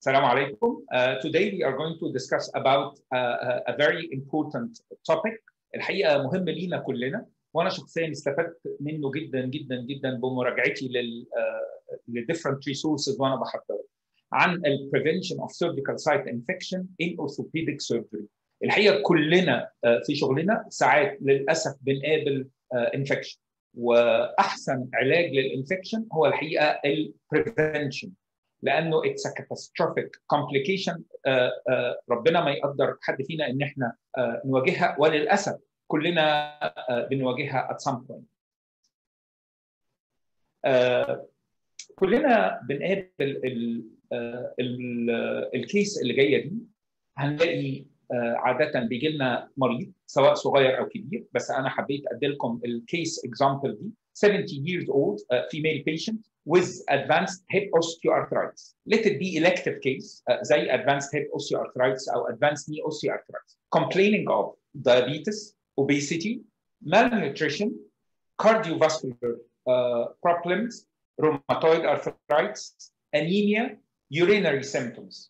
Assalamu alaikum. Uh, today we are going to discuss about uh, a very important topic. الحقيقة مهم لينا كلنا وأنا شخصيا استفدت منه جدا جدا جدا بمراجعتي لل uh, different resources وأنا بحضره عن ال prevention of cervical site infection in orthopedic surgery. الحقيقة كلنا uh, في شغلنا ساعات للأسف بنقابل uh, infection وأحسن علاج للإنفكشن هو الحقيقة ال prevention لانه اتس كاتاستروفيك كومبليكيشن ربنا ما يقدر حد فينا ان احنا uh, نواجهها وللاسف كلنا uh, بنواجهها at some point. Uh, كلنا بنقابل ال ال الكيس اللي جايه دي هنلاقي عاده بيجي لنا مريض سواء صغير او كبير بس انا حبيت ادي لكم الكيس اكزامبل دي 70 years old uh, female patient with advanced hip osteoarthritis. Let it be elective case, uh, زي advanced hip osteoarthritis أو advanced knee osteoarthritis. Complaining of diabetes, obesity, malnutrition, cardiovascular uh, problems, rheumatoid arthritis, anemia, urinary symptoms.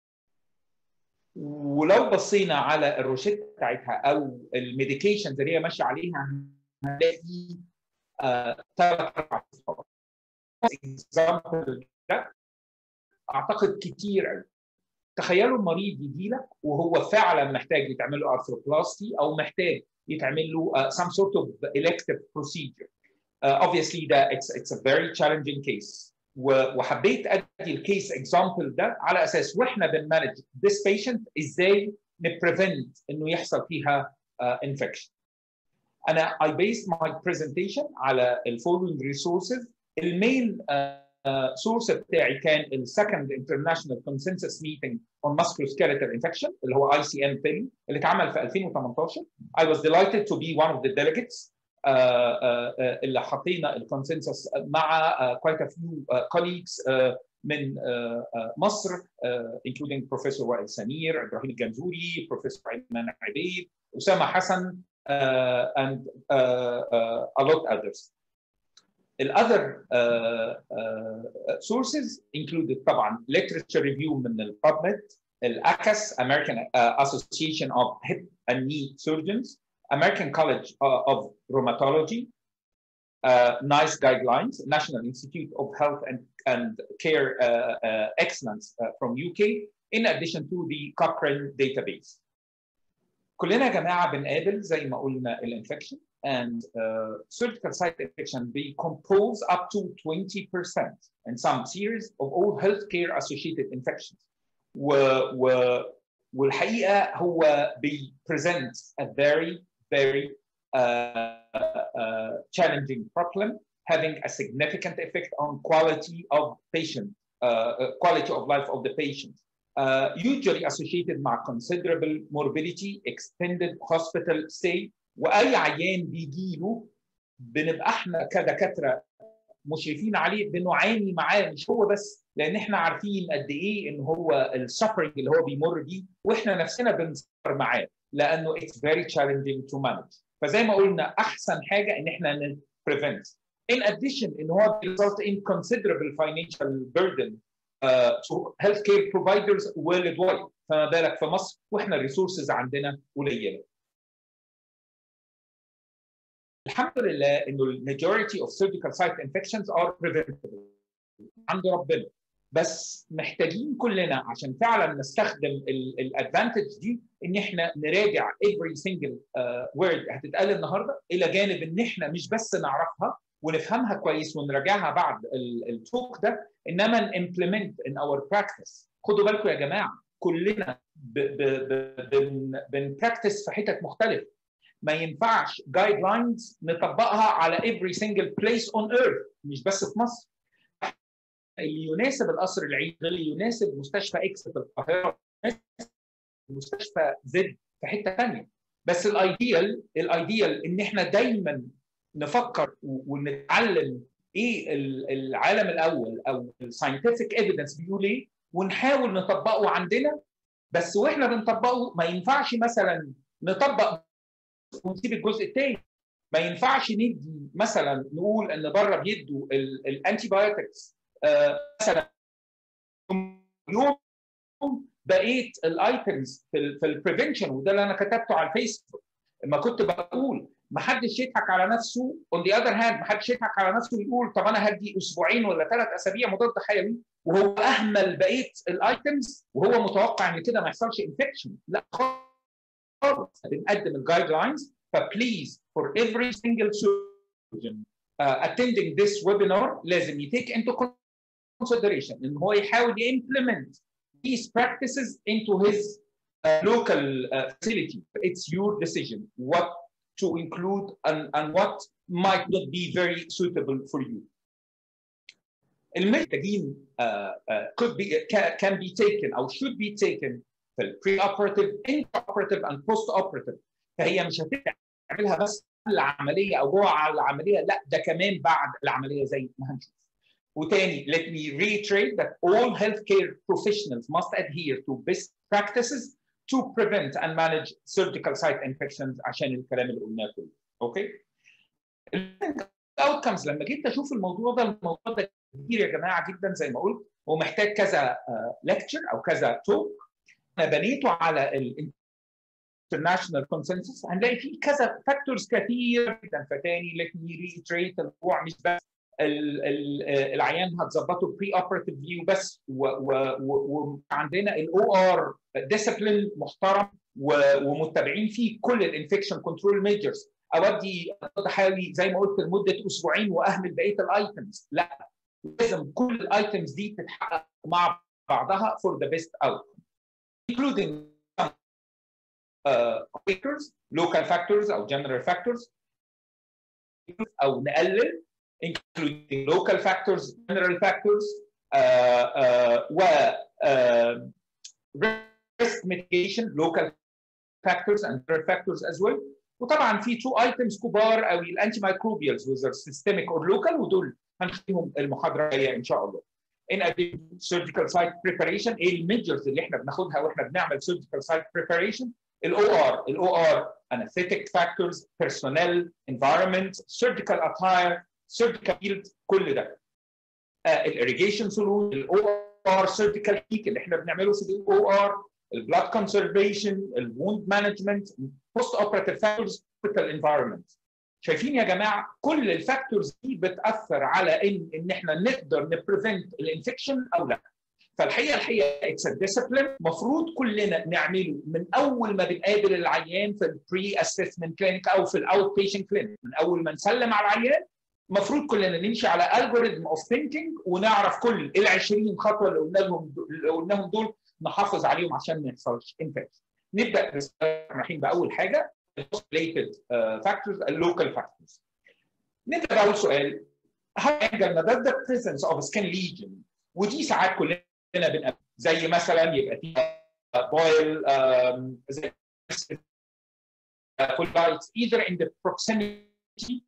ولو بصينا على الروشته بتاعتها او الميديكيشنز اللي هي ماشيه عليها هنلاقي ثلاث اربع اكزامبل ده اعتقد كتير قوي تخيلوا المريض يجي لك وهو فعلا محتاج يتعمل له ارثروبلاستي او محتاج يتعمل له uh, some sort of elective procedure. Uh, obviously ده it's, it's a very challenging case وحبيت ادي الكيس اكزامبل ده على اساس واحنا بنمانج this patient ازاي نبريفنت انه يحصل فيها uh, infection. انا I based my presentation على ال following resources المين سورس uh, بتاعي كان ال second international consensus meeting on musculoskeletal infection اللي هو ICM PIM اللي اتعمل في 2018 I was delighted to be one of the delegates uh, uh, اللي حطينا الكونسنسس مع quite a few colleagues من مصر including Professor وائل سمير ابراهيم الجنزوري Professor ايمن عبيد اسامه حسن and a lot others The other uh, uh, sources included طبعا literature review من ال PubMed, الACAS, American uh, Association of Hip and Knee Surgeons, American College of Rheumatology, NICE guidelines, National Institute of Health and, and Care Excellence from UK, in addition to the Cochrane database. كلنا يا جماعه بنقابل زي ما قلنا الانفكشن and uh, surgical site infection they compose up to 20% in some series of all healthcare associated infections. و, و, والحقيقه هو بي present a very very uh, uh, challenging problem having a significant effect on quality of patient quality of life of the patient. Uh, usually associated مع considerable morbidity, extended hospital stay واي عيان بيجي له بنبقى احنا كدكاتره مشرفين عليه بنعاني معاه مش هو بس لان احنا عارفين قد ايه ان هو السفرنج اللي هو بيمر بيه واحنا نفسنا بنسفر معاه لانه it's very challenging to manage فزي ما قلنا احسن حاجه ان احنا prevent in addition ان هو result in considerable financial burden uh, to healthcare providers worldwide فما بالك في مصر واحنا الريسورسز عندنا قليله الحمد لله انه الماجوريتي اوف سيرجيكال سايت انفكشنز ار بريفنتبل عند ربنا بس محتاجين كلنا عشان فعلا نستخدم الادفانتج دي ان احنا نراجع every single وورد uh, هتتقال النهارده الى جانب ان احنا مش بس نعرفها ونفهمها كويس ونراجعها بعد التوك ده انما نimplement in our practice خدوا بالكم يا جماعه كلنا بنبراكتس في حتت مختلفه ما ينفعش جايد لاينز نطبقها على every single place on earth مش بس في مصر اللي يناسب القصر العيني غير اللي يناسب مستشفى اكس في القاهره مستشفى زد في حته ثانيه بس الايديال الايديال ان احنا دايما نفكر ونتعلم ايه العالم الاول او الساينتفك ايفيدنس بيقول ايه ونحاول نطبقه عندنا بس واحنا بنطبقه ما ينفعش مثلا نطبق ونسيب الجزء الثاني ما ينفعش ندي مثلا نقول ان بره بيدوا الانتي بايوتكس مثلا يوم بقيه الايتمز في ال في البريفنشن وده اللي انا كتبته على الفيسبوك لما كنت بقول ما حدش يضحك على نفسه اون ذا اذر هاند ما حدش يضحك على نفسه ويقول طب انا هدي اسبوعين ولا ثلاث اسابيع مضاد حيوي وهو اهمل بقيه الايتمز وهو متوقع ان كده ما يحصلش انفكشن لا خالص بنقدم الجايد لاينز فبليز فور every single surgeon uh, attending this webinar لازم يتيك into consideration ان هو يحاول implement these practices into his uh, local uh, facility. It's your decision what to include and, and what might not be very suitable for you. المحتاجين uh, uh, could be can be taken او should be taken في ال pre-operative, intraoperative and post-operative فهي مش هتعملها بس العمليه او جوه العمليه لا ده كمان بعد العمليه زي ما هنشوف. وتاني let me reiterate that all healthcare professionals must adhere to best practices to prevent and manage surgical site infections عشان الكلام اللي قلناه كله اوكي الاوتكمز لما جيت اشوف الموضوع ده الموضوع ده كبير يا جماعه جدا زي ما قلت ومحتاج كذا ليكتشر او كذا توك انا بنيته على الانترناشونال كونسنسس هنلاقي فيه كذا فاكتورز كثير جدا فتاني let me reiterate الموضوع مش بس العيان هتظبطه بري اوبراتيف فيو بس وعندنا الاو ار ديسيبلين محترم ومتبعين فيه كل الانفكشن كنترول ميجرز اودي حالي زي ما قلت لمده اسبوعين واهمل بقيه الايتمز لا لازم كل الايتمز دي تتحقق مع بعضها for the best outcome including uh, factors local factors او general factors او نقلل including local factors, general factors, uh, uh, و uh, risk mitigation, local factors and general factors as well. وطبعا في two items كبار قوي الانتي مايكروبيالز whether systemic or local ودول هنشوفهم المحاضره الجايه ان شاء الله. In addition, surgical site preparation ايه الميجرز اللي احنا بناخدها واحنا بنعمل surgical site preparation الاو ار الاو ار anesthetic factors, personnel, environment, surgical attire, سيرجيكال فيلد كل ده الاريجيشن سولوشن الاو ار سيرجيكال بيك اللي احنا بنعمله في الاو ار البلاد كونسرفيشن الووند مانجمنت بوست اوبراتيف فاكتورز انفايرمنت شايفين يا جماعه كل الفاكتورز دي بتاثر على ان ان احنا نقدر نبريفنت الانفكشن او لا فالحقيقه الحقيقه اتس ديسيبلين المفروض كلنا نعمله من اول ما بنقابل العيان في البري اسسمنت كلينيك او في الاوت بيشنت كلينيك من اول ما نسلم على العيان المفروض كلنا نمشي على الجوريزم اوف ثينكينج ونعرف كل ال 20 خطوه اللي قلنا لهم اللي قلناهم دول نحافظ عليهم عشان ما يحصلش انفكشن. نبدا بسم الله الرحمن الرحيم باول حاجه related فاكتورز اللوكال فاكتورز. نبدا باول سؤال هل عندنا ده the presence of skin lesion ودي ساعات كلنا بنقابل زي مثلا يبقى في boil um, زي full bites either in the proximity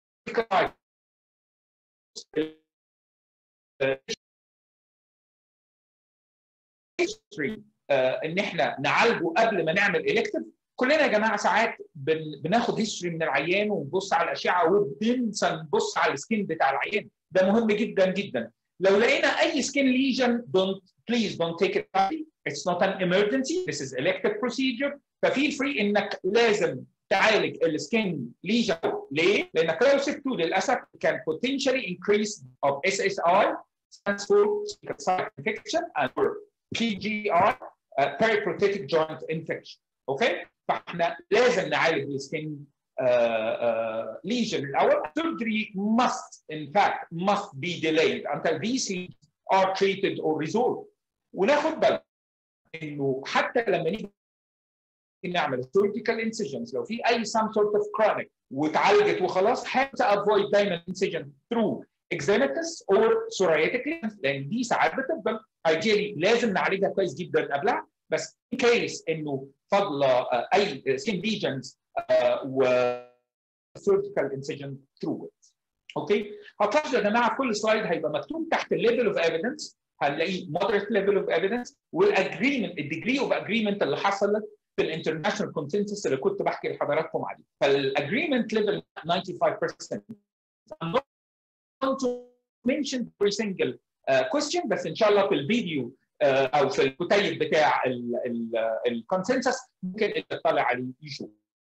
ان احنا نعالجه قبل ما نعمل الكتف كلنا يا جماعه ساعات بن... بناخد هيستوري من العيان ونبص على الاشعه وبننسى نبص على السكين بتاع العيان ده مهم جدا جدا لو لقينا اي سكين ليجن don't please don't take it lightly it's not an emergency this is elective procedure ففيل فري انك لازم تعالج السكين ليجن ليه؟ لانك لو سبته للاسف كان potentially increase of SSI stands for site infection and PGI uh, periprosthetic joint infection اوكي؟ فاحنا لازم نعالج السكين ليجن الاول surgery must in fact must be delayed until these lesions are treated or resolved وناخد بالنا انه حتى لما نيجي نعمل surgical incisions لو في اي some sort of chronic واتعالجت وخلاص حاول avoid دايما incision through exenetus or psoriatic لان دي ساعات بتفضل ideally لازم نعالجها كويس جدا قبلها بس in case انه فاضله uh, اي skin lesions uh, و surgical incision through it اوكي هتلاحظوا يا جماعه كل سلايد هيبقى مكتوب تحت الليفل اوف ايفيدنس هنلاقيه moderate level of evidence والاجريمنت الديجري اوف اجريمنت اللي حصلت في الانترناشونال كونسنسس اللي كنت بحكي لحضراتكم عليه فالاجريمنت ليفل 95% I'm not going to mention every single uh, question بس ان شاء الله في الفيديو او في الكتيب بتاع الكونسنسس ممكن انت تطلع عليه يشوف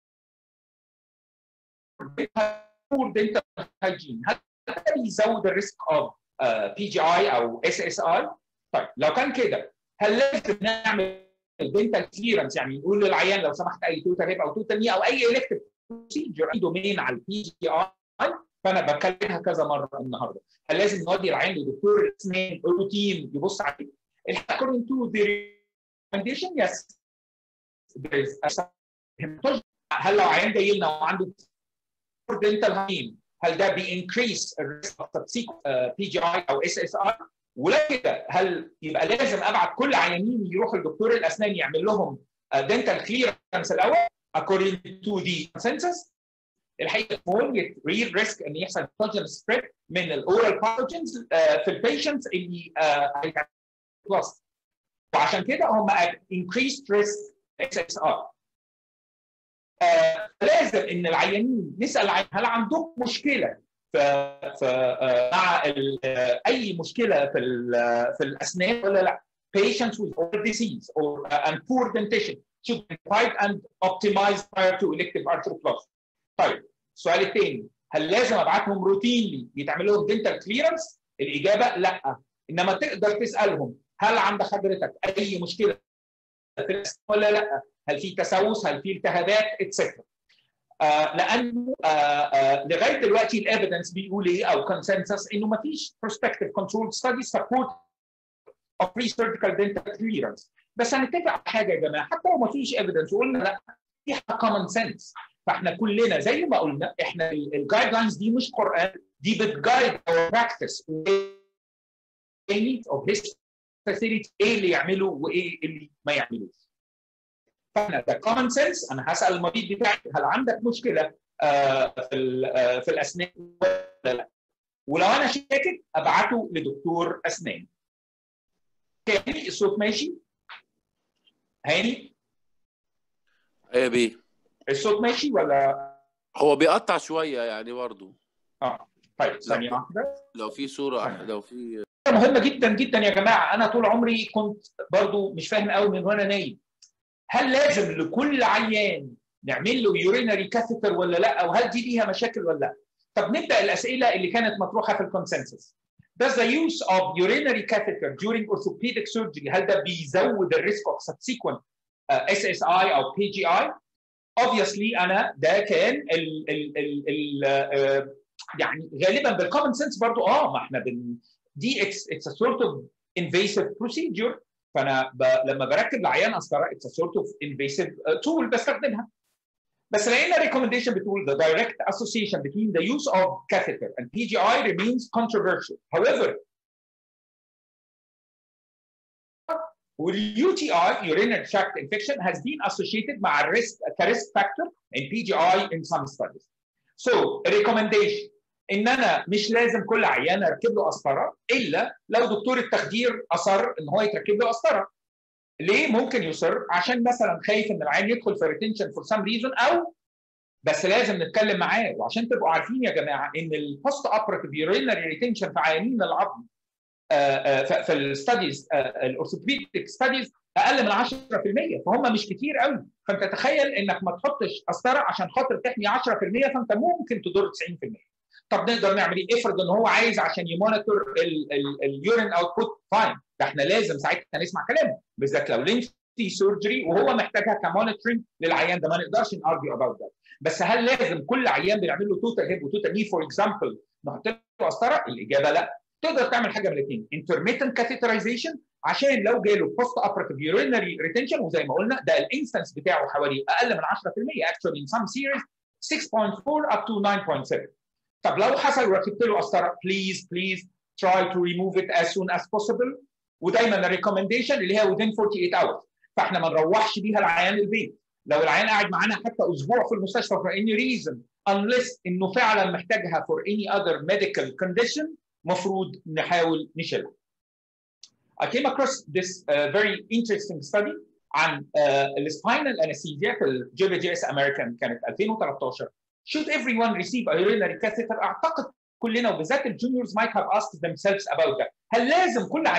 دنتال هايجين هل ده بيزود الريسك اوف بي جي اي او اس اس اي طيب لو كان كده هل لازم نعمل دنتال كليرنس يعني نقول للعيان لو سمحت اي توتا هيب او توتا ني او اي الكتيف بروسيجر دومين على البي جي اي فانا بكلمها كذا مره النهارده هل لازم نودي العيان لدكتور اسنان روتين يبص عليه according to the recommendation yes there is a هل لو عيان جاي لنا وعنده dental pain هل ده بينكريس الريسك اوف subsequent بي جي اي او اس اس اي ولا كده هل يبقى لازم ابعت كل عيانين يروحوا لدكتور الاسنان يعمل لهم dental clearance الاول according to the consensus الحقيقه small real risk ان يحصل pathogen spread من الاورال pathogens في البيشنتس اللي بلس وعشان كده هم at increased risk SSR آه لازم ان العيانين نسال العيان هل عندهم مشكله في في آه مع اي مشكله في في الاسنان ولا لا patients with oral disease or uh, and poor dentition should be tried and optimized prior to elective arthroplasty. طيب السؤال الثاني هل لازم ابعتهم روتينلي يتعمل لهم دنتال كليرنس؟ الاجابه لا انما تقدر تسالهم هل عند حضرتك اي مشكله في الاسنان ولا لا؟ هل في تسوس؟ هل في التهابات؟ اتسترا. آه لانه آه آه لغايه دلوقتي الايفيدنس بيقول ايه او كونسنسس انه ما فيش prospective controlled study support of pre-surgical dental clearance بس هنتفق على حاجه يا جماعه حتى لو ما فيش ايفيدنس وقلنا لا دي كومن سنس فاحنا كلنا زي ما قلنا احنا الجايد لاينز دي مش قران دي بتجايد اور براكتس اوف هيس فاسيلتي ايه اللي يعمله وايه اللي ما يعملوش فاحنا ده كومن سنس انا هسال المريض بتاعي هل عندك مشكله آه في آه في الاسنان ولا لا ولو انا شاكك ابعته لدكتور اسنان تاني الصوت ماشي هاني ايه بيه الصوت ماشي ولا هو بيقطع شويه يعني برضه اه طيب ثانيه واحده لو في صوره لو في مهمه جدا جدا يا جماعه انا طول عمري كنت برضو مش فاهم قوي من وانا نايم هل لازم لكل عيان نعمل له يورينري كاثيتر ولا لا او هل دي ليها مشاكل ولا لا طب نبدا الاسئله اللي كانت مطروحه في الكونسنسس Does the use of urinary catheter during orthopedic surgery هل ده بيزود الريسك of subsequent uh, SSI او PGI؟ Obviously انا ده كان ال ال ال ال uh, يعني غالبا بالكومن سنس برضو اه ما احنا بن دي اتس اتس a sort of invasive procedure فانا ب... لما بركب لعيان قسطره اتس a sort of invasive uh, tool بستخدمها بس لقينا recommendation بتقول the direct association between the use of catheter and PGI remains controversial. However, UTI, urinary tract infection, has been associated مع risk, risk factor in PGI in some studies. So, a recommendation ان انا مش لازم كل عيان اركب له قسطره الا لو دكتور التخدير اصر ان هو يتركب له قسطره. ليه ممكن يصر؟ عشان مثلا خايف ان العيان يدخل في ريتنشن فور سام ريزون او بس لازم نتكلم معاه وعشان تبقوا عارفين يا جماعه ان البوست اوبراتيف يورينري ريتنشن في عيانين العظم في الستاديز الاورثوبيديك ستاديز اقل من 10% فهم مش كتير قوي فانت تخيل انك ما تحطش قسطره عشان خاطر تحمي 10% فانت ممكن تضر 90% طب نقدر نعمل ايه؟ افرض ان هو عايز عشان يمونيتور اليورين اوتبوت فاين ده احنا لازم ساعتها نسمع كلامه بالذات لو لينفتي سيرجري وهو محتاجها كمونيتورنج للعيان ده ما نقدرش نارجيو اباوت ده بس هل لازم كل عيان بنعمل له توتال هيب وتوتال ني فور اكزامبل نحط له قسطره؟ الاجابه لا تقدر تعمل حاجه من الاثنين انترميتنت كاثيترايزيشن عشان لو جاله بوست اوبراتيف يورينري ريتنشن وزي ما قلنا ده الانستنس بتاعه حوالي اقل من 10% actually in some series 6.4 up to 9.7 طب لو حصل وركبت له قسطره بليز بليز try to remove it as soon as possible ودايما الريكومنديشن اللي هي within 48 hours فاحنا ما نروحش بيها العيان البيت لو العيان قاعد معانا حتى اسبوع في المستشفى for any reason unless انه فعلا محتاجها for any other medical condition مفروض نحاول نشيلها. I came across this uh, very interesting study عن uh, السباينال انستيزيا في الجي بي جي اس امريكان كانت 2013 should everyone receive a urinary catheter اعتقد كلنا وبالذات الجونيورز might have asked themselves about that هل لازم كل عيان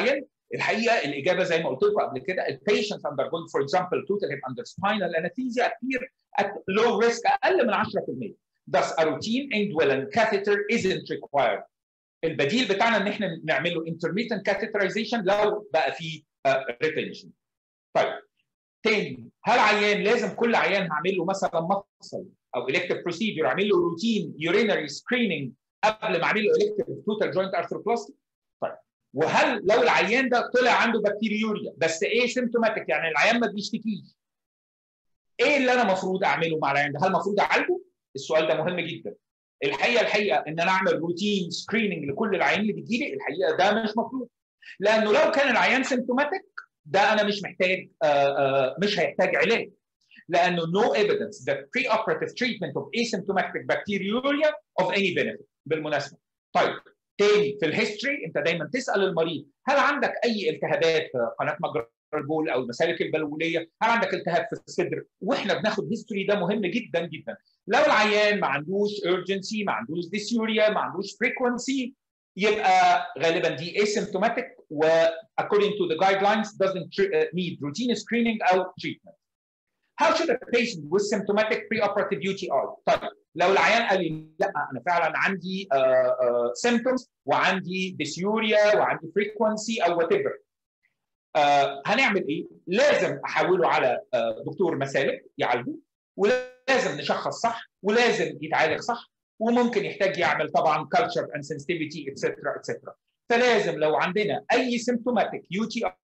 الحقيقه الاجابه زي ما قلت لكم قبل كده البيشنت undergoing for example total hip under spinal anesthesia appear at low risk اقل من 10% thus a routine indwelling catheter isn't required البديل بتاعنا ان احنا نعمل له intermittent catheterization لو بقى فيه uh, retention طيب تاني هل عيان لازم كل عيان هعمل له مثلا مفصل او elective procedure اعمل له روتين urinary screening قبل ما اعمل له elective total joint arthroplasty طيب وهل لو العيان ده طلع عنده بكتيريوريا بس ايه سيمتوماتيك يعني العيان ما بيشتكيش ايه اللي انا المفروض اعمله مع العيان ده؟ هل المفروض اعالجه؟ السؤال ده مهم جدا. الحقيقه الحقيقه ان انا اعمل روتين سكريننج لكل العيان اللي بيجي لي الحقيقه ده مش مطلوب. لانه لو كان العيان سيمتوماتيك ده انا مش محتاج آآ آآ مش هيحتاج علاج. لانه no evidence that preoperative treatment of asymptomatic bacteriuria of any benefit بالمناسبه. طيب تاني في الهيستوري انت دايما تسال المريض هل عندك اي التهابات في قناه مجرى البول او المسالك البلوليه هل عندك التهاب في الصدر واحنا بناخد هيستوري ده مهم جدا جدا لو العيان ما عندوش urgency ما عندوش dysuria ما عندوش frequency يبقى غالبا دي asymptomatic و according to the guidelines doesn't need routine screening او treatment How should a patient with symptomatic preoperative UTI طيب لو العيان قال لي لا انا فعلا عندي uh, uh, symptoms وعندي dysuria وعندي frequency او whatever آه هنعمل ايه؟ لازم احوله على آه دكتور مسالك يعالجه ولازم نشخص صح ولازم يتعالج صح وممكن يحتاج يعمل طبعا كلتشر اند سنسيتيفيتي اتسترا اتسترا فلازم لو عندنا اي سيمتوماتيك يو تي اي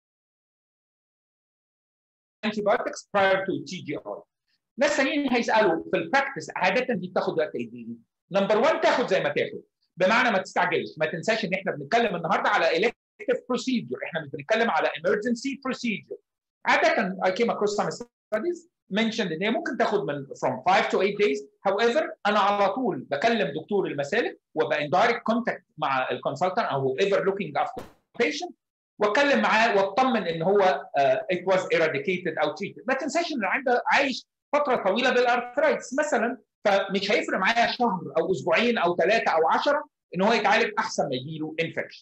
antibiotics prior to TGI ناس ثانيين هيسالوا في البراكتس عاده دي بتاخد وقت قد ايه؟ نمبر 1 تاخد زي ما تاخد بمعنى ما تستعجلش ما تنساش ان احنا بنتكلم النهارده على elective procedure احنا مش بنتكلم على emergency procedure عاده I came across some studies mentioned ان هي ممكن تاخد من from 5 to 8 days however انا على طول بكلم دكتور المسالك وابقى in direct contact مع الكونسلتنت او whoever looking after patient واتكلم معاه واطمن ان هو uh, it was eradicated او treated ما تنساش ان عنده عايش فتره طويله بالارثرايتس مثلا فمش هيفرق معايا شهر او اسبوعين او ثلاثه او 10 ان هو يتعالج احسن ما يجي له انفكشن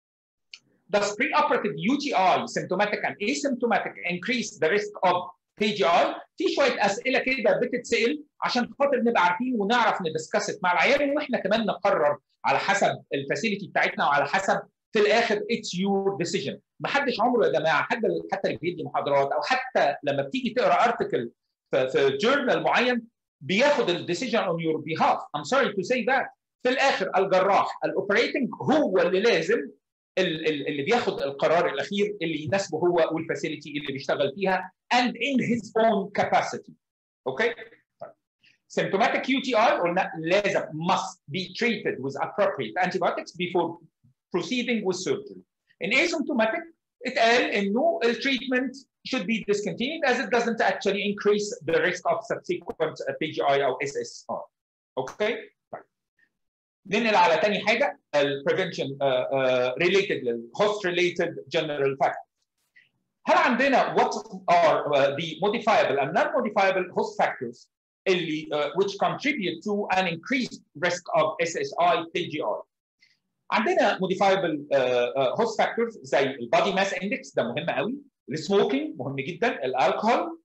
Does preoperative UTI symptomatic and asymptomatic increase the risk of PGI؟ في شويه اسئله كده بتتسال عشان خاطر نبقى عارفين ونعرف ندسكست مع العيان واحنا كمان نقرر على حسب الفاسيلتي بتاعتنا وعلى حسب في الاخر اتس يور ديسيجن ما حدش عمره يا جماعه حتى حتى اللي بيدي محاضرات او حتى لما بتيجي تقرا ارتكل في, في جورنال معين بياخد الديسيجن اون يور بيهاف ام سوري تو سي ذات في الاخر الجراح الاوبريتنج هو اللي لازم اللي بياخد القرار الاخير اللي يناسبه هو والفاسيلتي اللي بيشتغل فيها and in his own capacity اوكي okay? symptomatic UTI قلنا لازم must be treated with appropriate antibiotics before proceeding with surgery. In asymptomatic اتقال انه التريتمنت should be discontinued as it doesn't actually increase the risk of subsequent PGI او SSR. اوكي؟ طيب. ننقل على تاني حاجه ال prevention uh, uh, related لل host related general factors. هل عندنا what are uh, the modifiable and non-modifiable host factors اللي uh, which contribute to an increased risk of SSI PGI؟ عندنا modifiable uh, host factors زي البادي ماس اندكس ده مهم قوي السموكينج مهم جدا الالكهول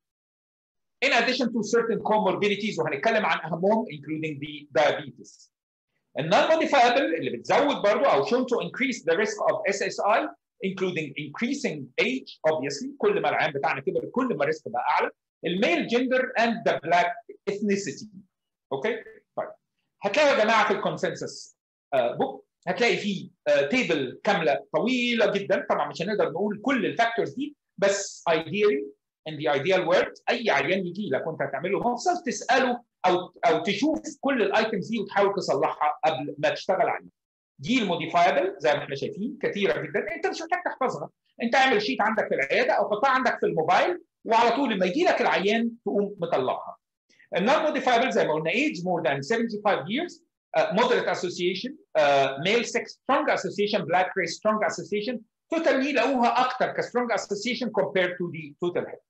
in addition to certain comorbidities وهنتكلم عن اهمهم including the diabetes النون-modifiable اللي بتزود برضو او shown to increase the risk of SSI including increasing age obviously كل ما العام بتاعنا كبر كل ما الريسك بقى اعلى الميل جندر and the black ethnicity اوكي طيب هتلاقوا يا جماعه في الكونسنسس بوك هتلاقي فيه تيبل كامله طويله جدا طبعا مش هنقدر نقول كل الفاكتورز دي بس ideally in the ideal world اي عيان يجي لك وانت هتعمل له مفصل تساله او او تشوف كل الايتمز دي وتحاول تصلحها قبل ما تشتغل عليها. دي الموديفايبل زي ما احنا شايفين كثيره جدا انت مش محتاج تحفظها انت اعمل شيت عندك في العياده او حطها عندك في الموبايل وعلى طول لما يجي لك العيان تقوم مطلعها. النون موديفايبل زي ما قلنا age more than 75 years uh, moderate association, uh, male sex strong association, black race strong association, total يلاقوها اكثر كstrong association compared to the total head.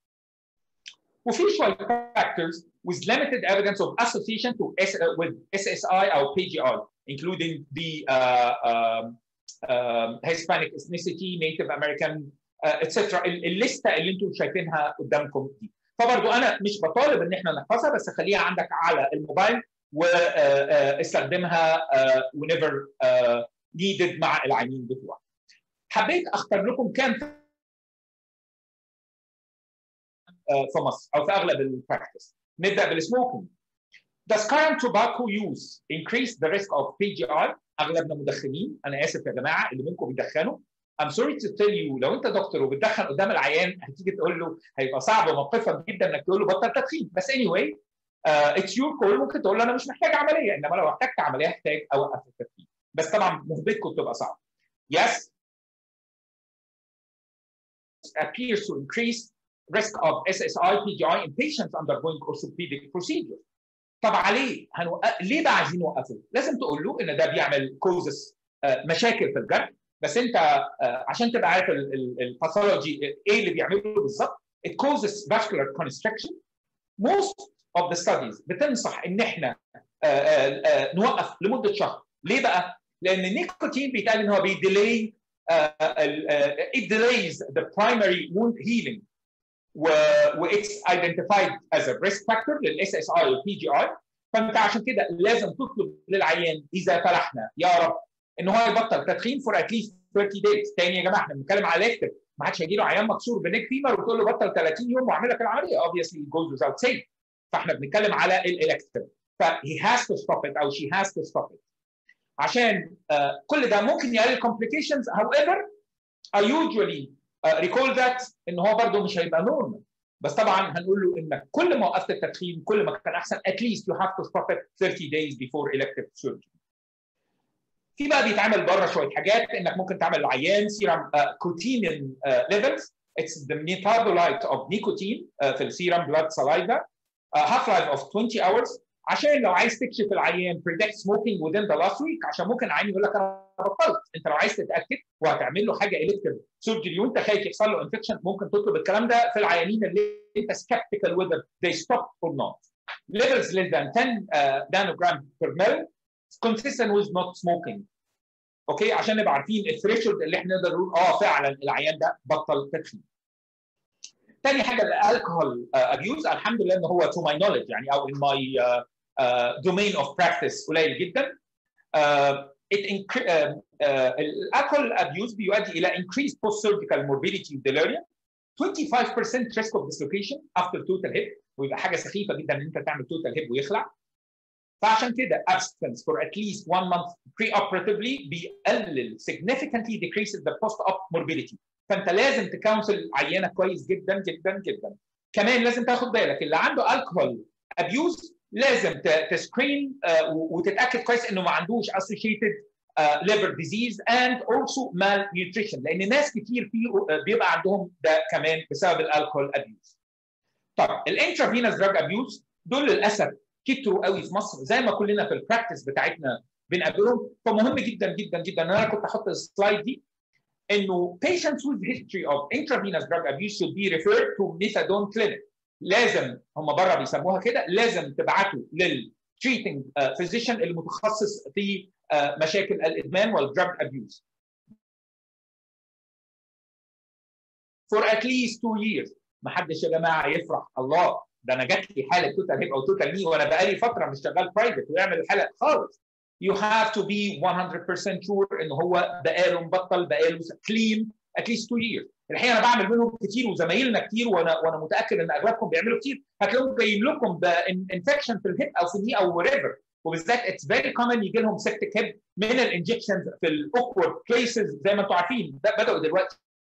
وفي شويه factors with limited evidence of association to S, uh, with SSI or PGI, including the uh, um, هيسبانيك اثنيسيتي نيتيف امريكان اتسترا الليسته اللي انتم شايفينها قدامكم دي فبرضو انا مش بطالب ان احنا نحفظها بس خليها عندك على الموبايل واستخدمها whenever needed مع العينين بتوعك. حبيت اختار لكم كام في مصر او في اغلب البراكتس. نبدا بالسموكينج. Does current tobacco use increase the risk of PGI؟ اغلبنا مدخنين، انا اسف يا جماعه اللي منكم بيدخنوا. I'm sorry to tell you لو انت دكتور وبتدخن قدام العيان هتيجي تقول له هيبقى صعب وموقفك جدا انك تقول له بطل تدخين، بس anyway اتس يور كول ممكن تقول له انا مش محتاج عمليه انما لو احتجت عمليه احتاج اوقف التدخين بس طبعا مهبتكم بتبقى صعبه. Yes appears to increase risk of SSI PGI in patients undergoing orthopedic procedures. طب عليه هنوقف ليه بقى عايزين نوقفه؟ لازم تقول له ان ده بيعمل كوزس مشاكل في الجرح بس انت عشان تبقى عارف الباثولوجي ايه اللي بيعمله بالظبط it causes vascular constriction most of the studies بتنصح ان احنا نوقف لمده شهر ليه بقى؟ لان النيكوتين بيتقال ان هو بيديلي it delays the primary wound healing و it's identified as a risk factor للاس اس اي والبي جي اي فانت عشان كده لازم تطلب للعيان اذا فلحنا يا رب ان هو يبطل تدخين فور اتليست 30 days تاني يا جماعه احنا بنتكلم على الكتف ما حدش هيجي له عيان مكسور بنيك فيمر وتقول له بطل 30 يوم واعمل لك العمليه obviously it goes without saying فاحنا بنتكلم على الالكتف ف he has to stop it او she has to stop it عشان uh, كل ده ممكن يقلل complications however I usually uh, recall that ان هو برضه مش هيبقى نورمال بس طبعا هنقول له انك كل ما وقفت التدخين كل ما كان احسن at least you have to stop it 30 days before elective surgery. في بقى بيتعمل بره شويه حاجات انك ممكن تعمل لعيان سيرم كوتينين ليفلز it's the metabolite of nicotine uh, في السيرم blood saliva uh, half life of 20 hours عشان لو عايز تكشف العيان predict smoking within the last week عشان ممكن العيان يقول لك انا بطلت انت لو عايز تتاكد وهتعمل له حاجه الكتيف سيرجري وانت خايف يحصل له انفكشن ممكن تطلب الكلام ده في العيانين اللي انت skeptical whether they stop or not. Levels less than 10 uh, nanogram per ml consistent with not smoking. اوكي عشان نبقى عارفين الثريشولد اللي احنا نقدر نقول اه فعلا العيان ده بطل تدخين. تاني حاجه الالكهول ابيوز uh, الحمد لله ان هو to my knowledge يعني او in my uh, uh, domain of practice قليل جدا. Uh, it uh, uh, الالكول abuse بيؤدي الى increased post-surgical morbidity and delirium 25% risk of dislocation after total hip ويبقى حاجه سخيفه جدا ان انت تعمل total hip ويخلع فعشان كده abstinence for at least one month pre-operatively بيقلل significantly decreases the post-op morbidity فانت لازم تكونسل عيانه كويس جدا جدا جدا كمان لازم تاخد بالك اللي عنده الكحول abuse لازم تسكرين uh, وتتاكد كويس انه ما عندوش associated uh, liver disease and also malnutrition لان ناس كتير في uh, بيبقى عندهم ده كمان بسبب الالكول ابيوز. طب الانترافينوس دراج ابيوز دول للاسف كتروا قوي في مصر زي ما كلنا في البراكتس بتاعتنا بنقابلهم فمهم جدا جدا جدا ان انا كنت احط السلايد دي انه patients with history of intravenous drug abuse should be referred to methadone clinic لازم هم بره بيسموها كده لازم تبعته للتريتنج فيزيشن المتخصص في مشاكل الادمان والدراج ابيوز. For at least two years ما حدش يا جماعه يفرح الله ده انا جات لي حاله توتال هيب او توتال ني وانا بقالي فتره مش شغال برايفت ويعمل الحلقه خالص. You have to be 100% sure ان هو بقاله مبطل بقاله كلين at least two years. الحقيقه انا بعمل منهم كتير وزمايلنا كتير وانا وانا متاكد ان اغلبكم بيعملوا كتير هتلاقيهم جايين لكم بانفكشن في الهيب او في الني او وريفر وبالذات اتس فيري كومن يجي لهم سيبتيك هيب من الانجكشنز في الاوكورد بليسز زي ما انتم عارفين ده بداوا دلوقتي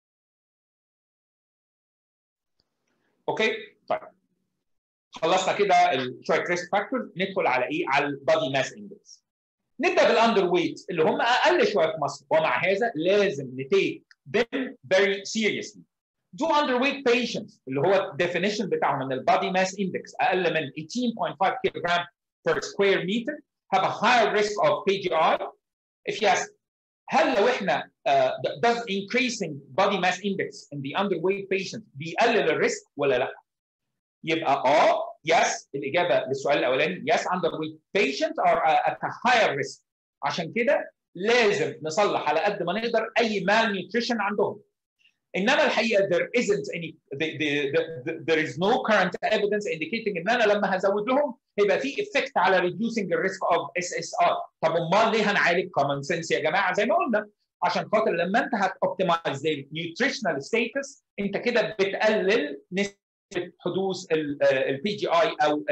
اوكي طيب خلصنا كده شويه ريسك فاكتورز ندخل على ايه على البادي ماس اندكس نبدا بالاندر ويت اللي هم اقل شويه في مصر ومع هذا لازم نتيك them very seriously. Do underweight patients اللي هو الديفينيشن بتاعهم ان البادي ماس اندكس اقل من 18.5 كيلوغرام per square meter have a higher risk of PGI. If yes, هل لو احنا uh, does increasing body mass index in the underweight patients بيقلل الريسك ولا لا؟ يبقى اه yes الاجابه للسؤال الاولاني yes underweight patients are at a higher risk عشان كده لازم نصلح على قد ما نقدر اي مال نيوتريشن عندهم انما الحقيقه there isn't any the, the, the, there is no current evidence indicating ان انا لما هزود لهم هيبقى في effect على reducing the risk of SSR طب امال ليه هنعالج common sense يا جماعه زي ما قلنا عشان خاطر لما انت هتوبتمايز النيوتريشنال ستيتس انت كده بتقلل نسبه حدوث البي جي اي او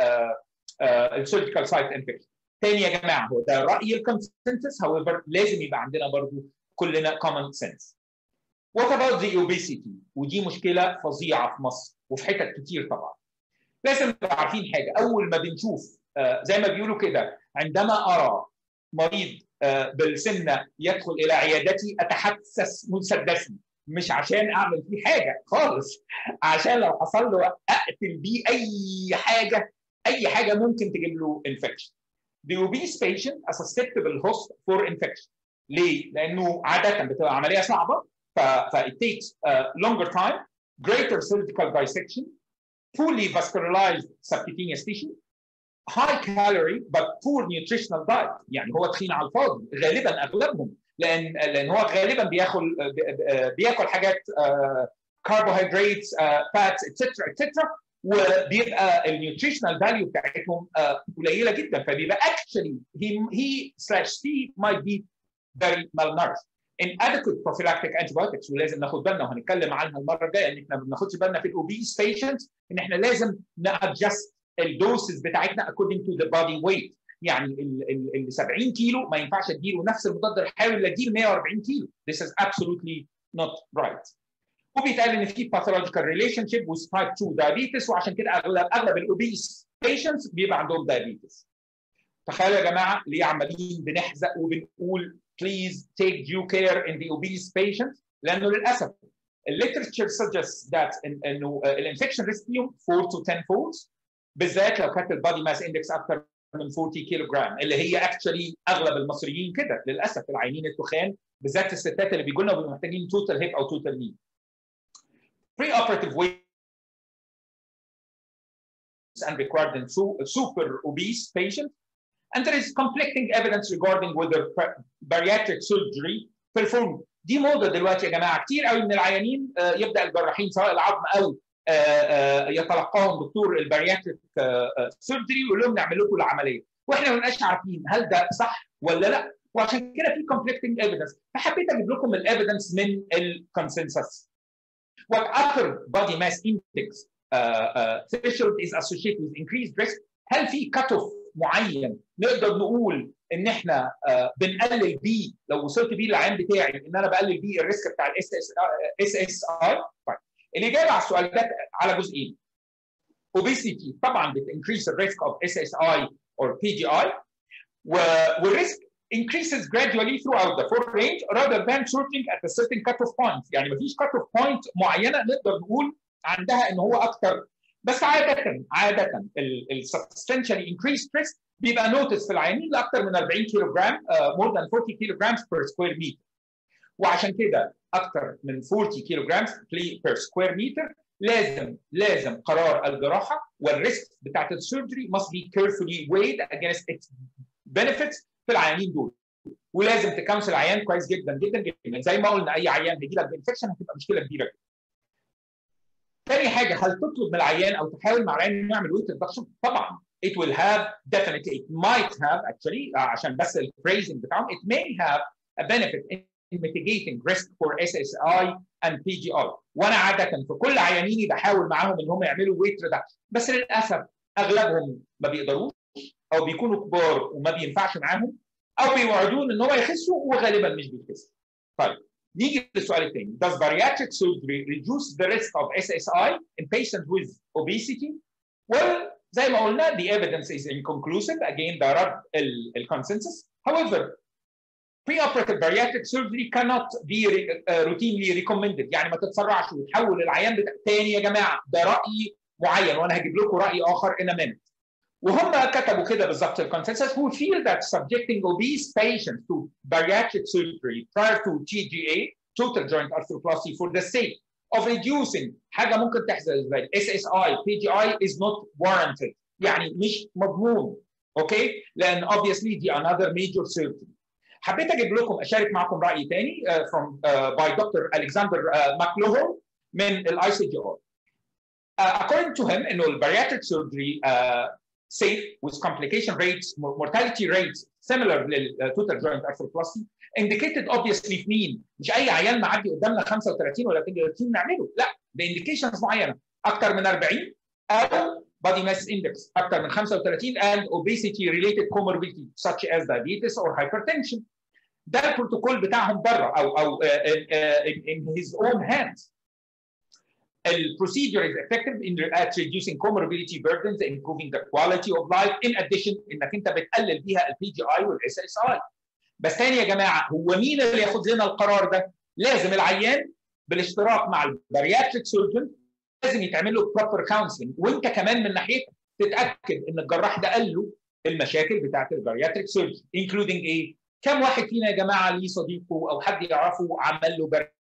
السيرجيكال سايت انفكشن تاني يا جماعه هو ده راي الكونسنسس however لازم يبقى عندنا برضو كلنا common sense What about the obesity؟ ودي مشكله فظيعه في مصر وفي حتت كتير طبعا. لازم نبقى عارفين حاجه اول ما بنشوف آه زي ما بيقولوا كده عندما ارى مريض آه بالسمنه يدخل الى عيادتي اتحسس مسدسي مش عشان اعمل فيه حاجه خالص عشان لو حصل له اقتل بيه اي حاجه اي حاجه ممكن تجيب له انفكشن. The obese patient a susceptible host for infection. ليه؟ لانه عاده بتبقى عمليه صعبه ف it takes uh, longer time, greater surgical dissection, fully vascularized subcutaneous tissue, high calorie but poor nutritional diet يعني هو تخين على الفاضي غالبا اغلبهم لان لان هو غالبا بياكل بياكل حاجات كربوهيدرات فاتس اتسترا اتسترا وبيبقى النيوتريشنال فاليو بتاعتهم قليله جدا فبيبقى actually he he slash she might be very malnourished inadequate prophylactic antibiotics ولازم ناخد بالنا وهنتكلم عنها المره الجايه ان احنا ما بناخدش بالنا في الاوبيس patients ان احنا لازم نادجست الدوسز بتاعتنا according to the body weight يعني ال 70 كيلو ما ينفعش اديله نفس المضاد الحيوي اللي اديله 140 كيلو this is absolutely not right وبيتقال ان في pathological relationship with type 2 diabetes وعشان كده اغلب اغلب الاوبيس patients بيبقى عندهم diabetes تخيلوا يا جماعه ليه عمالين بنحزق وبنقول please take due care in the obese patient لانه للاسف الليترشر suggests that انه الانفكشن ريسك فيهم 4 to 10 folds بالذات لو كانت البادي ماس اندكس اكثر من 40 كيلو جرام اللي هي اكشولي اغلب المصريين كده للاسف العينين التخان بالذات الستات اللي بيجوا لنا بيبقوا محتاجين توتال هيب او توتال ني pre operative weight and required in super obese patients and there is conflicting evidence regarding whether bariatric surgery performed دي موضه دلوقتي يا جماعه كتير قوي من العيانين يبدا الجراحين سواء العظم او يتلقاهم دكتور البارياتريك سيرجري ويقول لهم نعمل لكم العمليه واحنا ما بنبقاش عارفين هل ده صح ولا لا وعشان كده في conflicting evidence فحبيت اجيب لكم الايفيدنس من الكونسنسس What other body mass index uh, uh, threshold is associated with increased risk هل في cut off معين نقدر نقول ان احنا uh, بنقلل بيه لو وصلت بيه للعيان بتاعي ان انا بقلل بيه الريسك بتاع الاس اس اس اي طيب الاجابه على السؤال ده على جزئين obesity طبعا بتنكريس الريسك of SSI or PGI والريسك increases gradually throughout the full range rather than shooting at a certain cutoff point يعني مفيش cutoff point معينه نقدر نقول عندها ان هو اكتر بس عاده عاده ال substantially increased risk بيبقى نوتس في العيانين لاكثر من 40 كيلو جرام more than 40 كيلو جرام per square meter وعشان كده اكثر من 40 كيلو جرام per square meter لازم لازم قرار الجراحه والريسك بتاعت السيرجري must be carefully weighed against its benefits في العيانين دول ولازم تكونسل العيان كويس جدا جدا جدا زي ما قلنا اي عيان هيجي لك بانفكشن هتبقى مشكله كبيره جدا. تاني حاجه هل تطلب من العيان او تحاول مع العيان انه يعمل ويت ريدكشن؟ طبعا it will have definitely it might have actually عشان بس الفريزنج بتاعهم it may have a benefit in mitigating risk for SSI and PGI وانا عاده في كل عيانيني بحاول معاهم ان هم يعملوا ويت ريدكشن بس للاسف اغلبهم ما بيقدروش او بيكونوا كبار وما بينفعش معاهم او بيوعدون ان هم يخسوا وغالبا مش بيخسوا. طيب نيجي للسؤال الثاني Does bariatric surgery reduce the risk of SSI in patients with obesity? Well زي ما قلنا the evidence is inconclusive again ده رد الكونسنسس however preoperative bariatric surgery cannot be uh, routinely recommended يعني ما تتسرعش وتحول العيان بتا... تاني يا جماعه ده راي معين وانا هجيب لكم راي اخر in a minute وهم كتبوا كده بالظبط الكونسنسس who feel that subjecting obese patients to bariatric surgery prior to TGA total joint arthroplasty for the sake of reducing حاجه ممكن تحصل زي SSI PGI is not warranted يعني مش مضمون اوكي لان obviously دي another major surgery حبيت اجيب لكم اشارك معكم راي ثاني from باي دكتور الكسندر ماكلوهر من الاي سي جي ار according to him انه البارياتريك سيرجري safe with complication rates mortality rates similar للتوتال جوينت arthroplasty indicated obviously في مين؟ مش اي عيان معدي قدامنا 35 ولا 30 نعمله، لا ده indications معينه اكثر من 40 او body mass index اكثر من 35 and obesity related comorbidity such as diabetes or hypertension. ده البروتوكول بتاعهم بره او او in, in his own hands. The procedure is effective in at reducing comorbidity burdens, improving the quality of life. In addition, انك انت بتقلل بيها البي جي اي والاس اس اي. بس تاني يا جماعه هو مين اللي ياخد لنا القرار ده؟ لازم العيان بالاشتراك مع البارياتريك سيرجن لازم يتعمل له بروبر كونسلنج وانت كمان من ناحيتك تتاكد ان الجراح ده قال له المشاكل بتاعت البارياتريك سيرجن انكلودنج ايه؟ كم واحد فينا يا جماعه ليه صديقه او حد يعرفه عمل له بر...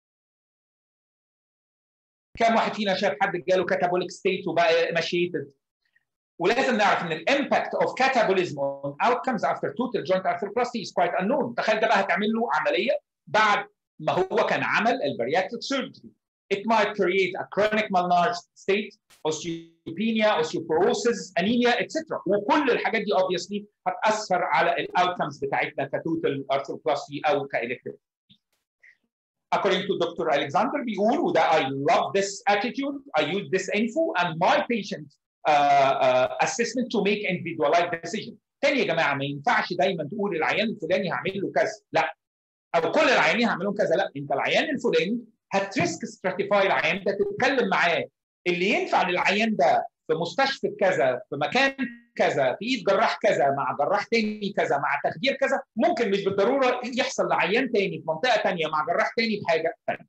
كم واحد فينا شاف حد جاله كاتابوليك ستيت وبقى ماشيتد ولازم نعرف ان الامباكت اوف كاتابوليزم اون outcomes after total joint arthroplasty is quite unknown تخيل ده بقى هتعمل له عمليه بعد ما هو كان عمل البارياتريك سيرجري it might create a chronic malnourished state osteopenia osteoporosis anemia etc وكل الحاجات دي obviously هتاثر على الاوتكمز بتاعتنا كتوتال arthroplasty او كالكتيف according to Dr. Alexander بيقول وده I love this attitude I use this info and my patient uh, uh, assessment to make individualized decision تاني يا جماعه ما ينفعش دايما تقول العيان الفلاني هعمل له كذا لا او كل العيانين هعمل لهم كذا لا انت العيان الفلاني هتريسك ستراتيفاي العيان ده تتكلم معاه اللي ينفع للعيان ده في مستشفى كذا في مكان كذا في ايد جراح كذا مع جراح تاني كذا مع تخدير كذا ممكن مش بالضروره يحصل لعيان تاني في منطقه تانيه مع جراح تاني بحاجه تانيه.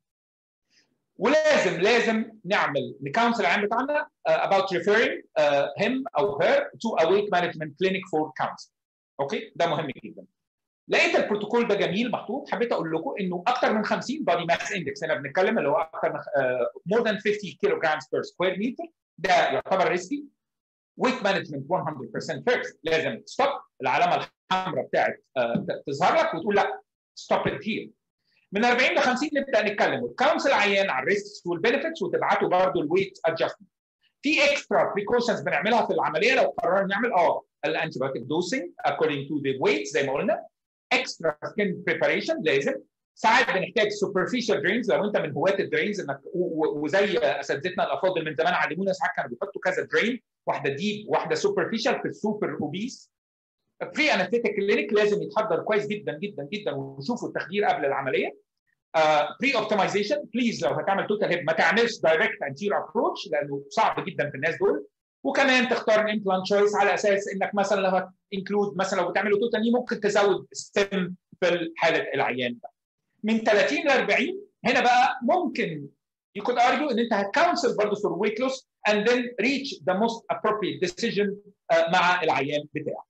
ولازم لازم نعمل نكونسل العيان بتاعنا uh, about referring uh, him او her to a weight management clinic for counseling. اوكي ده مهم جدا. لقيت البروتوكول ده جميل محطوط حبيت اقول لكم انه اكثر من 50 بادي ماس اندكس هنا بنتكلم اللي هو اكثر من مور ذان 50 كيلو جرامز بير سكوير متر ده يعتبر ريسكي ويت مانجمنت 100% فيرست لازم ستوب العلامه الحمراء بتاعت تظهر لك وتقول لا ستوب ات هير من 40 ل 50 نبدا نتكلم وتكونسل العيان على الريسكس والبنفيتس وتبعته برضه الويت ادجستمنت في اكسترا بريكوشنز بنعملها في العمليه لو قررنا نعمل اه الانتيبيوتيك دوسنج according to the weight زي ما قلنا اكسترا سكين بريباريشن لازم ساعات بنحتاج سوبرفيشال درينز لو انت من هواة الدرينز انك وزي اساتذتنا الافاضل من زمان علمونا ساعات كانوا بيحطوا كذا درين واحده ديب واحده سوبرفيشال في السوبر اوبيس بري انستيتيك كلينيك لازم يتحضر كويس جدا جدا جدا ويشوفوا التخدير قبل العمليه بري اوبتمايزيشن بليز لو هتعمل توتال هيب ما تعملش دايركت انتير ابروتش لانه صعب جدا في الناس دول وكمان تختار الامبلانت تشويس على اساس انك مثلا لو هتنكلود مثلا لو بتعمله توتال ممكن تزود ستيم في حاله العيان ده. من 30 ل 40 هنا بقى ممكن you could argue ان انت هتكونسل برضه for weight loss and then reach the most appropriate decision uh, مع العيان بتاعك.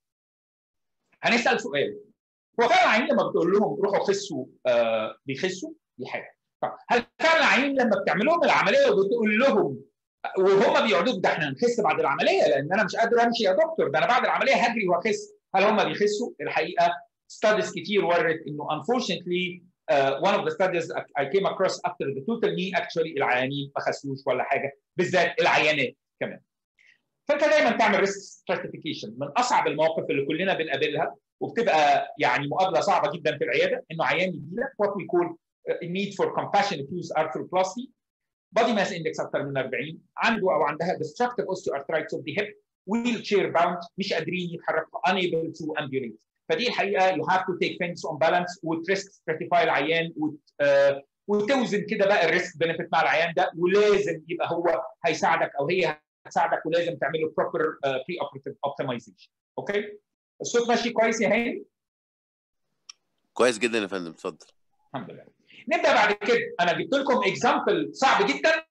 هنسال سؤال هو فعلا العيان لما بتقول لهم روحوا خسوا uh, بيخسوا دي حاجه. طب هل فعلا العيان لما بتعمل لهم العمليه وبتقول لهم وهم بيقعدوا ده احنا هنخس بعد العمليه لان انا مش قادر امشي يا دكتور ده انا بعد العمليه هجري واخس هل هم بيخسوا؟ الحقيقه ستاديز كتير ورت انه unfortunately uh, one of the studies I came across after the total knee actually العيانين ما خسوش ولا حاجه بالذات العيانات كمان. فانت دايما تعمل ريسك ستراتيفيكيشن من اصعب المواقف اللي كلنا بنقابلها وبتبقى يعني مقابله صعبه جدا في العياده انه عيان يجي لك what we call a need for compassionate use arthroplasty body mass index اكثر من 40 عنده او عندها destructive osteoarthritis of the hip wheel chair bound مش قادرين يتحركوا unable to ambulate فدي الحقيقه you have to take things on balance وتريسك ستراتيفاي العيان وت, uh, وتوزن كده بقى الريسك بنفيت مع العيان ده ولازم يبقى هو هيساعدك او هي هتساعدك ولازم تعمل له proper بري اوبريتيف اوبتمايزيشن اوكي الصوت ماشي كويس يا هاني؟ كويس جدا يا فندم اتفضل الحمد لله نبدا بعد كده انا جبت لكم اكزامبل صعب جدا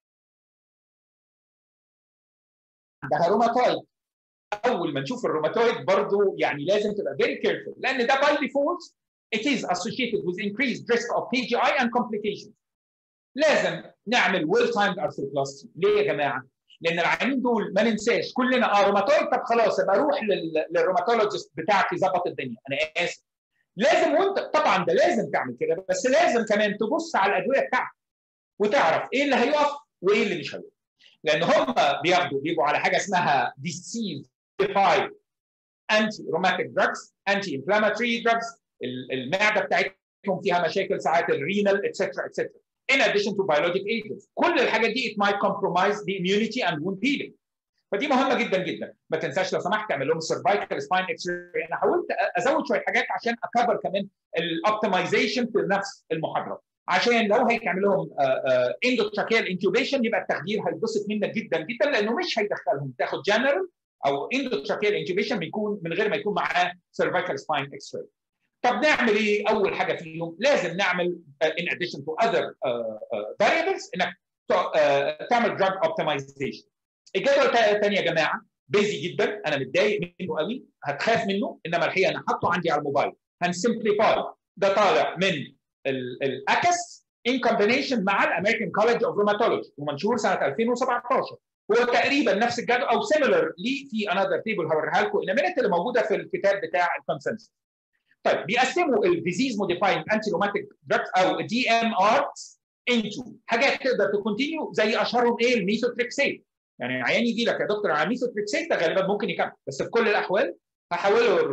عندها روماتويد اول ما نشوف الروماتويد برضو يعني لازم تبقى very careful لان ده by default it is associated with increased risk of PGI and complications لازم نعمل well timed arthroplasty ليه يا جماعه؟ لان العيانين دول ما ننساش كلنا اه روماتويد طب خلاص ابقى اروح للروماتولوجيست بتاعك يظبط الدنيا انا اسف لازم وانت طبعا ده لازم تعمل كده بس لازم كمان تبص على الادويه بتاعتك وتعرف ايه اللي هيقف وايه اللي مش هيقف لان هم بياخدوا بيبقوا على حاجه اسمها disease defined anti rheumatic drugs anti inflammatory drugs المعده بتاعتهم فيها مشاكل ساعات الرينال اتسترا اتسترا in addition to biologic agents كل الحاجات دي it might compromise the immunity and wound healing فدي مهمه جدا جدا ما تنساش لو سمحت تعمل لهم سيرفايكال سباين اكس انا حاولت ازود شويه حاجات عشان اكبر كمان الاوبتمايزيشن في نفس المحاضره عشان لو هيتعمل لهم اندوتراكيال انتوبيشن يبقى التخدير هيتبسط منك جدا جدا لانه مش هيدخلهم تاخد جنرال او اندوتراكيال انتوبيشن بيكون من غير ما يكون معاه سيرفايكال سباين اكس راي طب نعمل ايه اول حاجه فيهم لازم نعمل in addition to other uh, uh, variables انك uh, تعمل drug optimization الجدول الثاني يا جماعه بيزي جدا انا متضايق منه قوي هتخاف منه انما الحقيقه انا حاطه عندي على الموبايل هنسمبليفاي ده طالع من الاكس ان كومبينيشن مع الامريكان كولج اوف روماتولوجي ومنشور سنه 2017 هو تقريبا نفس الجدول او سيميلر ليه في انذر تيبل هوريها لكم ان اللي موجوده في الكتاب بتاع الكونسنسس طيب بيقسموا الديزيز موديفاينج انتي روماتيك دراجز او دي ام ار انتو حاجات تقدر تكونتينيو زي اشهرهم ايه الميثوتريكسيت يعني عيان يجي لك يا دكتور على ميثوتريكسيت ده غالبا ممكن يكمل بس في كل الاحوال هحوله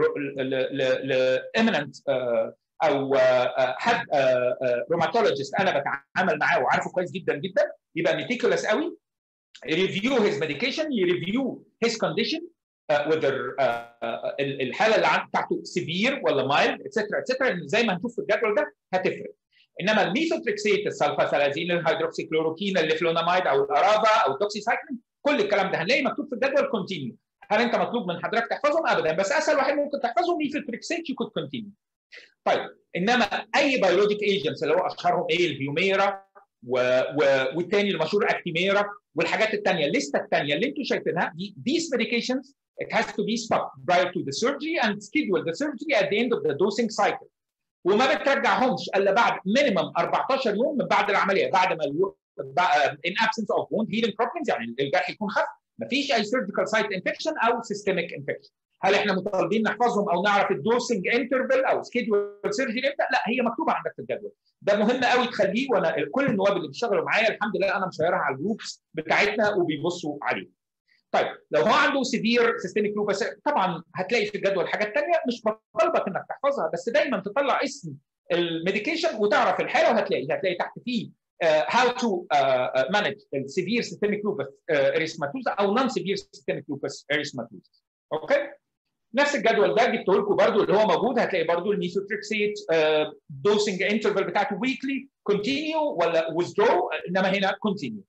لاميننت او حد روماتولوجيست انا بتعامل معاه وعارفه كويس جدا جدا يبقى ميتيكولس قوي ريفيو هيز ميديكيشن يريفيو هيز كونديشن whether الحاله اللي عند بتاعته سيفير ولا مايلد اتسترا اتسترا زي ما هنشوف في الجدول ده هتفرق انما الميثوتريكسيت السلفاسالازين الهيدروكسيكلوروكين الليفلوناميد او الارافا او الدوكسيسايكلين كل الكلام ده هنلاقي مكتوب في الجدول كونتينيو هل انت مطلوب من حضرتك تحفظهم ابدا بس اسهل واحد ممكن تحفظه ميثوتريكسيت يو كود كونتينيو طيب انما اي بيولوجيك ايجنتس اللي هو اشهرهم ايه الهيوميرا و... و... والثاني المشهور اكتيميرا والحاجات الثانيه الليسته الثانيه اللي انتم شايفينها دي these medications it has to be stopped prior to the surgery and schedule the surgery at the end of the dosing cycle وما بترجعهمش الا بعد مينيمم 14 يوم من بعد العمليه بعد ما الو... in absence of wound healing problems يعني الجرح يكون خف مفيش اي surgical site infection او systemic infection هل احنا مطالبين نحفظهم او نعرف الدوسنج انترفال او سكيدول سيرجري امتى؟ لا هي مكتوبه عندك في الجدول ده مهم قوي تخليه وانا كل النواب اللي بيشتغلوا معايا الحمد لله انا مشيرها على الجروبس بتاعتنا وبيبصوا عليه. طيب لو هو عنده سيفير سيستميك لوبس طبعا هتلاقي في الجدول حاجات ثانيه مش بطالبك انك تحفظها بس دايما تطلع اسم الميديكيشن وتعرف الحاله وهتلاقي هتلاقي تحت فيه هاو تو مانج السيفير سيستميك لوبس اريثماتوزا او نون سيفير سيستميك لوبس اريثماتوزا اوكي نفس الجدول ده جبته لكم برضو اللي هو موجود هتلاقي برضو الميثوتريكسيت دوسنج انترفال بتاعته ويكلي كونتينيو ولا ويزدرو انما هنا كونتينيو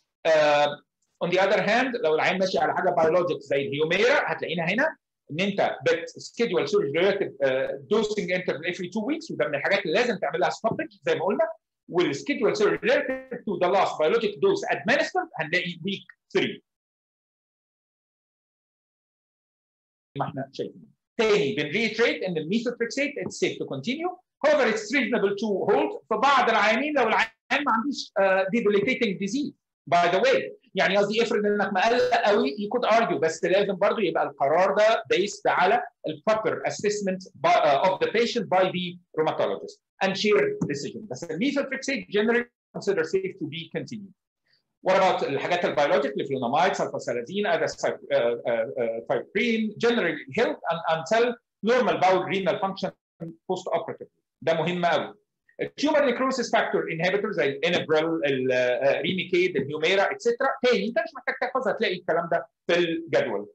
اون ذا اذر هاند لو العين ماشي على حاجه بيولوجيك زي الهيوميرا هتلاقينا هنا ان انت بتسكيدول سورج ريليتد دوسنج انترفال افري 2 ويكس وده من الحاجات اللي لازم تعمل لها ستوبج زي ما قلنا والسكيدول سورج ريليتد تو ذا لاست بيولوجيك دوز ادمنسترد هنلاقي ويك 3 ما احنا شايفين تاني بنريتريت ان الميثوتريكسيت اتس سيف تو كونتينيو however it's reasonable to hold في بعض العيانين لو العيان ما عندوش debilitating disease by the way يعني قصدي افرض انك مقلق قوي you could argue بس لازم برضه يبقى القرار ده based على ال proper assessment by, uh, of the patient by the rheumatologist and shared decision بس الميثوتريكسيت generally considered safe to be continued What about الحاجات البيولوجيك لفلونامايد سلفاسالازين فايبرين generally held until normal bowel renal function post operative ده مهم قوي التيومر نيكروسيس فاكتور انهبيتور زي الانبريل الريميكيد الهيوميرا اتسترا تاني انت مش محتاج تحفظها هتلاقي الكلام ده في الجدول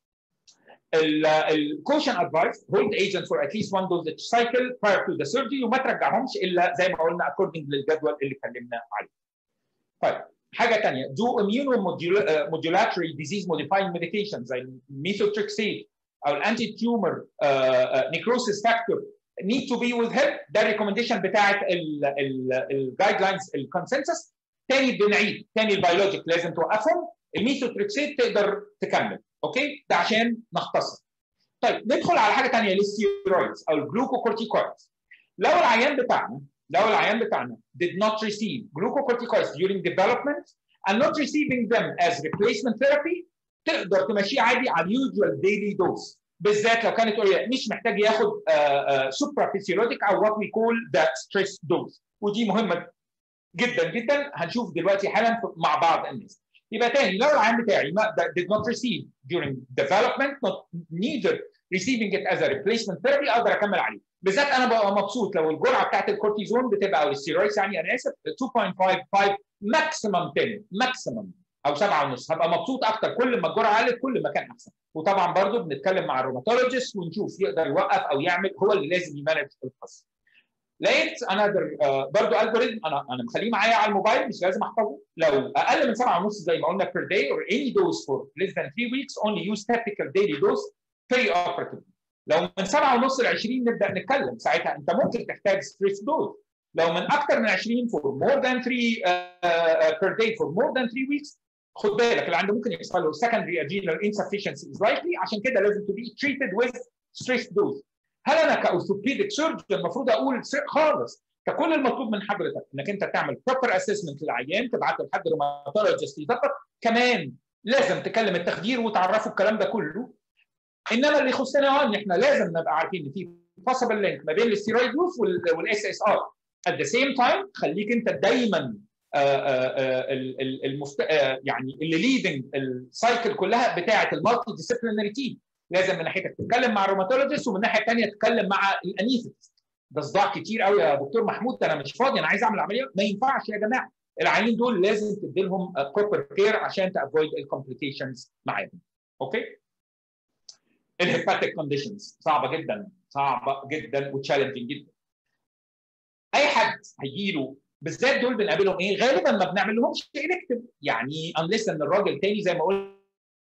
الكوشن ادفايس هولد ايجنت فور ات ليست وان دوزج سايكل prior to the surgery وما ترجعهمش الا زي ما قلنا according للجدول اللي اتكلمنا عليه. طيب حاجه ثانيه do immunomodulatory disease modifying medications زي methotrexate او الانتي تيومر نيكروسيس فاكتور need to be withheld ده الريكومنديشن بتاعت الجايد لاينز الكونسنسس تاني بنعيد تاني البيولوجيك لازم توقفهم الميثوتريكسيت تقدر تكمل اوكي ده عشان نختصر طيب ندخل على حاجه ثانيه للستيرويدز او الجلوكوكورتيكويدز لو العيان بتاعنا لو العيان بتاعنا did not receive glucocorticoids during development and not receiving them as replacement therapy تقدر تمشيه عادي على اليوجوال ديلي دوز بالذات لو كانت قليله مش محتاج ياخد سوبرا فيسيولوجيك او وات وي كول ذات ستريس دوز ودي مهمه جدا جدا هنشوف دلوقتي حالا مع بعض الناس يبقى تاني لو العين بتاعي ما did not receive during development not neither receiving it as a replacement therapy اقدر اكمل عليه بالذات انا ببقى مبسوط لو الجرعه بتاعت الكورتيزون بتبقى او الستيرويدز يعني انا اسف 2.55 ماكسيمم 10 ماكسيمم او 7 ونص هبقى مبسوط اكتر كل ما الجرعه قلت كل ما كان احسن وطبعا برضو بنتكلم مع الروماتولوجيست ونشوف يقدر يوقف او يعمل هو اللي لازم يمانج القصه لقيت انذر برضو الجوريزم انا انا مخليه معايا على الموبايل مش لازم احفظه لو اقل من 7 ونص زي ما قلنا per day or any dose for less than 3 weeks only use typical daily dose pre-operatively لو من 7 ونص ل 20 نبدا نتكلم ساعتها انت ممكن تحتاج ستريس دوز لو من اكثر من 20 for more than 3 uh, per day for more than 3 weeks خد بالك اللي عنده ممكن يحصل له secondary adrenal insufficiency is likely عشان كده لازم to be treated with stress dose هل انا كاورثوبيديك سيرجن المفروض اقول خالص فكل المطلوب من حضرتك انك انت تعمل proper assessment للعيان تبعته لحد روماتولوجيست يظبط كمان لازم تكلم التخدير وتعرفه الكلام ده كله انما اللي يخصنا اه ان احنا لازم نبقى عارفين ان في possible link ما بين الاستيرويد يوز والاس اس ار at the same time خليك انت دايما المست... يعني اللي ليدنج السايكل كلها بتاعه المالتي ديسيبلينري تيم لازم من ناحيتك تتكلم مع الروماتولوجيست ومن الناحيه الثانيه تتكلم مع الانيثيست ده صداع كتير قوي يا دكتور محمود انا مش فاضي انا عايز اعمل عمليه ما ينفعش يا جماعه العيانين دول لازم تدي لهم بروبر كير عشان تافويد الكومبليكيشنز معاهم اوكي الهيباتيك كونديشنز صعبه جدا صعبه جدا وتشالنجنج جدا اي حد هيجي له بالذات دول بنقابلهم ايه غالبا ما بنعمل لهمش الكتف يعني انليس ان الراجل تاني زي ما قلت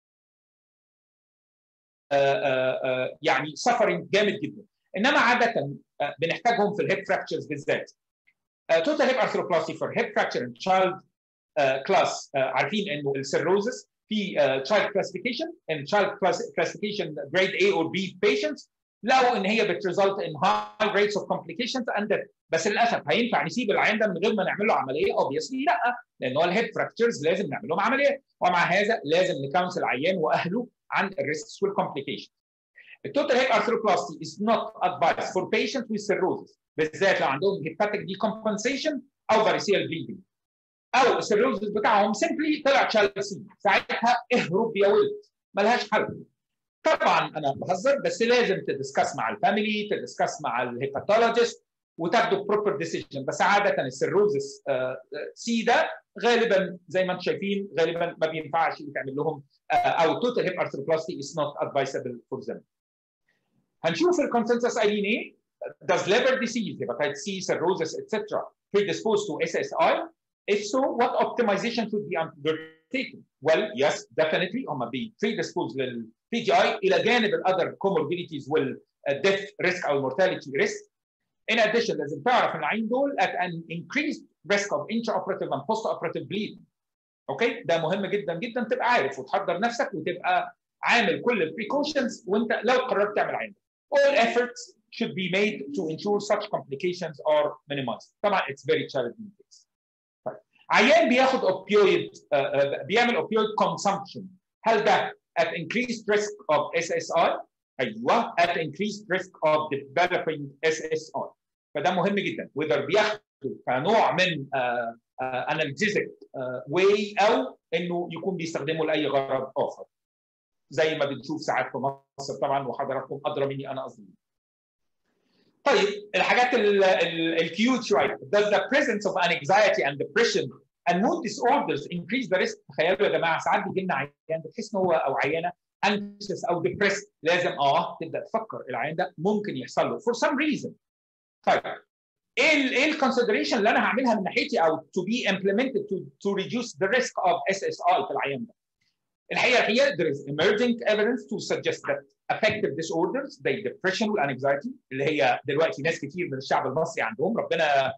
يعني سفرنج جامد جدا انما عاده بنحتاجهم في الهيب فراكتشرز بالذات توتال هيب ارثروبلاستي فور هيب فراكتشر ان تشايلد كلاس عارفين انه السيروزس في تشايلد كلاسيفيكيشن ان تشايلد كلاسيفيكشن جريد A اور B patients لقوا ان هي بتريزلت ان هاي ريتس اوف كومبليكيشنز اند بس للاسف هينفع نسيب العيان ده من غير ما نعمل له عمليه اوبيسلي لا لان هو الهيب فراكتشرز لازم نعمل لهم عمليه ومع هذا لازم نكونسل العيان واهله عن الريسكس والكومبليكيشنز التوتال هيب ارثروبلاستي is not advised for patients with cirrhosis بالذات لو عندهم hepatic decompensation او varicose bleeding او السيروزس بتاعهم سيمبلي طلع تشالسي ساعتها اهرب يا ولد ملهاش حل طبعا انا بهزر بس لازم تدسكس مع الفاميلي تدسكس مع الهيباتولوجيست وتاخدوا بروبر ديسيجن بس عاده السيروزس سي ده غالبا زي ما انتم شايفين غالبا ما بينفعش يتعمل لهم او توتال هيب ارثروبلاستي is not advisable for them. هنشوف الكونسنسس قايلين ايه؟ Does liver disease, hepatitis C, cirrhosis, etc. predispose to SSI? If so, what optimization should be undertaken? Well, yes, definitely هم بي predispose لل PGI إلى جانب ال other comorbidities وال death risk أو mortality risk. In addition, لازم تعرف ان العين دول at an increased risk of intraoperative and postoperative bleeding. اوكي ده مهم جدا جدا تبقى عارف وتحضر نفسك وتبقى عامل كل البريكوشنز وانت لو قررت تعمل عين. All efforts should be made to ensure such complications are minimized. طبعا it's very challenging case. طيب عيان بياخد opioid uh, uh, بيعمل opioid consumption هل ده at increased risk of SSI؟ ايوه at increased risk of developing SSI. فده مهم جدا whether بياخده كنوع من uh, uh, analgesic uh, way او انه يكون بيستخدمه لاي غرض اخر. زي ما بنشوف ساعات في مصر طبعا وحضراتكم ادرى مني انا قصدي. طيب الحاجات الكيوت شويه does the presence of anxiety and depression and mood disorders increase the risk تخيلوا يا جماعه ساعات بيجي لنا عيان بتحس ان هو او عيانه anxious او depressed لازم اه تبدا تفكر العيان ده ممكن يحصل له for some reason طيب ايه ال ايه الكونسيدريشن اللي انا هعملها من ناحيتي او to be implemented to to reduce the risk of SSI في العيان ده الحقيقه الحقيقه there is emerging evidence to suggest that affective disorders زي depression والanxiety اللي هي دلوقتي ناس كتير من الشعب المصري عندهم ربنا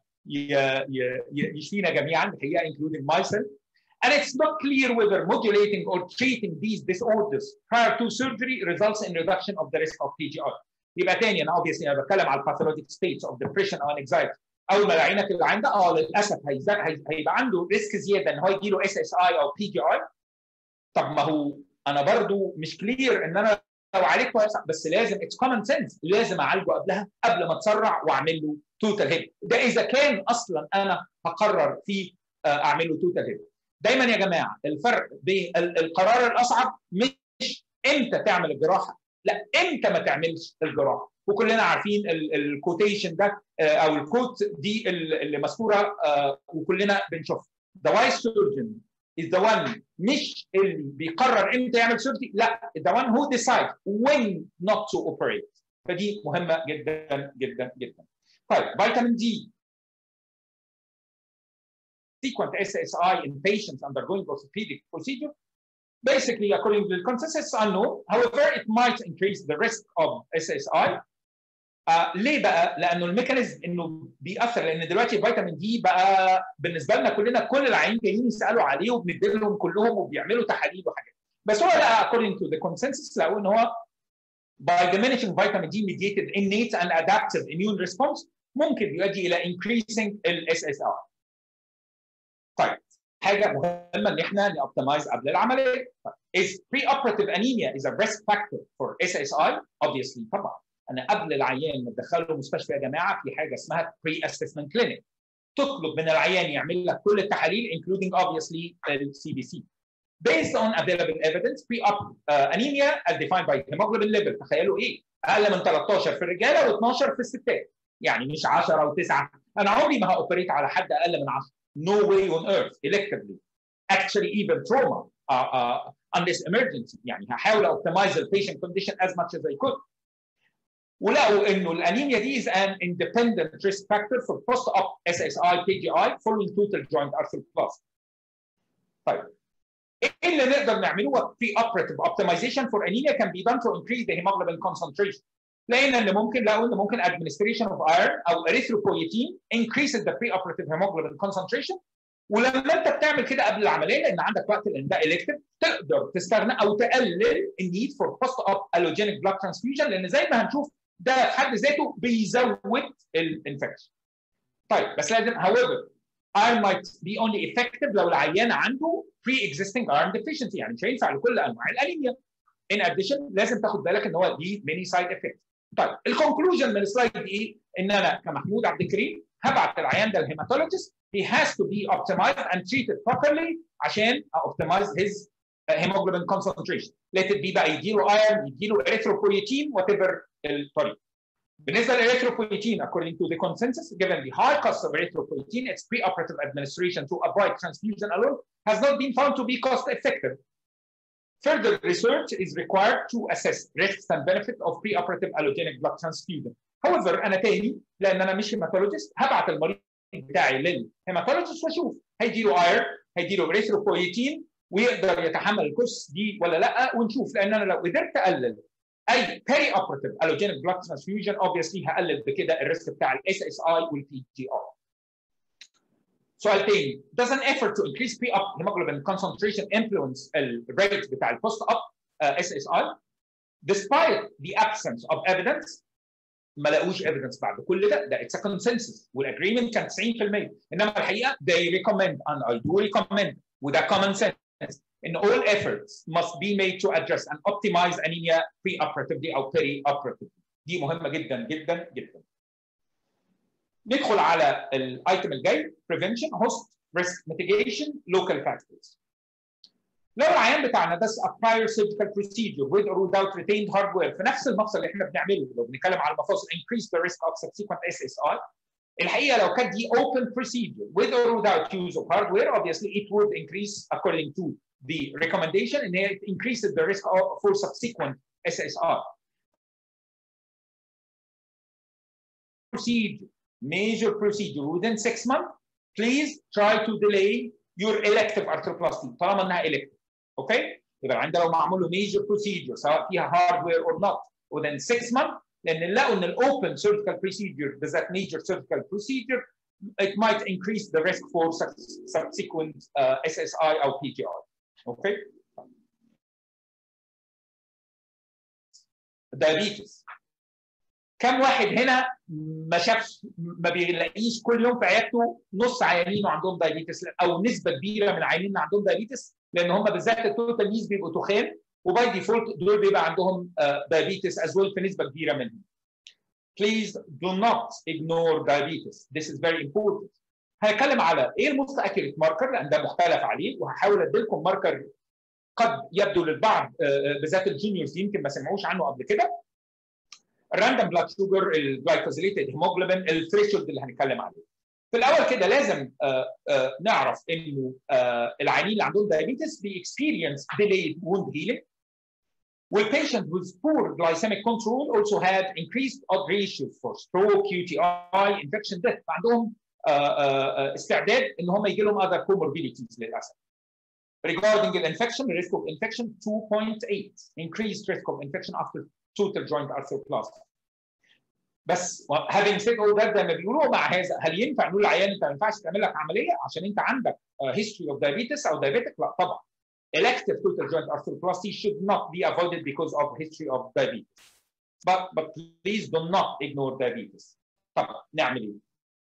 يشفينا جميعا الحقيقه including myself and it's not clear whether modulating or treating these disorders prior to surgery results in reduction of the risk of PGI يبقى تاني انا obviously انا بتكلم على pathologic states of depression or anxiety اول ما عينك العين ده اه للاسف هيبقى عنده ريسك زياده ان هو يجي له اس اس اي او بي جي اي طب ما هو انا برضو مش كلير ان انا عالجته هيحصل بس لازم اتس كومن سنس لازم اعالجه قبلها قبل ما اتسرع واعمل له توتال هيد ده اذا كان اصلا انا هقرر في اعمل له توتال هيد دايما يا جماعه الفرق بين القرار الاصعب مش امتى تعمل الجراحه لا امتى ما تعملش الجراحه وكلنا عارفين الكوتيشن ده او الكوت دي اللي مذكوره وكلنا بنشوفها the wise surgeon is the one مش اللي بيقرر امتى يعمل سيرجري لا the one who decides when not to operate فدي مهمه جدا جدا جدا طيب فيتامين دي frequent SSI in patients undergoing orthopedic procedure basically according to the consensus is unknown however it might increase the risk of SSI آه ليه بقى؟ لانه الميكانيزم انه بيأثر لان دلوقتي الفيتامين دي بقى بالنسبه لنا كلنا كل العيانين جايين يسالوا عليه وبندي لهم كلهم وبيعملوا تحاليل وحاجات. بس هو لا according to the consensus لقوا ان هو by diminishing vitamin D mediated innate and adaptive immune response ممكن يؤدي الى increasing ال SSR. طيب حاجه مهمه ان احنا نوبتمايز قبل العمليه. Is preoperative anemia is a risk factor for SSI? Obviously طبعا. انا قبل العيان ما ادخله مستشفى يا جماعه في حاجه اسمها بري اسسمنت كلينيك تطلب من العيان يعمل لك كل التحاليل including obviously السي بي سي based on available evidence pre-op uh, anemia as defined by hemoglobin level تخيلوا ايه اقل من 13 في الرجاله و12 في الستات يعني مش 10 و9 انا عمري ما هاوبريت على حد اقل من 10 no way on earth electively actually even trauma uh, uh, unless emergency يعني هحاول optimize the patient condition as much as I could ولقوا انه الانيميا دي is an independent risk factor for post-op SSI PGI following total joint arthroplasty. طيب ايه اللي نقدر نعمله pre operative optimization for anemia can be done to increase the hemoglobin concentration. لقينا ان ممكن لقوا ان ممكن administration of iron او erythropoietin increases the pre-operative hemoglobin concentration ولما انت بتعمل كده قبل العمليه لان عندك وقت لان ده الكتف تقدر تستغنى او تقلل النيد فور بوست اوب الوجينيك بلاد ترانسفيوجن لان زي ما هنشوف ده في حد ذاته بيزود الانفكشن. طيب بس لازم however iron might be only effective لو العيان عنده pre-existing iron deficiency يعني مش هينفع لكل انواع الانيميا. In addition لازم تاخد بالك ان هو دي many side effects. طيب الكونكلوجن من السلايد دي ايه؟ ان انا كمحمود عبد الكريم هبعت العيان ده للهيماتولوجيست he has to be optimized and treated properly عشان optimize his hemoglobin concentration. Let it be بقى يديله iron يديله erythropoietin whatever الطريق. بالنسبه للإريثروبويتين according to the consensus given the high cost of erythropoietin its preoperative administration to avoid transfusion alone has not been found to be cost effective. Further research is required to assess risks and benefits of preoperative allogenic blood transfusion. However انا تاني لان انا مش هيماتولوجيست هبعت المريض بتاعي للهيماتولوجيست واشوف هيديله اير هيديله اريثروبويتين ويقدر يتحمل الكورس دي ولا لا ونشوف لان انا لو قدرت اقلل اي بيري اوبراتيف الوجينيك بلاد ترانسفيوجن اوبسلي هقلل بكده الريسك بتاع الاس اس اي والبي جي ار. سؤال تاني does an effort to increase pre op hemoglobin concentration influence الريت بتاع البوست op اس اس اي despite the absence of evidence ما لقوش evidence بعد كل ده ده it's a consensus والاجريمنت كان 90% انما الحقيقه they recommend and I do recommend وده common sense in all efforts must be made to address and optimize anemia pre-operatively او peri-operatively دي مهمه جدا جدا جدا ندخل على الايتم الجاي prevention host risk mitigation local factors لو العيان بتاعنا ده a prior surgical procedure with or without retained hardware في نفس المفصل اللي احنا بنعمله لو بنتكلم على المفاصل increase the risk of subsequent SSI الحقيقه لو كانت دي open procedure with or without use of hardware obviously it would increase according to the recommendation and it increases the risk of, for subsequent SSR. Procedure, major procedure within six months, please try to delay your elective arthroplasty طالما انها elective. اوكي؟ يبقى عندنا لو معمول له major procedure سواء فيها hardware or not within six months لان لقوا ان الاوبن surgical procedure بالذات major surgical procedure it might increase the risk for subsequent uh, SSI او PGI. اوكي دايابيتس كم واحد هنا ما شافش ما بيلاقيش كل يوم في عيادته نص عيانين عندهم دايابيتس او نسبه كبيره من العيانين عندهم دايابيتس لان هم بالذات التوتال نيز بيبقوا تخان وباي ديفولت دول بيبقى عندهم diabetes as well في نسبه كبيره منهم. Please do not ignore diabetes. This is very important. هنتكلم على ايه الموست اكيوريت ماركر لان ده مختلف عليه وهحاول ادي لكم ماركر قد يبدو للبعض بالذات الجونيورز يمكن ما سمعوش عنه قبل كده. الراندوم بلاد شوجر الجلايكوزيليتد هيموجلوبين الثريشولد اللي هنتكلم عليه. في الاول كده لازم uh, uh, نعرف انه uh, العيانين اللي عندهم diabetes بيكسبيرينس delayed wound healing والpatient with poor glycemic control also had increased odd ratios for stroke, UTI, infection, death فعندهم استعداد ان هم يجي لهم other comorbidities للاسف. Regarding the infection, the risk of infection 2.8 increased risk of infection after total joint arthroplasty. بس having said all that زي ما بيقولوا مع هذا هل ينفع نقول للعيان انت ما ينفعش تعمل لك عمليه عشان انت عندك history of diabetes او diabetic؟ لا طبعا. Elective total joint arthroplasty should not be avoided because of history of diabetes. But but please do not ignore diabetes. طبعا نعمل ايه؟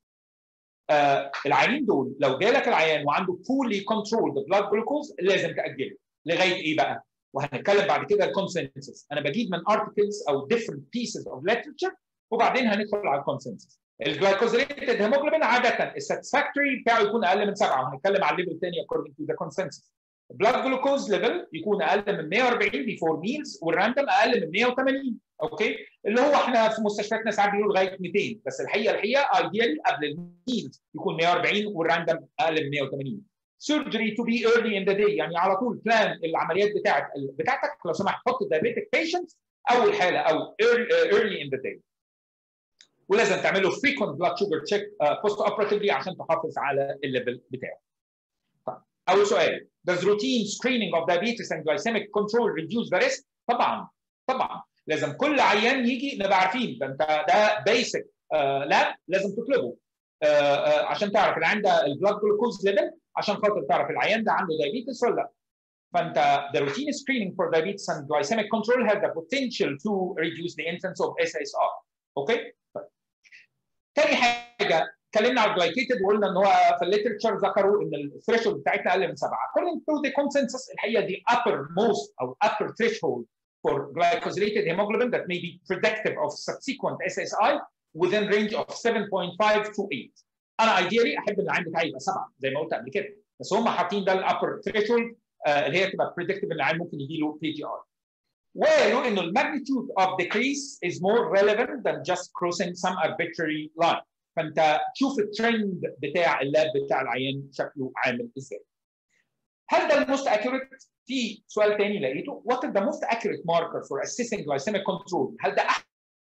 آه العيانين دول لو جالك العيان وعنده fully controlled blood glucose لازم تاجله لغايه ايه بقى؟ وهنتكلم بعد كده الكونسنسس انا بجيب من articles او different pieces of literature وبعدين هندخل على الكونسنسس الجلايكوزيليتد هيموجلوبين عاده الساتسفاكتوري بتاعه يكون اقل من سبعه وهنتكلم على الليفل الثاني according to the consensus البلاد جلوكوز ليفل يكون اقل من 140 بيفور ميلز والراندوم اقل من 180 اوكي اللي هو احنا في مستشفياتنا ساعات بيقولوا لغايه 200 بس الحقيقه الحقيقه ايديالي قبل الميلز يكون 140 والراندوم اقل من 180 surgery to be early in the day يعني على طول بلان العمليات بتاعت بتاعتك لو سمحت حط diabetic patient اول حاله او early, early in the day ولازم تعمل له frequent blood sugar check uh, post operatively عشان تحافظ على الليفل بتاعه. طيب اول سؤال does routine screening of diabetes and glycemic control reduce the risk؟ طبعا طبعا لازم كل عيان يجي نبقى عارفين ده انت ده بيسك لاب لازم تطلبه uh, uh, عشان تعرف العيان ده البلاد جلوكوز ليفل عشان خاطر تعرف العيان ده عنده diabetes ولا لا. فانت the routine screening for diabetes and glycemic control have the potential to reduce the incidence of SSR. اوكي؟ okay? تاني حاجه اتكلمنا على الجلايكيتد وقلنا ان هو في الليترشر ذكروا ان الثريشولد بتاعتنا اقل من سبعه. According to the consensus الحقيقه دي upper most او upper threshold for glycosylated hemoglobin that may be predictive of subsequent SSI within range of 7.5 to 8. انا ايديالي احب ان العين بتاعي يبقى سبعه زي ما قلت قبل كده بس هم حاطين ده الابر ثريشولد اللي هي تبقى predictive ان العين ممكن يجي له بي جي ار. وقالوا انه الماجنتيود of decrease is more relevant than just crossing some arbitrary line فانت تشوف الترند بتاع اللاب بتاع العيان شكله عامل ازاي هل ده الموست accurate في سؤال تاني لقيته what is the most accurate marker for assessing glycemic control هل ده احسن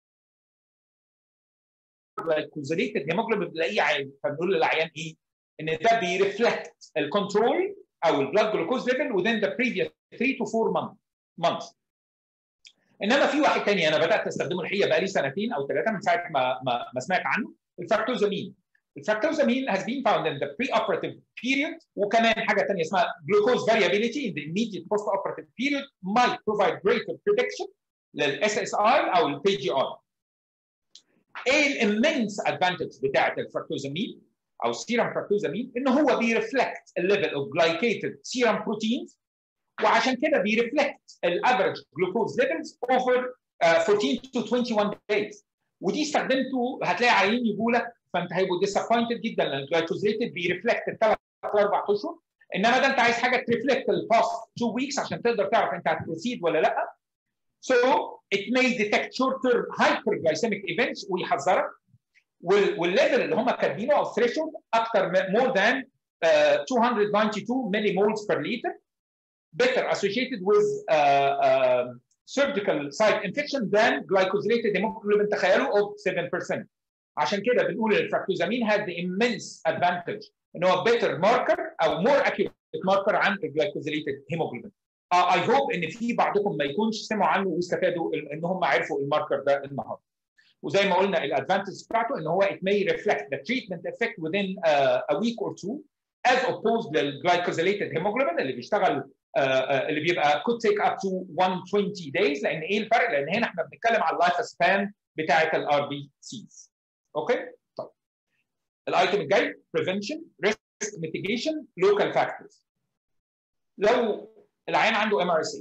glycosylated hemoglobin بنلاقيه عالي فبنقول للعيان ايه ان ده بيرفلكت الكنترول او البلاد جلوكوز ليفل within the previous 3 to 4 months انما في واحد تاني انا بدات استخدمه الحقيقه بقالي سنتين او ثلاثه من ساعه ما ما, ما سمعت عنه الفراكتوزامين الفراكتوزامين has been found in the pre-operative period وكمان حاجه ثانيه اسمها glucose variability in the immediate post-operative period might provide greater prediction للاس اس ار او البي جي ار. ايه الامنس ادفانتج بتاعت الفراكتوزامين او السيرم فراكتوزامين ان هو بيرفلكت الليفل اوف جلايكيتد سيرم بروتينز وعشان كده بيرفلكت الافريج جلوكوز ليفلز اوفر 14 to 21 days ودي استخدمته هتلاقي عيانين يجوا لك فانت هيبقوا ديسابوينتد جدا لان الجلايكوزيتد بيرفلكت الثلاث اربع اشهر انما ده انت عايز حاجه ترفلكت الباست 2 ويكس عشان تقدر تعرف انت هتبروسيد ولا لا So it may detect shorter hyperglycemic events ويحذرك والليفل اللي هم كاتبينه او threshold اكثر more than uh, 292 millimoles per liter better associated with uh, uh, surgical site infection than glycosylated hemoglobin تخيلوا of 7%. عشان كده بنقول الفراكتوزامين has the immense advantage ان هو better marker او more accurate marker عن الجلايكوزيليتد hemoglobin. اي uh, هوب ان في بعضكم ما يكونش سمعوا عنه واستفادوا ان هم عرفوا الماركر ده النهارده. وزي ما قلنا الادفانتج بتاعته ان هو it may reflect the treatment effect within uh, a week or two as opposed للجلايكوزيليتد hemoglobin اللي بيشتغل uh, uh, اللي بيبقى could take up to 120 days لان ايه الفرق؟ لان هنا احنا بنتكلم على اللايف سبان بتاعه الار بي سيز. اوكي؟ طيب. الايتم الجاي prevention risk mitigation local factors. لو العيان عنده ام ار اس اي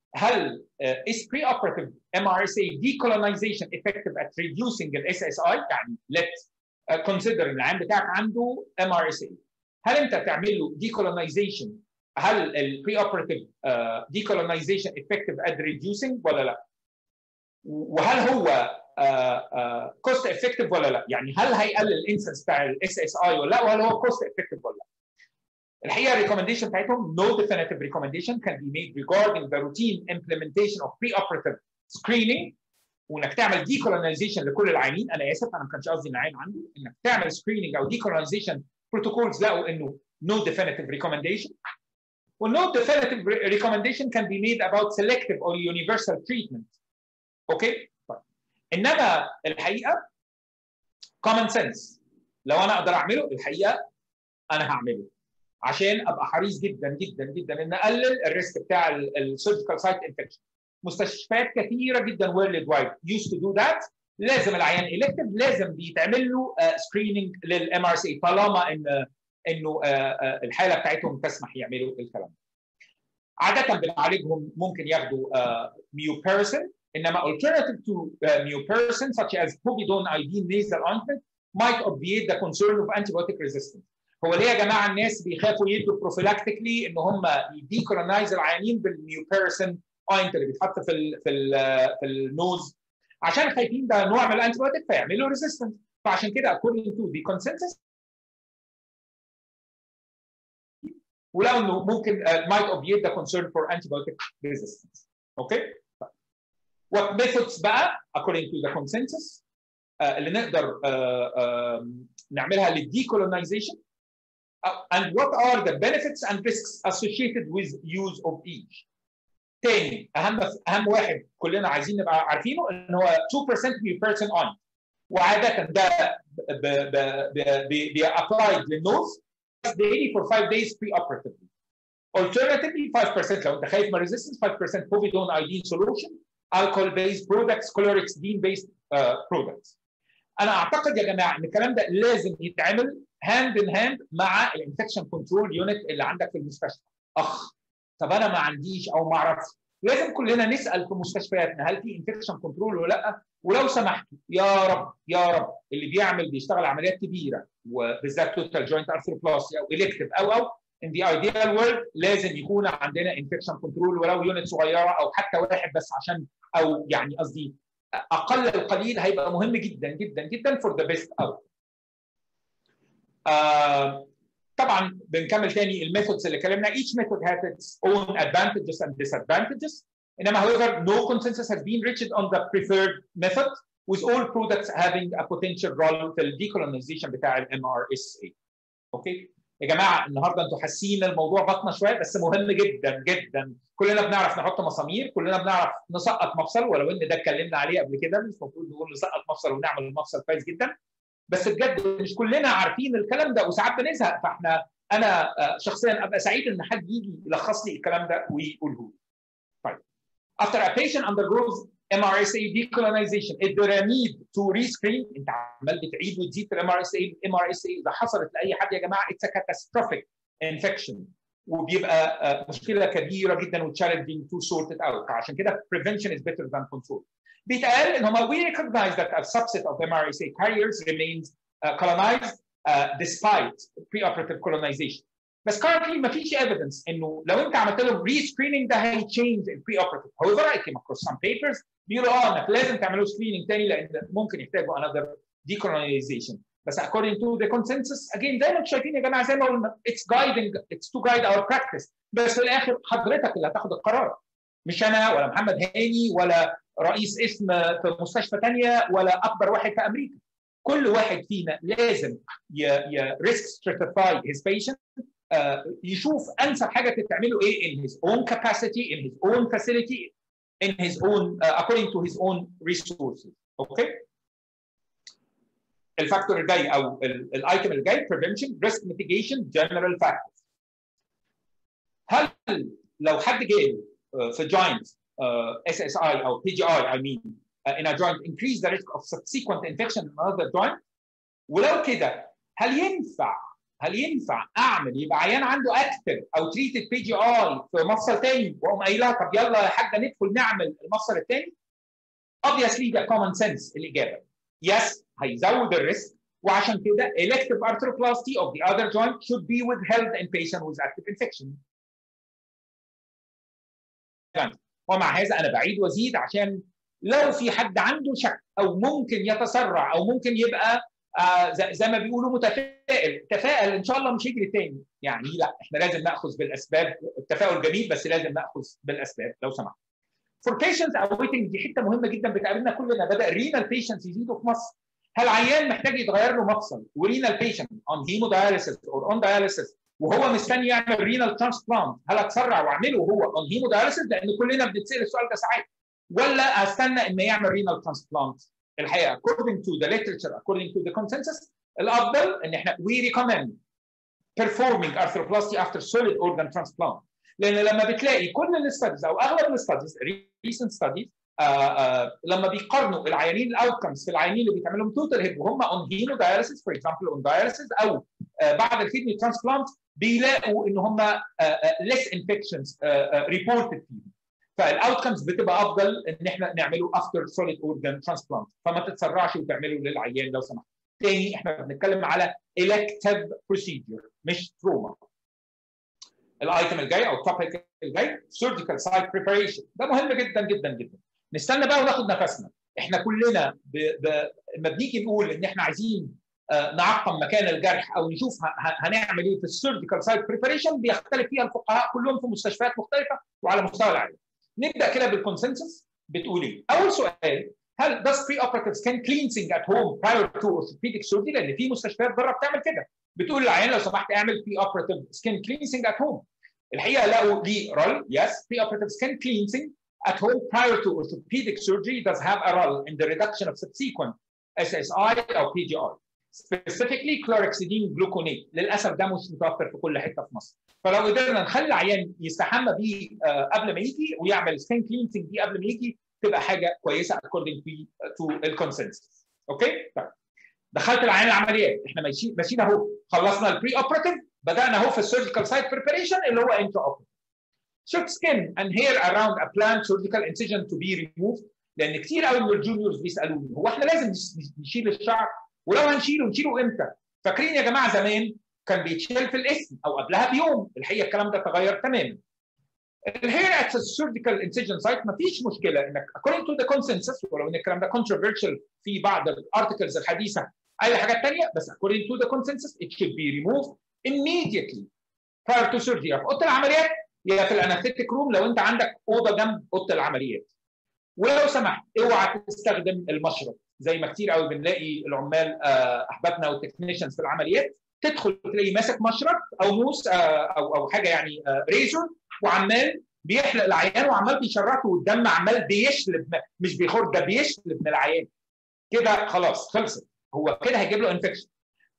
هل uh, is preoperative MRSA decolonization effective at reducing ال SSI يعني let's uh, consider ان العيان بتاعك عنده MRSA هل انت تعمل له decolonization هل ال preoperative uh, decolonization effective at reducing ولا لا؟ وهل هو كوست uh, افكتيف uh, ولا لا؟ يعني هل هيقلل الانسنس بتاع الاس اس اي ولا لا؟ وهل هو كوست افكتيف ولا لا؟ الحقيقه الريكومنديشن بتاعتهم no definitive recommendation can be made regarding the routine implementation of preoperative screening وانك تعمل decolonization لكل العيانين انا اسف انا ما كانش قصدي ان عين عنده انك تعمل screening او decolonization protocols لقوا انه no definitive recommendation و no definitive recommendation can be made about selective or universal treatment اوكي طيب انما الحقيقه common sense لو انا اقدر اعمله الحقيقه انا هعمله عشان ابقى حريص جدا جدا جدا ان اقلل الريسك بتاع السيرجيكال سايت انفكشن مستشفيات كثيره جدا وورلد وايد يوز تو دو ذات لازم العيان الكتيف لازم بيتعمل له سكريننج للام ار سي طالما ان انه الحاله بتاعتهم تسمح يعملوا الكلام ده. عاده بنعالجهم ممكن ياخدوا ميوبيرسون انما alternative to uh, myoperson such as povidone iodine nasal ointment might obviate the concern of antibiotic resistance. هو ليه يا جماعه الناس بيخافوا يدوا بروفيلاكتيكلي ان هم يديكولونايز العيانين بالميوبيرسون اوينت اللي بيتحط في ال في ال في النوز عشان خايفين ده نوع من الانتيبيوتيك فيعملوا ريزيستنس فعشان كده according to the consensus ولو انه ممكن uh, might obviate the concern for antibiotic resistance. اوكي؟ okay? what methods بقى according to the consensus uh, اللي نقدر uh, uh, نعملها للdecolonization and what are the benefits and risks associated with use of each تاني اهم اهم واحد كلنا عايزين نبقى عارفينه ان هو 2% per person on وعاده ده بيابلايد للنوز daily for 5 days pre-operatively alternatively 5% لو انت خايف من resistance 5% povidone iodine solution alcohol based products chlorhexidine based uh, products انا اعتقد يا جماعه ان الكلام ده لازم يتعمل هاند ان هاند مع الانفكشن كنترول يونت اللي عندك في المستشفى اخ طب انا ما عنديش او ما اعرفش لازم كلنا نسال في مستشفياتنا هل في انفكشن كنترول ولا لا ولو سمحتوا يا رب يا رب اللي بيعمل بيشتغل عمليات كبيره وبالذات توتال جوينت ارثروبلاسي او الكتيف او او in the ideal world لازم يكون عندنا انفكشن كنترول ولو يونت صغيره او حتى واحد بس عشان او يعني قصدي اقل القليل هيبقى مهم جدا جدا جدا for the best out. آه طبعا بنكمل تاني الميثودز اللي اتكلمنا each method has its own advantages and disadvantages انما however no consensus has been reached on the preferred method with all products having a potential role في الديكولونيزيشن بتاع الام ار اس اي اوكي يا جماعه النهارده انتوا حاسين الموضوع بطنه شويه بس مهم جدا جدا كلنا بنعرف نحط مسامير كلنا بنعرف نسقط مفصل ولو ان ده اتكلمنا عليه قبل كده مش المفروض نقول نسقط مفصل ونعمل المفصل كويس جدا بس بجد مش كلنا عارفين الكلام ده وساعات بنزهق فاحنا انا شخصيا ابقى سعيد ان حد يجي يلخص لي الكلام ده ويقوله لي. طيب after a patient undergoes MRSA decolonization is there a need to rescreen انت عمال بتعيد وتزيد في الام ار اس اي الام ار اس اي اذا حصلت لاي حد يا جماعه it's a catastrophic infection وبيبقى مشكله كبيره جدا وتشالنجينج to sort it out عشان كده prevention is better than control بيتقال ان هم we recognize that a subset of MRSA carriers remains uh, colonized uh, despite preoperative colonization بس currently ما فيش evidence انه لو انت عملت لهم rescreening ده هيتشينج البري اوبراتيف however I came across some papers بيقولوا اه انك لازم تعملوا سكريننج تاني لان ممكن يحتاجوا another decolonization بس according to the consensus again زي ما انتم شايفين يا جماعه زي ما قلنا it's guiding it's to guide our practice بس في الاخر حضرتك اللي هتاخد القرار مش انا ولا محمد هاني ولا رئيس اسم في مستشفى ثانيه ولا اكبر واحد في امريكا كل واحد فينا لازم ريسك ستراتيفاي his patient uh, يشوف انسب حاجه تتعمله ايه in his own capacity in his own facility in his own uh, according to his own resources اوكي okay? الفاكتور الجاي او الايتم الجاي prevention risk mitigation general factors هل لو حد جاي في joint uh, SSI او PGI I mean uh, in a joint increase the risk of subsequent infection in another joint ولو كده هل ينفع هل ينفع اعمل يبقى عيان عنده اكتف او تريتد بي جي اي في مفصل تاني واقوم قايلها طب يلا يا حاجه ندخل نعمل المفصل التاني؟ obviously ده common sense الاجابه. يس هيزود الريسك وعشان كده elective arthroplasty of the other joint should be withheld in patient with active infection. ومع هذا انا بعيد وازيد عشان لو في حد عنده شك او ممكن يتسرع او ممكن يبقى آه زي ما بيقولوا متفائل تفائل ان شاء الله مش يجري تاني يعني لا احنا لازم ناخذ بالاسباب التفاؤل جميل بس لازم ناخذ بالاسباب لو سمحت for patients awaiting دي حته مهمه جدا بتقابلنا كلنا بدا الرينال patients يزيدوا في مصر هل عيان محتاج يتغير له مفصل ورينال patient on hemodialysis or on dialysis وهو مستني يعمل رينال ترانسبلانت هل اتسرع واعمله وهو on hemodialysis لان كلنا بنتسال السؤال ده ساعات ولا استنى انه يعمل رينال ترانسبلانت الحقيقه according to the literature according to the consensus الافضل ان احنا we recommend performing arthroplasty after solid organ transplant لان لما بتلاقي كل الستاديز او اغلب الستاديز recent studies آه آه لما بيقارنوا العيانين الاوتكمز في العيانين اللي بيتعمل لهم توتال هيب وهم اون هيموداياليسيس فور اكزامبل اون داياليسيس او آه بعد الكدني ترانسبلانت بيلاقوا ان هم less infections reported فيهم فالاوتكمز بتبقى افضل ان احنا نعمله افتر سوليد اورجان ترانسبلانت فما تتسرعش وتعمله للعيان لو سمحت. تاني احنا بنتكلم على elective procedure مش تروما. الايتم الجاي او التوبيك الجاي سيرجيكال سايت بريباريشن ده مهم جدا جدا جدا. نستنى بقى وناخد نفسنا. احنا كلنا ب... ب... لما بنيجي نقول ان احنا عايزين آه نعقم مكان الجرح او نشوف هنعمل ايه في السيرجيكال سايت بريباريشن بيختلف فيها الفقهاء كلهم في مستشفيات مختلفه وعلى مستوى العالم. نبدا كده بالكونسنسس بتقول ايه؟ اول سؤال هل does pre-operative skin cleansing at home prior to orthopedic surgery؟ لان في مستشفيات بره بتعمل كده بتقول للعيان لو سمحت اعمل pre-operative skin cleansing at home. الحقيقه لقوا ليه رول yes pre-operative skin cleansing at home prior to orthopedic surgery does have a role in the reduction of subsequent SSI او PGI. specifically chlorhexidine gluconate للاسف ده مش متوفر في كل حته في مصر فلو قدرنا نخلي العيان يستحمى بيه قبل ما يجي ويعمل سكين كلينسنج بيه قبل ما يجي تبقى حاجه كويسه according to الكونسنسس اوكي طيب دخلت العيان العمليات احنا ماشيين ماشيين اهو خلصنا البري اوبراتيف بدانا اهو في السيرجيكال سايت بريباريشن اللي هو انترا اوبراتيف should skin and hair around a planned surgical incision to be removed لان كتير قوي من الجونيورز بيسالوني هو احنا لازم نشيل الشعر ولو هنشيله نشيله امتى؟ فاكرين يا جماعه زمان كان بيتشال في الاسم او قبلها بيوم الحقيقه الكلام ده تغير تماما. الهير ات السيرجيكال انسيجن سايت ما فيش مشكله انك according to the consensus ولو ان الكلام ده controversial في بعض الارتكلز الحديثه اي حاجات ثانيه بس according to the consensus it should be removed immediately prior to surgery في اوضه العمليات يا في الانستيك روم لو انت عندك اوضه جنب اوضه العمليات. ولو سمحت اوعى تستخدم المشرط زي ما كتير قوي بنلاقي العمال احبابنا والتكنيشنز في العمليات تدخل تلاقي ماسك مشرط او موس او او حاجه يعني ريزور وعمال بيحلق العيان وعمال بيشرطه والدم عمال بيشلب مش بيخرج ده بيشلب من العيان كده خلاص خلصت هو كده هيجيب له انفكشن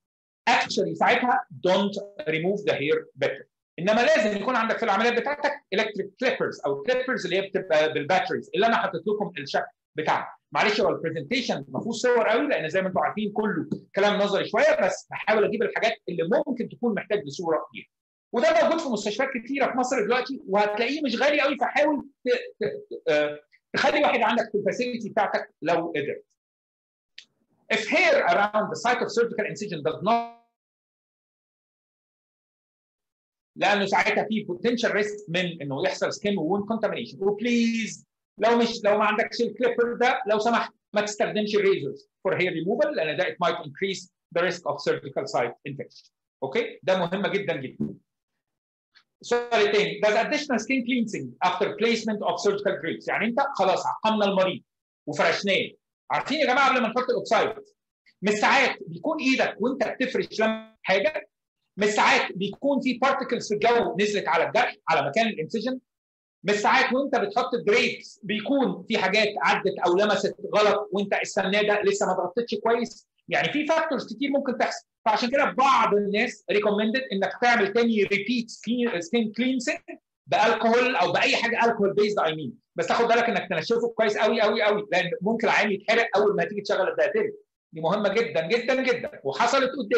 اكشلي ساعتها دونت ريموف ذا هير بيتر انما لازم يكون عندك في العمليات بتاعتك الكتريك كليبرز او كليبرز اللي هي بتبقى بالباتريز اللي انا حاطط لكم الشكل بتاعها معلش هو البرزنتيشن ما فيهوش صور قوي لان زي ما انتم عارفين كله كلام نظري شويه بس بحاول اجيب الحاجات اللي ممكن تكون محتاج لصوره فيها وده موجود في مستشفيات كتيره في مصر دلوقتي وهتلاقيه مش غالي قوي فحاول تخلي واحد عندك في الفاسيلتي بتاعتك لو قدرت. If hair around the site of surgical incision does not لانه ساعتها في potential risk من انه يحصل skin wound contamination وبليز لو مش لو ما عندكش الكليبر ده لو سمحت ما تستخدمش الريزرز for hair removal لان ده it might increase the risk of surgical site infection. اوكي؟ ده مهمه جدا جدا. السؤال الثاني does additional skin cleansing after placement of surgical grades يعني انت خلاص عقمنا المريض وفرشناه عارفين يا جماعه قبل ما نحط الاوكسايد مش ساعات بيكون ايدك وانت بتفرش لما حاجه مش ساعات بيكون في بارتكلز في الجو نزلت على الجرح على مكان الانسجن مش ساعات وانت بتحط الجريدز بيكون في حاجات عدت او لمست غلط وانت السنه ده لسه ما ضغطتش كويس يعني في فاكتورز كتير ممكن تحصل فعشان كده بعض الناس ريكومندد انك تعمل تاني ريبيت سكين كلينسنج بالكحول او باي حاجه الكحول بيزد اي مين بس تاخد بالك انك تنشفه كويس قوي قوي قوي لان ممكن العين يتحرق اول ما تيجي تشغل الدايتيري دي مهمه جدا جدا جدا وحصلت قدامي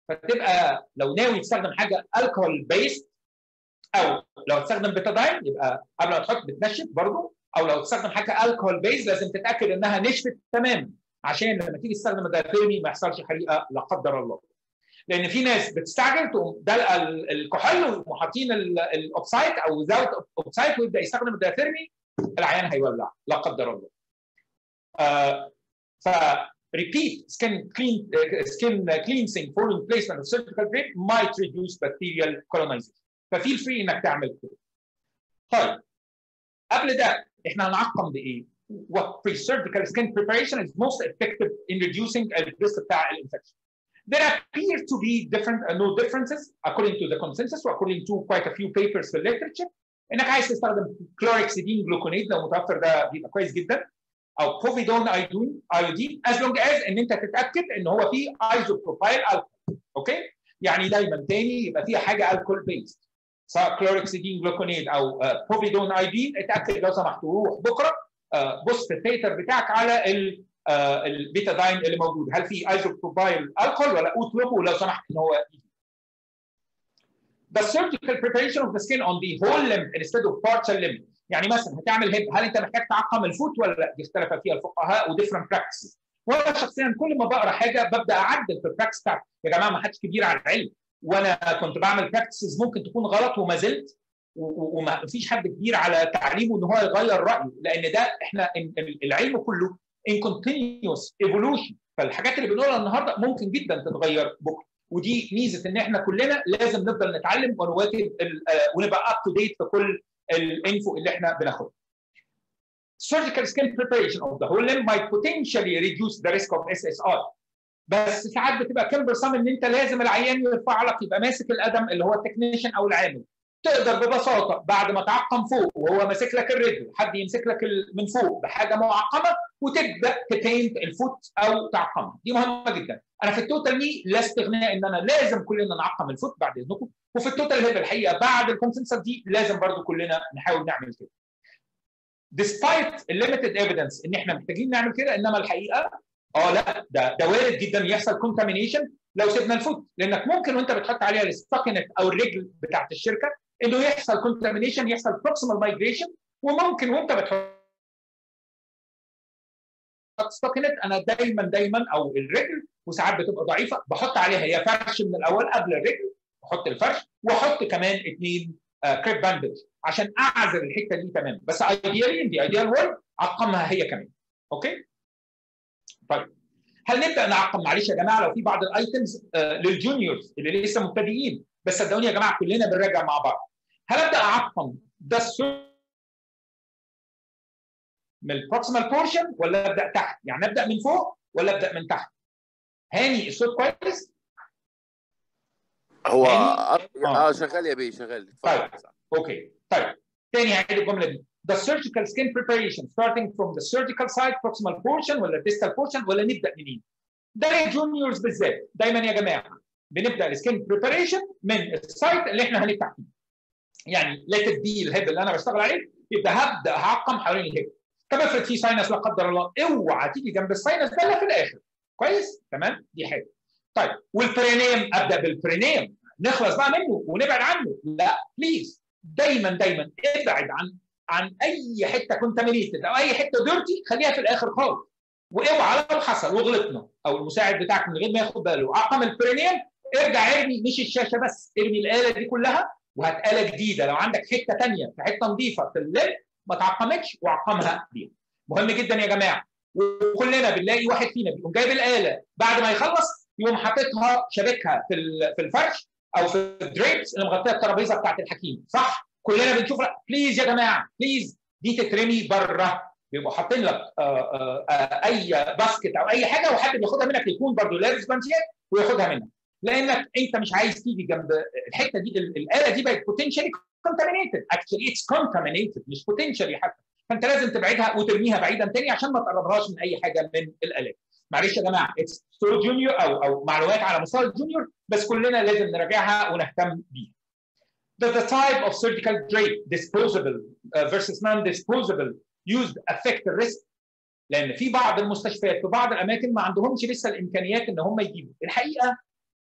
فتبقى لو ناوي تستخدم حاجه الكحول بيست او لو تستخدم بيتادين يبقى قبل ما تحط بتنشف برضه او لو تستخدم حاجه الكحول بيز لازم تتاكد انها نشفت تماما عشان لما تيجي تستخدم الدايثيرمي ما يحصلش حريقه لا قدر الله. لان في ناس بتستعجل تقوم دلقه الكحول وحاطين الاوبسايت او ويزاوت اوبسايت ويبدا يستخدم الدايثيرمي العيان هيولع لا قدر الله. آه ف repeat skin clean uh, skin cleansing following placement of surgical drape might reduce bacterial colonization. ففيل فري انك تعمل كده. طيب قبل ده احنا هنعقم بايه؟ What pre-surgical skin preparation is most effective in reducing الريسك بتاع الانفكشن. There appear to be different uh, no differences according to the consensus according to quite a few papers في literature انك عايز تستخدم كلوركسيدين جلوكونيد لو متوفر ده بيبقى كويس جدا او بروفيدون ايودين ايودين as long as ان انت تتاكد ان هو فيه ايزوبروبايل الكحول اوكي يعني دايما تاني يبقى فيها حاجه الكحول بيست سواء كلوركسيدين جلوكونيد او بروفيدون ايودين اتاكد لو سمحت وروح بكره بص في التيتر بتاعك على البيتاداين اللي موجود هل في ايزوبروبايل الكحول ولا اطلبه لو سمحت ان هو The surgical preparation of the skin on the whole limb instead of partial limb يعني مثلا هتعمل هيب هل انت محتاج تعقم الفوت ولا لا؟ دي اختلف فيها الفقهاء وديفرنت براكتسز. وانا شخصيا كل ما بقرا حاجه ببدا اعدل في البراكتس بتاعتي، يا جماعه ما حدش كبير على العلم وانا كنت بعمل براكتسز ممكن تكون غلط وما زلت وما فيش حد كبير على تعليمه ان هو يغير رايه لان ده احنا العلم كله in continuous evolution فالحاجات اللي بنقولها النهارده ممكن جدا تتغير بكره ودي ميزه ان احنا كلنا لازم نفضل نتعلم ونواكب ونبقى اب تو ديت في كل الانفو اللي احنا بناخدها. Surgical skin preparation of the whole limb might potentially reduce the risk of SSR. بس ساعات بتبقى كمبرسام ان انت لازم العيان يرفع لك يبقى ماسك القدم اللي هو التكنيشن او العامل. تقدر ببساطه بعد ما تعقم فوق وهو ماسك لك الرجل حد يمسك لك من فوق بحاجه معقمه وتبدا تبينت الفوت او تعقمها دي مهمه جدا انا في التوتال ني لا استغناء ان انا لازم كلنا نعقم الفوت بعد اذنكم وفي التوتال هيب الحقيقه بعد الكونسنسس دي لازم برضو كلنا نحاول نعمل كده despite limited evidence ان احنا محتاجين نعمل كده انما الحقيقه اه لا ده ده وارد جدا يحصل كونتامينيشن لو سيبنا الفوت لانك ممكن وانت بتحط عليها الستاكنت او الرجل بتاعت الشركه انه يحصل كونتامينيشن يحصل بروكسيمال مايجريشن وممكن وانت بتحط ستاكنت انا دايما دايما او الرجل وساعات بتبقى ضعيفه بحط عليها هي فرش من الاول قبل الرجل بحط الفرش واحط كمان اثنين كريب باندج عشان اعزل الحته دي تماما بس ايديالي ان دي ايديال وورد عقمها هي كمان اوكي طيب هل نبدا نعقم معلش يا جماعه لو في بعض الايتمز للجونيورز اللي لسه مبتدئين بس صدقوني يا جماعه كلنا بنراجع مع بعض هل ابدا اعقم ده من البروكسيمال بورشن ولا ابدا تحت؟ يعني ابدا من فوق ولا ابدا من تحت؟ هاني الصوت كويس؟ هو يعني؟ اه, آه شغال يا بيه شغال طيب اوكي طيب تاني هعيد الجمله دي The surgical skin preparation starting from the surgical side proximal portion ولا distal portion ولا نبدا منين؟ ده الجونيورز بالذات دايما يا جماعه بنبدا السكين بريباريشن من السايت اللي احنا هنفتح فيه. يعني ليت بي الهيب اللي انا بشتغل عليه يبقى هبدا هعقم حوالين الهيب. طب افرض في ساينس لا قدر الله اوعى تيجي جنب الساينس ده الا في الاخر. كويس؟ تمام؟ دي حاجه. طيب والبرينيم ابدا بالبرينيم نخلص بقى منه ونبعد عنه. لا بليز دايما دايما ابعد عن عن اي حته كونتامينيتد او اي حته ديرتي خليها في الاخر خالص. واوعى لو حصل وغلطنا او المساعد بتاعك من غير ما ياخد باله عقم البرينيم ارجع ارمي مش الشاشه بس ارمي الاله دي كلها وهات اله جديده لو عندك حته ثانيه في حته نظيفه في الليل ما تعقمتش وعقمها بيها. مهم جدا يا جماعه وكلنا بنلاقي واحد فينا بيقوم جايب الاله بعد ما يخلص يقوم حاططها شابكها في في الفرش او في الدريبس اللي مغطيه الترابيزه بتاعت الحكيم صح؟ كلنا بنشوف لا بليز يا جماعه بليز دي تترمي بره بيبقوا حاطين لك آآ آآ اي باسكت او اي حاجه وحد بياخدها منك يكون برضه لابس بانتيات وياخدها منك لانك انت مش عايز تيجي جنب الحته دي الاله دي بقت بوتنشالي كونتامينيتد اكشلي اتس كونتامينيتد مش بوتنشالي حتى فانت لازم تبعدها وترميها بعيدا تاني عشان ما تقربهاش من اي حاجه من الالات معلش يا جماعه اتس سو جونيور او او معلومات على مستوى الجونيور بس كلنا لازم نراجعها ونهتم بيها The, the type of surgical drape, disposable uh, versus non-disposable, used affect the risk لان في بعض المستشفيات في بعض الاماكن ما عندهمش لسه الامكانيات ان هم يجيبوا الحقيقه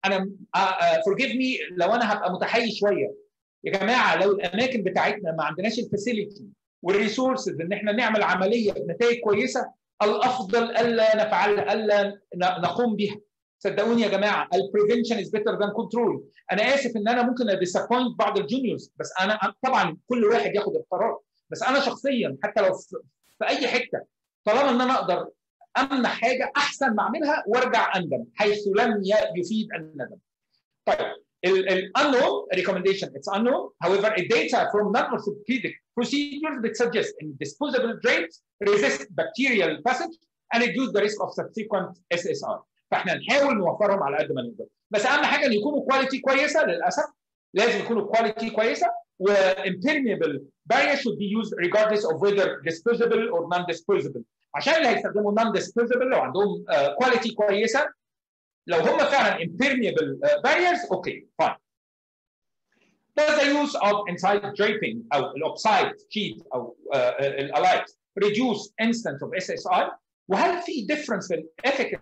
انا فورجيف مي لو انا هبقى متحيز شويه يا جماعه لو الاماكن بتاعتنا ما عندناش الفاسيلتي والريسورسز ان احنا نعمل عمليه بنتائج كويسه الافضل الا نفعلها الا نقوم بها صدقوني يا جماعه البريفنشن از بيتر ذان كنترول انا اسف ان انا ممكن اديسابوينت بعض الجونيورز بس انا طبعا كل واحد ياخد القرار بس انا شخصيا حتى لو في اي حته طالما ان انا اقدر امنع حاجه احسن ما اعملها وارجع اندم حيث لم يفيد الندم. طيب unknown recommendation it's unknown however a data from non-orthopedic procedures that suggest in disposable drapes resist bacterial passage and reduce the risk of subsequent SSR فاحنا نحاول نوفرهم على قد ما نقدر بس اهم حاجه ان يكونوا كواليتي كويسه للاسف لازم يكونوا كواليتي كويسه و impermeable barrier should be used regardless of whether disposable or non-disposable عشان اللي هيستخدموا non-disposable لو عندهم كواليتي uh, كويسه لو هم فعلا impermeable uh, barriers اوكي فاين Does the use of inside draping او الاوبسايد sheet او الالايت uh, reduce instance of SSI وهل في difference في الافكت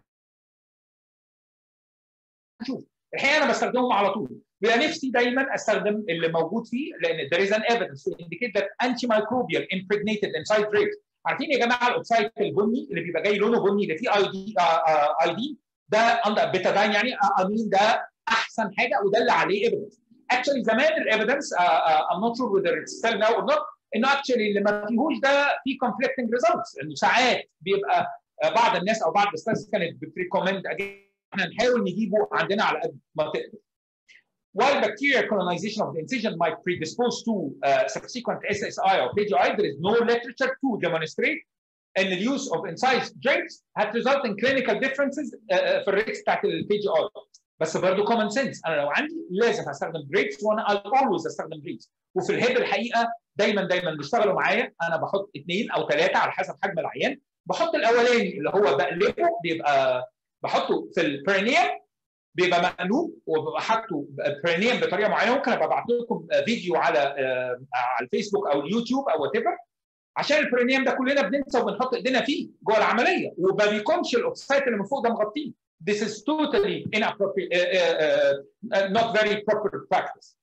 نشوف الحقيقه انا بستخدمهم على طول بيبقى نفسي دايما استخدم اللي موجود فيه لان there is an evidence to indicate that antimicrobial impregnated inside drapes عارفين يا جماعه الاوبسايد البني اللي بيبقى جاي لونه بني اللي فيه اي دي اي دي ده اندر بيتادين يعني امين ده احسن حاجه وده اللي عليه ايفيدنس اكشلي زمان الايفيدنس ام نوت شور whether it's still now or not انه اكشلي اللي ما فيهوش ده في conflicting results انه ساعات بيبقى بعض الناس او بعض الاستاذ كانت بتريكومند احنا نحاول نجيبه عندنا على قد ما تقدر. While bacterial colonization of the incision might predispose to uh, subsequent SSI or PGI, there is no literature to demonstrate ان the use of incised drapes had result in clinical differences uh, في الريتس بتاعت البي جي ار بس برضه كومن سنس انا لو عندي لازم استخدم دريبس وانا اولويز استخدم دريبس وفي الهيد الحقيقه دايما دايما بيشتغلوا معايا انا بحط اثنين او ثلاثه على حسب حجم العيان بحط الاولاني اللي هو بقلبه بيبقى بحطه في البرينيوم بيبقى مقلوب وببقى حاطه برينيوم بطريقه معينه ممكن ابقى ابعت لكم فيديو على على الفيسبوك او اليوتيوب او وات ايفر عشان البرينيوم ده كلنا بننسى وبنحط ايدينا فيه جوه العمليه وما بيكونش الاوفسايت اللي من فوق ده مغطيه. This is totally inappropriate uh, uh, uh, not very proper practice.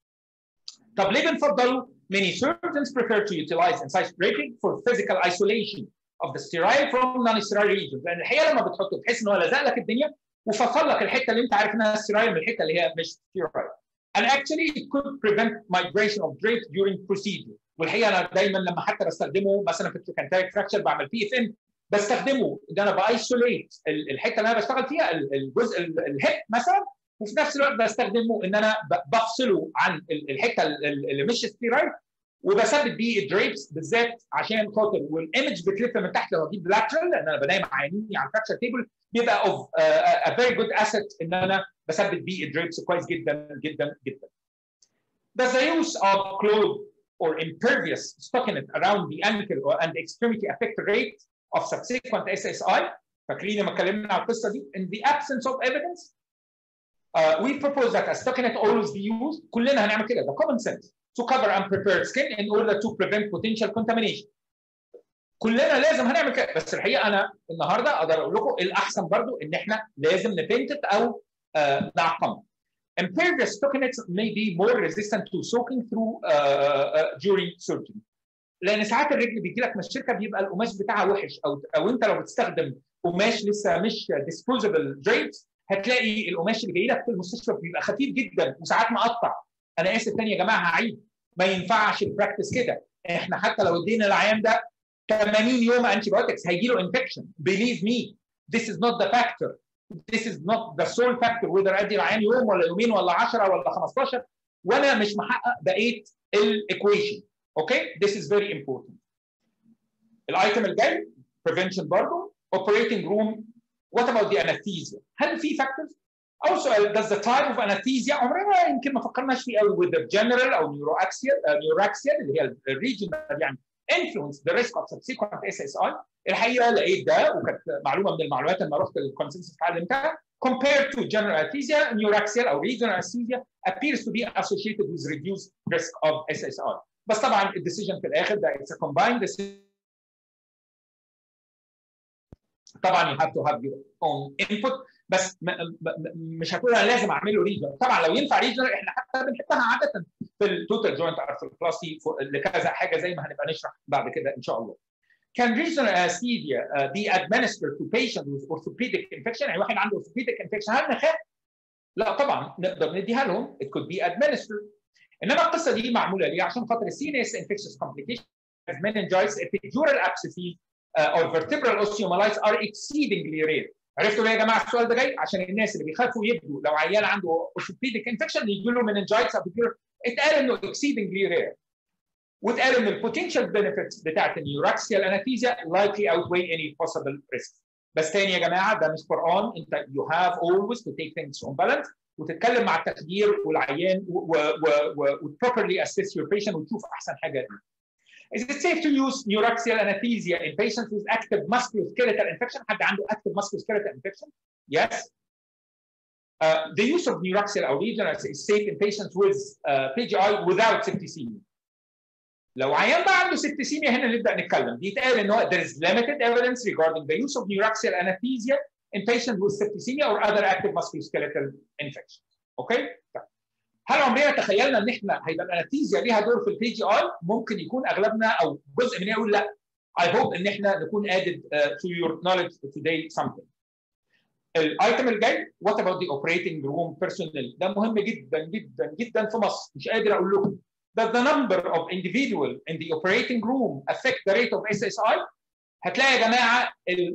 طب ليه بنفضله؟ Many surgeons prefer to utilize incisive draping for physical isolation of the sterile from non-sterile regions لان الحقيقه لما بتحطه بتحس ان هو لزق لك الدنيا وفصل لك الحته اللي انت عارف انها sterile من الحته اللي هي مش sterile. And actually it could prevent migration of drapes during procedure. والحقيقه انا دايما لما حتى بستخدمه مثلا في التروكانتايك فراكشر بعمل بي اف ام بستخدمه ان انا بايسوليت الحته اللي انا بشتغل فيها الجزء الهيب مثلا وفي نفس الوقت بستخدمه ان انا بفصله عن الحته اللي مش ستيرايد وبثبت بيه الدريبس بالذات عشان خاطر والايمج بتلف من تحت لو اجيب لاترال لان انا بنام عينيني على الفراكشر تيبل بيبقى اوف ا فيري جود اسيت ان انا بثبت بيه الدريبس كويس جدا جدا جدا. Does the use of cloth or impervious stockinette around the ankle and extremity affect the rate of subsequent SSI. فاكرين لما اتكلمنا على القصه دي in the absence of evidence uh, we propose that a stockinette always be used كلنا هنعمل كده ده common sense to cover unprepared skin in order to prevent potential contamination كلنا لازم هنعمل كده بس الحقيقه انا النهارده اقدر اقول لكم الاحسن برضو ان احنا لازم نبنتت او uh, نعقمها impervious stockinettes may be more resistant to soaking through uh, uh, during surgery. لان ساعات الرجل بيجي لك من الشركه بيبقى القماش بتاعها وحش او او انت لو بتستخدم قماش لسه مش ديسبوزبل دريبس هتلاقي القماش اللي جاي لك في المستشفى بيبقى خفيف جدا وساعات مقطع. انا اسف تاني يا جماعه هعيد ما ينفعش البراكتس كده احنا حتى لو ادينا العيان ده 80 يوم انتي بايوتكس هيجي له انفكشن believe me this is not the factor this is not the sole factor whether ادي العيان يوم ولا يومين ولا 10 ولا 15 وانا مش محقق بقيه الايكويشن اوكي this is very important الايتم الجاي prevention برضه operating room what about the anesthesia هل في factors او سؤال does the type of anesthesia عمرنا يمكن ما فكرناش فيه قوي with the general او neuroaxial uh, neuroaxial اللي هي الريجنال يعني influence the risk of subsequent SSI الحقيقه لقيت ده وكانت معلومه من المعلومات لما رحت الكونسنسس اتعلمتها compared to general anesthesia neuroaxial او regional anesthesia appears to be associated with reduced risk of SSI بس طبعا الديسيجن في الاخر ده it's a combined decision طبعا you have to have your own input بس م م مش هتقول انا لازم اعمل له ريجنال طبعا لو ينفع ريجنال احنا حتى بنحبها عاده في التوتال جوينت ارثروبلاستي لكذا حاجه زي ما هنبقى نشرح بعد كده ان شاء الله. Can regional anesthesia uh, be administered to patients with orthopedic infection؟ يعني واحد عنده orthopedic infection هل نخاف؟ لا طبعا نقدر نديها لهم it could be administered. انما القصه دي معموله ليه؟ عشان خاطر السي اس infectious complications meningitis epidural abscesses uh, or vertebral osteomyelitis are exceedingly rare. عرفتوا ليه يا جماعه السؤال ده جاي؟ عشان الناس اللي بيخافوا يبدوا لو عيال عنده orthopedic infection يجي له meningitis epidural اتقال انه exceedingly rare. واتقال ان البوتنشال بنفيتس بتاعت النيوراكسيال انستيزيا likely outweigh any possible risks. بس تاني يا جماعه ده مش قران انت you have always to take things on balance وتتكلم مع التخدير والعيان وبروبرلي assess your patient وتشوف احسن حاجه ليه. Is it safe to use neuraxial anesthesia in patients with active musculoskeletal infection? حد عنده active musculoskeletal infection? Yes. Uh, the use of neuraxial or regional is safe in patients with uh, PGI without septicemia. لو عيان بقى عنده septicemia هنا نبدا نتكلم بيتقال ان هو there is limited evidence regarding the use of neuraxial anesthesia in patients with septicemia or other active musculoskeletal infections. اوكي؟ okay? طيب. هل عمرنا تخيلنا ان احنا هيبقى الانستيزيا ليها دور في البي جي اي؟ ممكن يكون اغلبنا او جزء مننا يقول لا. I hope ان احنا نكون added uh, to your knowledge today something. الايتم الجاي what about the operating room personnel؟ ده مهم جدا جدا جدا في مصر مش قادر اقول لكم. Does the number of individuals in the operating room affect the rate of SSI؟ هتلاقي يا جماعه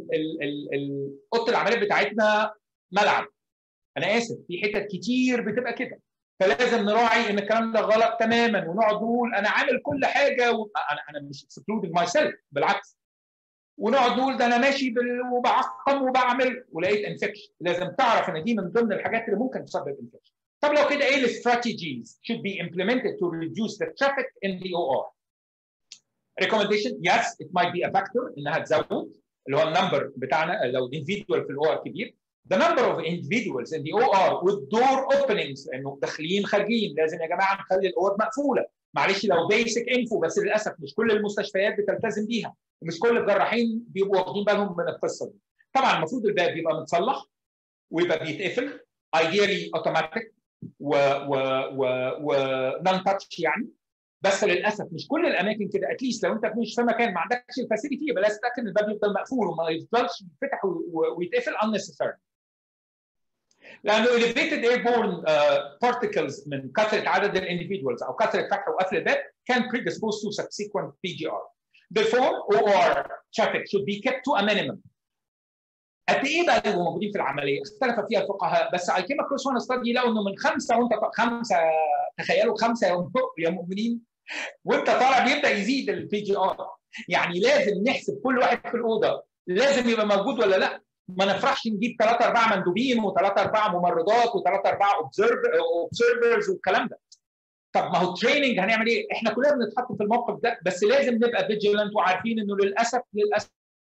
اوضه العمليات بتاعتنا ملعب. انا اسف في حتت كتير بتبقى كده. فلازم نراعي ان الكلام ده غلط تماما ونقعد نقول انا عامل كل حاجه و... انا انا مش اكسكلودنج ماي سيلف بالعكس ونقعد نقول ده انا ماشي بال... وبعقم وبعمل ولقيت انفكشن لازم تعرف ان دي من ضمن الحاجات اللي ممكن تسبب انفكشن طب لو كده ايه الاستراتيجيز should be implemented to reduce the traffic in the OR recommendation yes it might be a factor انها تزود اللي هو النمبر بتاعنا لو individual في الاو كبير the number of individuals in the OR with door openings لانه داخلين خارجين لازم يا جماعه نخلي الاوض مقفوله معلش لو بيسك انفو بس للاسف مش كل المستشفيات بتلتزم بيها ومش كل الجراحين بيبقوا واخدين بالهم من القصه دي طبعا المفروض الباب يبقى متصلح ويبقى بيتقفل ideally اوتوماتيك و و و و نون تاتش يعني بس للاسف مش كل الاماكن كده اتليست لو انت مش في مكان ما عندكش الفاسيلتي يبقى لازم تتاكد ان الباب يفضل مقفول وما يفضلش يتفتح ويتقفل unnecessary لانه elevated airborne uh, particles من كثره عدد الانديفيدوالز او كثره فتح وقفل الباب can predispose to subsequent PGR. Therefore, OR traffic should be kept to a minimum. قد ايه بقى يبقوا موجودين في العمليه؟ اختلف فيها الفقهاء بس I came across one study لقوا انه من خمسه وانت خمسه تخيلوا خمسه يا مؤمنين وانت طالع بيبدا يزيد البي جي ار يعني لازم نحسب كل واحد في الاوضه لازم يبقى موجود ولا لا ما نفرحش نجيب ثلاثة أربعة مندوبين وثلاثة أربعة ممرضات وثلاثة أربعة اوبزرفرز والكلام ده. طب ما هو تريننج هنعمل إيه؟ إحنا كلنا بنتحط في الموقف ده بس لازم نبقى فيجيلنت وعارفين إنه للأسف للأسف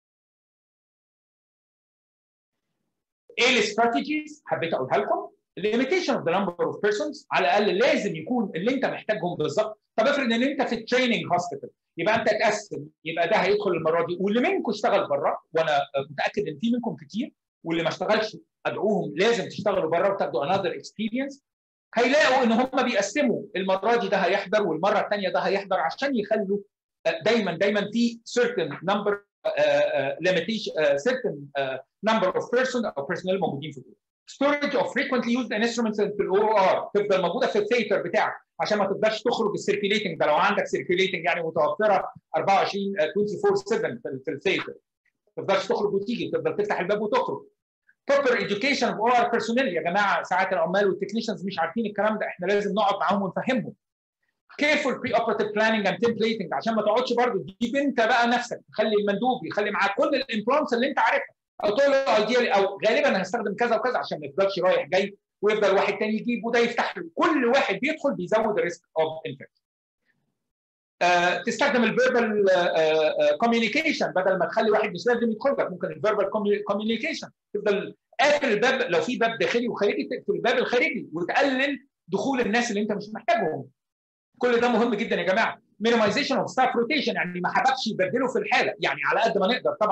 إيه الاستراتيجيز؟ حبيت أقولها لكم. limitation of the number of persons على الأقل لازم يكون اللي أنت محتاجهم بالظبط. طب افرض إن أنت في التريننج هوسبيتال يبقى انت تقسم يبقى ده هيدخل المره دي واللي منكم اشتغل بره وانا متاكد ان في منكم كتير واللي ما اشتغلش ادعوهم لازم تشتغلوا بره وتاخدوا انذر اكسبيرينس هيلاقوا ان هم بيقسموا المره دي ده هيحضر والمره الثانيه ده هيحضر عشان يخلوا دايما دايما في certain number limitation certain number of person او personnel موجودين في الجروب. storage of frequently used instruments في الاو ار تفضل موجوده في الثيتر بتاعك عشان ما تقدرش تخرج السيركيليتنج ده لو عندك سيركيليتنج يعني متوفره 24 24 7 في الثيتر ما تقدرش تخرج وتيجي تقدر تفتح الباب وتخرج proper education of all our personnel يا جماعه ساعات العمال والتكنيشنز مش عارفين الكلام ده احنا لازم نقعد معاهم ونفهمهم careful pre-operative planning and templating عشان ما تقعدش برضه تجيب انت بقى نفسك تخلي المندوب يخلي معاك كل الامبلانتس اللي انت عارفها او تقول له ايديالي او غالبا هستخدم كذا وكذا عشان ما يفضلش رايح جاي ويفضل واحد تاني يجيب وده يفتح له كل واحد بيدخل بيزود الريسك اوف انفكشن آه تستخدم الفيربال كوميونيكيشن بدل ما تخلي واحد مش لازم يدخل لك ممكن الفيربال كوميونيكيشن تفضل قافل الباب لو في باب داخلي وخارجي تقفل الباب الخارجي وتقلل دخول الناس اللي انت مش محتاجهم كل ده مهم جدا يا جماعه مينيمايزيشن اوف ستاف روتيشن يعني ما حبكش يبدلوا في الحاله يعني على قد ما نقدر طبعا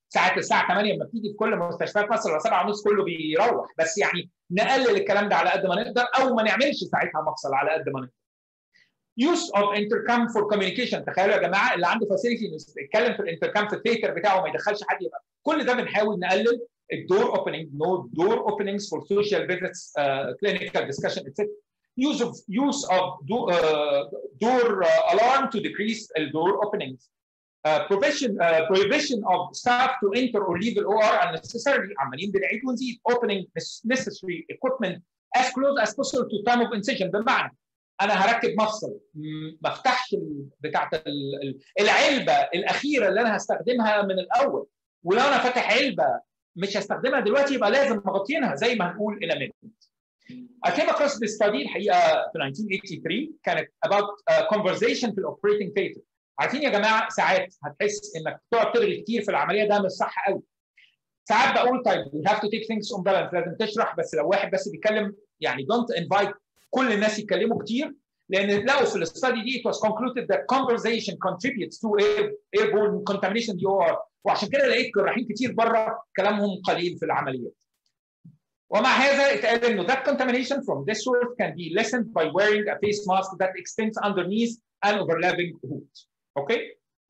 ساعات الساعه 8 لما بتيجي في كل مستشفيات مصر ولا 7 ونص كله بيروح بس يعني نقلل الكلام ده على قد ما نقدر او ما نعملش ساعتها مفصل على قد ما نقدر. use of intercom for communication تخيلوا يا جماعه اللي عنده فاسيلتي يتكلم في الانتركام في الثيتر بتاعه ما يدخلش حد يبقى كل ده بنحاول نقلل الدور اوبننج نو دور اوبننجز فور سوشيال فيزيتس كلينيكال ديسكشن اتسترا use of use of do, uh, door uh, alarm to decrease the door openings uh, prohibition uh, prohibition of staff to enter or leave the OR unnecessarily عمالين بنعيد ونزيد opening necessary equipment as close as possible to time of incision بمعنى انا هركب مفصل ما افتحش بتاعت العلبه الاخيره اللي انا هستخدمها من الاول ولو انا فاتح علبه مش هستخدمها دلوقتي يبقى لازم مغطينها زي ما هنقول in a minute. I came across this study الحقيقه في 1983 كانت about uh, conversation في الاوبريتنج theater. عارفين يا جماعه ساعات هتحس انك تقعد ترغي كتير في العمليه ده مش صح قوي. ساعات بقول طيب we have to take things on balance لازم تشرح بس لو واحد بس بيتكلم يعني don't invite كل الناس يتكلموا كتير لان لقوا في الاستادي دي it was concluded that conversation contributes to air, airborne contamination DOR وعشان كده لقيت جراحين كتير بره كلامهم قليل في العمليات. ومع هذا اتقال انه that contamination from this source can be lessened by wearing a face mask that extends underneath an overlapping hood. Okay?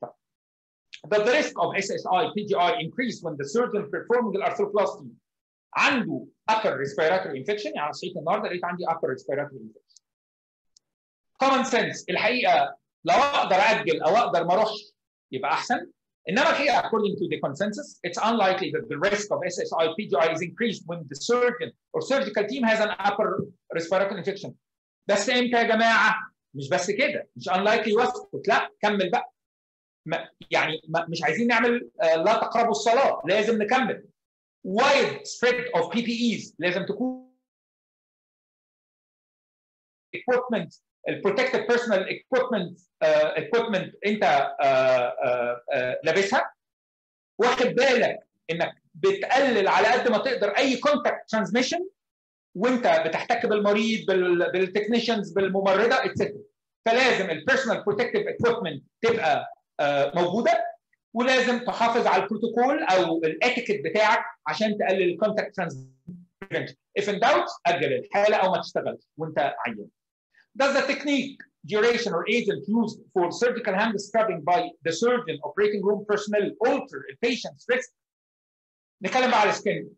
Does the risk of SSI PGI increase when the surgeon performing the arthroplasty عنده upper respiratory infection يعني صحيت النهارده لقيت عندي upper respiratory infection. common sense الحقيقه لو اقدر اجل او اقدر ما اروحش يبقى احسن انما الحقيقه according to the consensus it's unlikely that the risk of SSI PGI is increased when the surgeon or surgical team has an upper respiratory infection. بس امتى يا جماعه؟ مش بس كده مش unlikely واسكت لا كمل بقى. ما يعني ما مش عايزين نعمل uh, لا تقربوا الصلاه لازم نكمل. wide spread of PPEs لازم تكون equipment البروتكتيف بيرسونال equipment uh, equipment انت uh, uh, لابسها واخد بالك انك بتقلل على قد ما تقدر اي كونتاكت ترانسميشن وانت بتحتك بالمريض بالتكنيشنز بالممرضه اتسترا فلازم البيرسونال بروتكتيف equipment تبقى موجوده ولازم تحافظ على البروتوكول او الاتيكيت بتاعك عشان تقلل الكونتاكت ترانسميشن if in doubt اجل الحاله او ما تشتغلش وانت عيان Does the technique, duration, or agent used for surgical hand scrubbing by the surgeon, operating room personnel alter a patient's risk? نتكلم بقى على سكين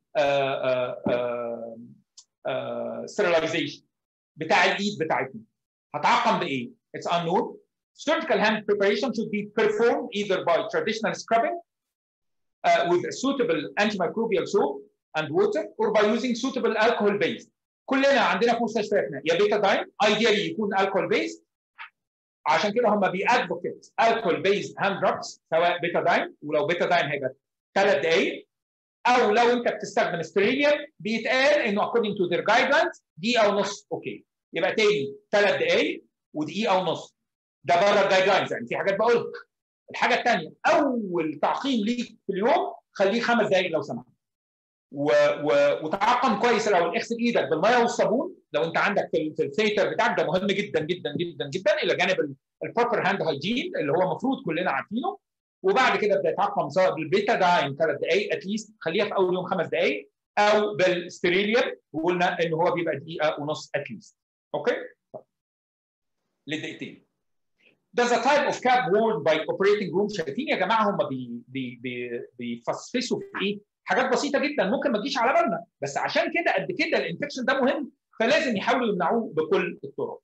sterilization بتاع الايد بتاعتنا. هتعقم بايه؟ It's unknown. Surgical hand preparation should be performed either by traditional scrubbing uh, with suitable antimicrobial soap and water or by using suitable alcohol base. كلنا عندنا في مستشفياتنا يا بيتاداين ايديالي يكون الكول بيز عشان كده هم بيادفوكيت الكول بيز هاند دروبس سواء بيتاداين ولو بيتاداين هيبقى ثلاث دقائق او لو انت بتستخدم ستريليوم بيتقال انه according to their guidelines دقيقه ونص اوكي يبقى تاني ثلاث دقائق ودقيقه ونص ده بره الجايد لاينز يعني في حاجات بقولها الحاجه الثانيه اول تعقيم ليك في اليوم خليه خمس دقائق لو سمحت و... و... وتعقم كويس الاول اغسل ايدك بالميه والصابون لو انت عندك في, في الثيتر بتاعك ده مهم جدا جدا جدا جدا الى جانب البروبر هاند هايجين اللي هو المفروض كلنا عارفينه وبعد كده ابدا يتعقم سواء بالبيتاداين ثلاث دقائق اتليست خليها في اول يوم خمس دقائق او بالستيريليوم وقلنا ان هو بيبقى دقيقه ونص اتليست اوكي لدقيقتين Does a type of cap worn by operating room شايفين يا جماعه هم بي بي بي بيفصفصوا في ايه؟ حاجات بسيطه جدا ممكن ما تجيش على بالنا بس عشان كده قد كده الانفكشن ده مهم فلازم يحاولوا يمنعوه بكل الطرق.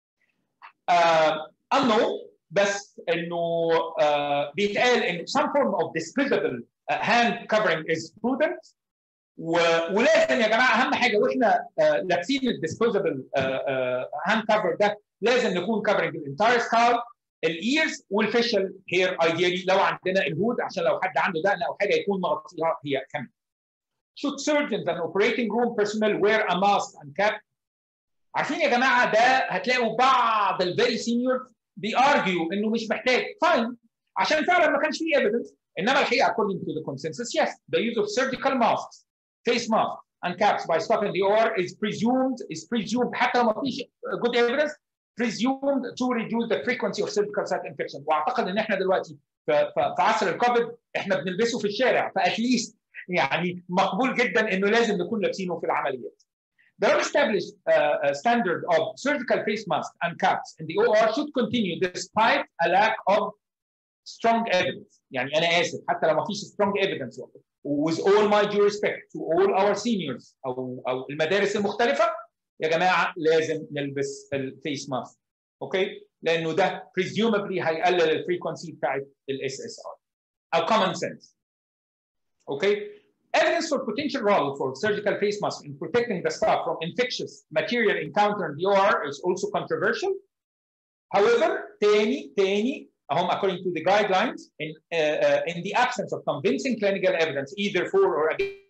uh, unknown بس انه uh, بيتقال ان some form of disposable uh, hand covering is prudent و... ولازم يا جماعه اهم حاجه واحنا uh, لابسين الديسبوزبل هاند كفر ده لازم نكون كفرنج الانتاير سكال الايرز والفيشل هير ايديالي لو عندنا الهود عشان لو حد عنده دقن او حاجه يكون مغطيها هي كمان. Should surgeons and operating room personnel wear a mask and cap? عارفين يا جماعه ده هتلاقوا بعض الفيري سينيور بيارجيو انه مش محتاج فاين عشان فعلا ما كانش فيه ايفيدنس انما الحقيقه according to the consensus yes the use of surgical masks face masks and caps by stop in the OR is presumed is presumed حتى لو ما فيش good evidence presumed to reduce the frequency of cervical site infection واعتقد ان احنا دلوقتي في عصر الكوفيد احنا بنلبسه في الشارع فاتليست يعني مقبول جدا انه لازم نكون لابسينه في العمليات. The established uh, standard of surgical face masks and caps in the OR should continue despite a lack of strong evidence. يعني انا اسف حتى لو ما فيش strong evidence with all my due respect to all our seniors او او المدارس المختلفه يا جماعه لازم نلبس الفيس ماسك اوكي لانه ده presumably هيقلل الفريكونسي بتاعت الاس اس ار او common sense اوكي Evidence for potential role for surgical face mask in protecting the staff from infectious material encountered in the OR is also controversial. However, تاني تاني um, according to the guidelines, in, uh, uh, in the absence of convincing clinical evidence, either for or against,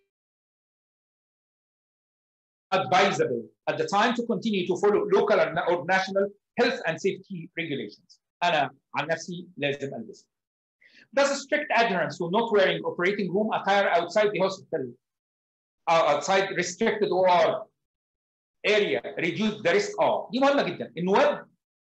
advisable at the time to continue to follow local or national health and safety regulations. أنا عن نفسي لازم ألبسها. Does strict adherence to not wearing operating room attire outside the hospital, uh, outside restricted OR area reduce the risk? اه دي مهمه جدا. النواب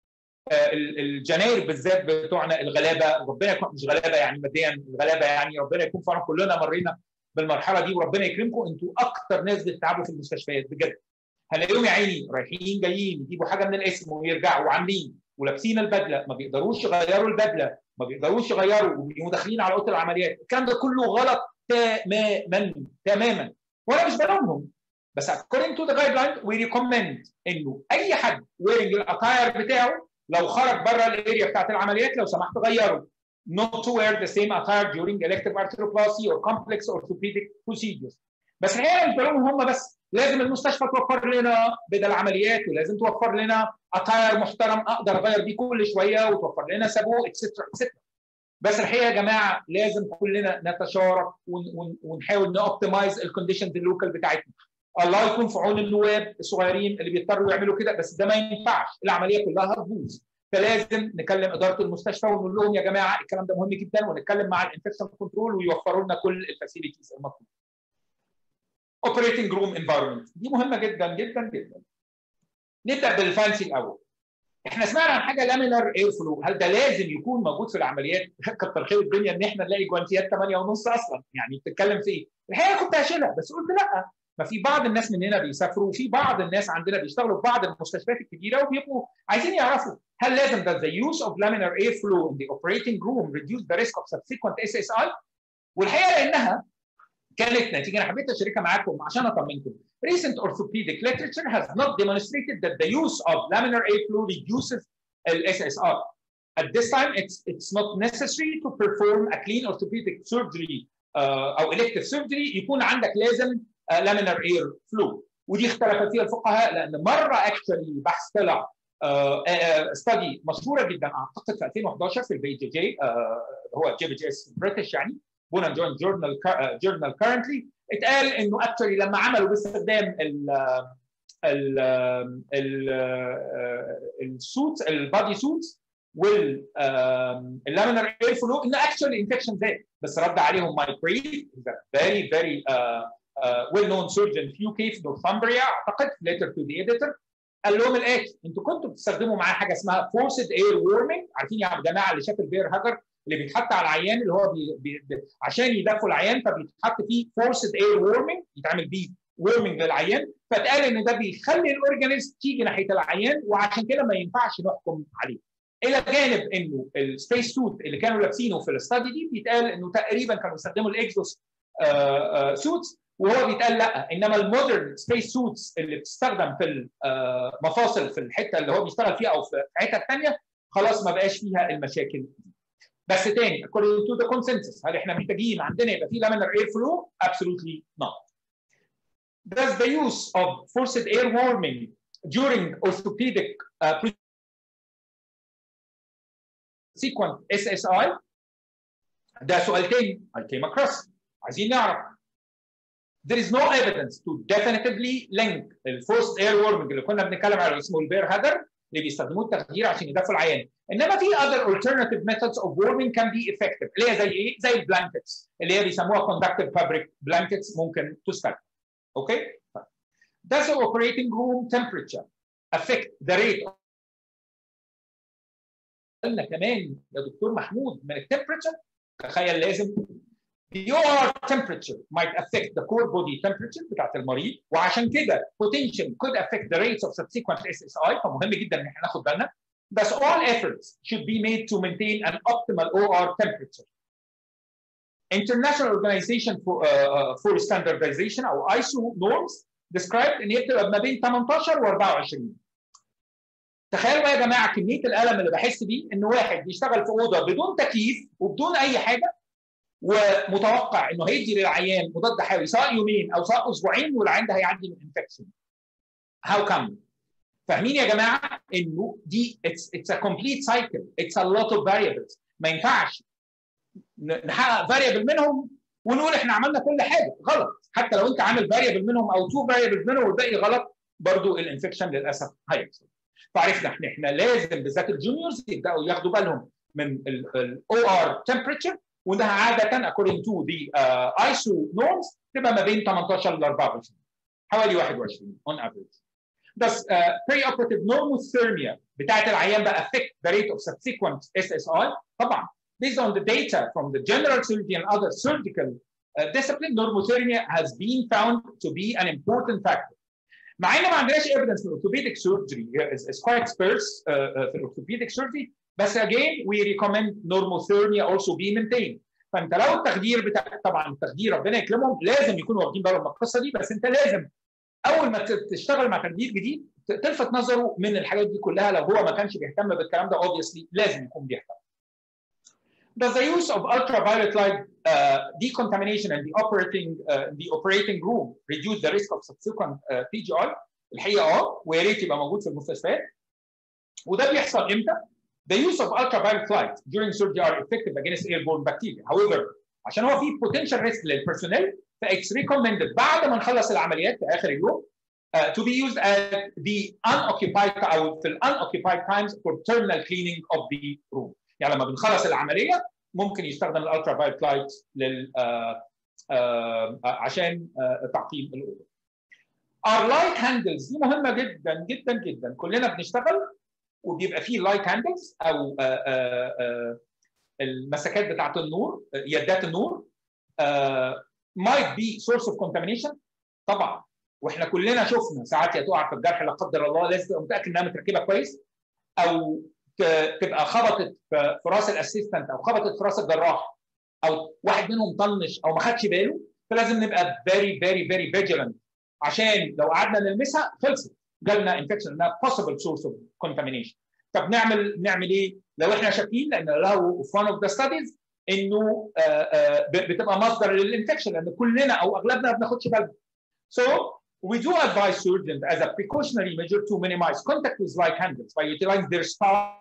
الجناير بالذات بتوعنا الغلابه ربنا يكون مش غلابه يعني ماديا الغلابه يعني ربنا يكون في كلنا مرينا بالمرحله دي وربنا يكرمكم انتوا اكتر ناس بتتعبوا في المستشفيات بجد هنلاقيهم يا عيني رايحين جايين يجيبوا حاجه من الاسم ويرجعوا وعاملين ولابسين البدله ما بيقدروش يغيروا البدله ما بيقدروش يغيروا وبيبقوا داخلين على اوضه العمليات الكلام ده كله غلط تماما تماما وانا مش بلومهم بس according to the guideline we recommend انه اي حد wearing الاطاير بتاعه لو خرج بره الاريا بتاعت العمليات لو سمحت غيره not to wear the same attire during elective arthroplasty or complex orthopedic procedures بس الحقيقه مش بلومهم هم بس لازم المستشفى توفر لنا بدل عمليات ولازم توفر لنا اتاير محترم اقدر اغير بيه كل شويه وتوفر لنا سابو اكسترا اكسترا بس الحقيقه يا جماعه لازم كلنا نتشارك ونحاول نوبتمايز الكونديشنز اللوكال بتاعتنا الله يكون في عون النواب الصغيرين اللي بيضطروا يعملوا كده بس ده ما ينفعش العمليه كلها هتبوظ فلازم نكلم اداره المستشفى ونقول لهم يا جماعه الكلام ده مهم جدا ونتكلم مع الانفكشن كنترول ويوفروا لنا كل الفاسيلتيز المطلوبه. اوبريتنج روم انفايرمنت دي مهمه جدا جدا جدا. نبدا بالفانسي الاول. احنا سمعنا عن حاجه لامينار اير فلو، هل ده لازم يكون موجود في العمليات؟ كتر خير الدنيا ان احنا نلاقي جوانتيات 8 ونص اصلا، يعني بتتكلم في ايه؟ الحقيقه كنت هشيلها بس قلت لا ما في بعض الناس مننا بيسافروا وفي بعض الناس عندنا بيشتغلوا في بعض المستشفيات الكبيره وبيبقوا عايزين يعرفوا هل لازم that the use of laminar airflow in the operating room reduce the risk of subsequent SSI؟ والحقيقه لانها كانت نتيجه انا حبيت اشاركها معاكم عشان اطمنكم. Recent orthopedic literature has not demonstrated that the use of laminar airflow reduces SSR. At this time, it's it's not necessary to perform a clean orthopedic surgery uh, او elective surgery يكون عندك لازم لامينر اير فلو ودي اختلف فيها الفقهاء لان مره اكشولي بحث طلع ستدي مشهوره جدا اعتقد في 2011 في البي جي جي هو جي بي جي اس بريتش يعني بونا جوين جورنال جورنال كارنتلي اتقال انه اكشولي لما عملوا باستخدام ال ال ال السوتس البادي سوتس واللامينر اير فلو ان اكشولي انفكشن زاد بس رد عليهم مايك ريد فيري فيري Uh, well-known surgeon في UK في نورثامبريا اعتقد letter to the editor قال لهم الاتي انتوا كنتوا بتستخدموا معاه حاجه اسمها forced air warming عارفين يا جماعه اللي شاف البير هاجر اللي بيتحط على العيان اللي هو بي بي عشان يدفوا العيان فبيتحط فيه forced air warming يتعمل بيه warming للعيان فاتقال ان ده بيخلي الاورجانيزم تيجي ناحيه العيان وعشان كده ما ينفعش نحكم عليه. الى جانب انه السبيس سوت اللي كانوا لابسينه في الاستادي دي بيتقال انه تقريبا كانوا بيستخدموا الاكزوس سوتس وهو بيتقال لا انما المودرن سبيس سوتس اللي بتستخدم في المفاصل في الحته اللي هو بيشتغل فيها او في حته ثانيه خلاص ما بقاش فيها المشاكل دي. بس تاني according to the consensus هل احنا محتاجين عندنا يبقى في laminar air flow? Absolutely not. Does the use of forced air warming during orthopedic uh, sequent SSI ده سؤال تاني I came across عايزين نعرف there is no evidence to definitively link الفورست اير وورمنج اللي كنا بنتكلم عليه اسمه البير هاجر اللي بيستخدموه التخدير عشان يدفوا العيان انما في other alternative methods of warming can be effective اللي هي زي ايه؟ زي البلانكتس اللي هي بيسموها conductive fabric blankets ممكن تستخدم اوكي؟ Does the operating room temperature affect the rate بالنا كمان يا دكتور محمود من التمبريتشر تخيل لازم the OR temperature might affect the core body temperature بتاعت المريض وعشان كده potential could affect the rates of subsequent SSI فمهم جدا ان احنا ناخد بالنا Thus, all efforts should be made to maintain an optimal OR temperature. International Organization for, uh, for Standardization أو ISO norms described إن هي بتبقى ما بين 18 و 24. تخيلوا يا جماعة كمية الألم اللي بحس بيه إن واحد بيشتغل في أوضة بدون تكييف وبدون أي حاجة ومتوقع إنه هيدي للعيان مضاد حيوي سواء يومين أو سواء أسبوعين والعيان ده هيعدي من انفكشن. How come؟ فاهمين يا جماعه انه دي اتس اتس ا كومبليت سايكل اتس ا لوت اوف فاريبلز ما ينفعش نحقق فاريبل منهم ونقول احنا عملنا كل حاجه غلط حتى لو انت عامل فاريبل منهم او تو فاريبلز منهم والباقي غلط برضو الانفكشن للاسف هيحصل فعرفنا احنا احنا لازم بالذات الجونيورز يبداوا ياخدوا بالهم من الاو ار تمبريتشر وده عاده according to the uh, ISO norms تبقى ما بين 18 ل 24 حوالي 21 on average. Thus, uh, preoperative normothermia بتاعت العيان بقى affect the rate of subsequent SSI طبعا based on the data from the general surgery and other surgical uh, discipline normothermia has been found to be an important factor. مع ان ما عندناش evidence in orthopedic surgery is, is quite sparse uh, uh, في orthopedic surgery بس again we recommend normothermia also be maintained. فانت لو التخدير بتاع طبعا التخدير ربنا يكرمهم لازم يكونوا واخدين بالهم من القصه دي بس انت لازم اول ما تشتغل مع تخدير جديد تلفت نظره من الحاجات دي كلها لو هو ما كانش بيهتم بالكلام ده obviously لازم يكون بيهتم. Does the use of ultraviolet light uh, decontamination and the operating uh, the operating room reduce the risk of subsequent uh, PGI؟ الحقيقه اه ويا ريت يبقى موجود في المستشفيات. وده بيحصل امتى؟ The use of ultraviolet light during surgery are effective against airborne bacteria. However, عشان هو في potential risk للبيرسونيل فاكس recommended بعد ما نخلص العمليات في اخر اليوم uh, to be used at the unoccupied او في ال unoccupied times for terminal cleaning of the room. يعني لما بنخلص العمليه ممكن يستخدم الالترا فايلت لايت لل uh, uh, عشان uh, تعقيم الاوضه. Our light handles دي مهمه جدا جدا جدا كلنا بنشتغل وبيبقى فيه لايت هاندلز او uh, uh, uh, المسكات بتاعت النور يدات النور uh, might be source of contamination طبعا واحنا كلنا شفنا ساعات يا تقع في الجرح لا قدر الله لازم تبقى متاكد انها متركبه كويس او تبقى خبطت في راس الاسيستنت او خبطت في راس الجراح او واحد منهم طنش او ما خدش باله فلازم نبقى very very very vigilant عشان لو قعدنا نلمسها خلصت جالنا انفكشن انها possible source of contamination طب نعمل نعمل ايه؟ لو احنا شاكين لان له في one of the studies انه بتبقى مصدر للانفكشن لان كلنا او اغلبنا ما بناخدش بالنا. So we do advise surgeons as a precautionary measure to minimize contact with light handles by utilizing their star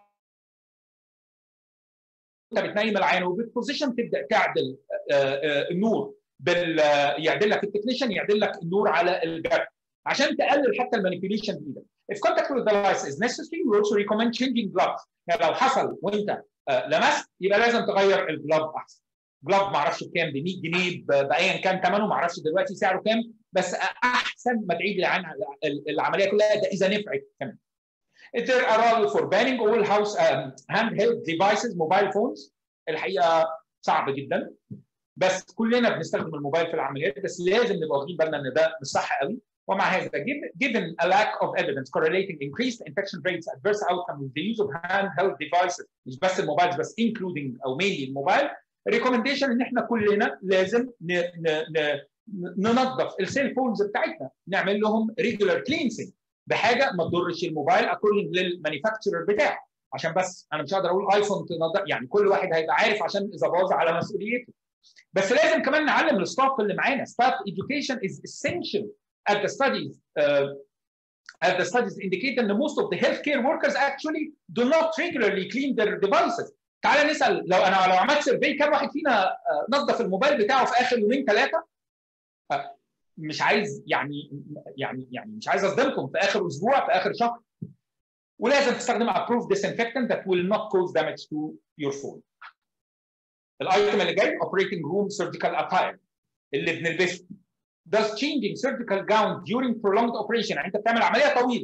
انت بتنيم العين وبالبوزيشن تبدا تعدل النور بال يعدل لك التكنيشن يعدل لك النور على الجرح عشان تقلل حتى المانيبيوليشن بايدك. If contact with the light is necessary, we also recommend changing gloves. يعني لو حصل وانت لمست يبقى لازم تغير الجلوف احسن. جلوف ما اعرفش بكام ب 100 جنيه بايا كان ثمنه ما اعرفش دلوقتي سعره كام بس احسن ما تعيد عن العمليه كلها ده اذا نفعت كمان. Is there a role for banning all house um, handheld devices mobile phones؟ الحقيقه صعب جدا بس كلنا بنستخدم الموبايل في العمليات بس لازم نبقى واخدين بالنا ان ده مش صح قوي ومع هذا given a lack of evidence correlating increased infection rates adverse outcome with the use of handheld devices مش بس الموبايل بس including او mainly الموبايل recommendation ان احنا كلنا لازم ن ن ن ننظف السيل فونز بتاعتنا نعمل لهم ريجولار كلينسنج بحاجه ما تضرش الموبايل اكوردنج للمانيفاكتشرر بتاعه عشان بس انا مش هقدر اقول ايفون تنظف يعني كل واحد هيبقى عارف عشان اذا باظ على مسؤوليته بس لازم كمان نعلم الستاف اللي معانا staff education is essential as the studies uh, as the studies indicate that most of the healthcare workers actually do not regularly clean their devices تعال نسال لو انا لو عملت سيرفي كام واحد فينا نظف الموبايل بتاعه في اخر يومين ثلاثه مش عايز يعني يعني يعني مش عايز اصدمكم في اخر اسبوع في اخر شهر ولازم تستخدم approved disinfectant that will not cause damage to your phone. الايتم اللي جاي operating room surgical attire اللي بنلبسه. Does changing surgical gown during prolonged operation يعني انت بتعمل عمليه طويله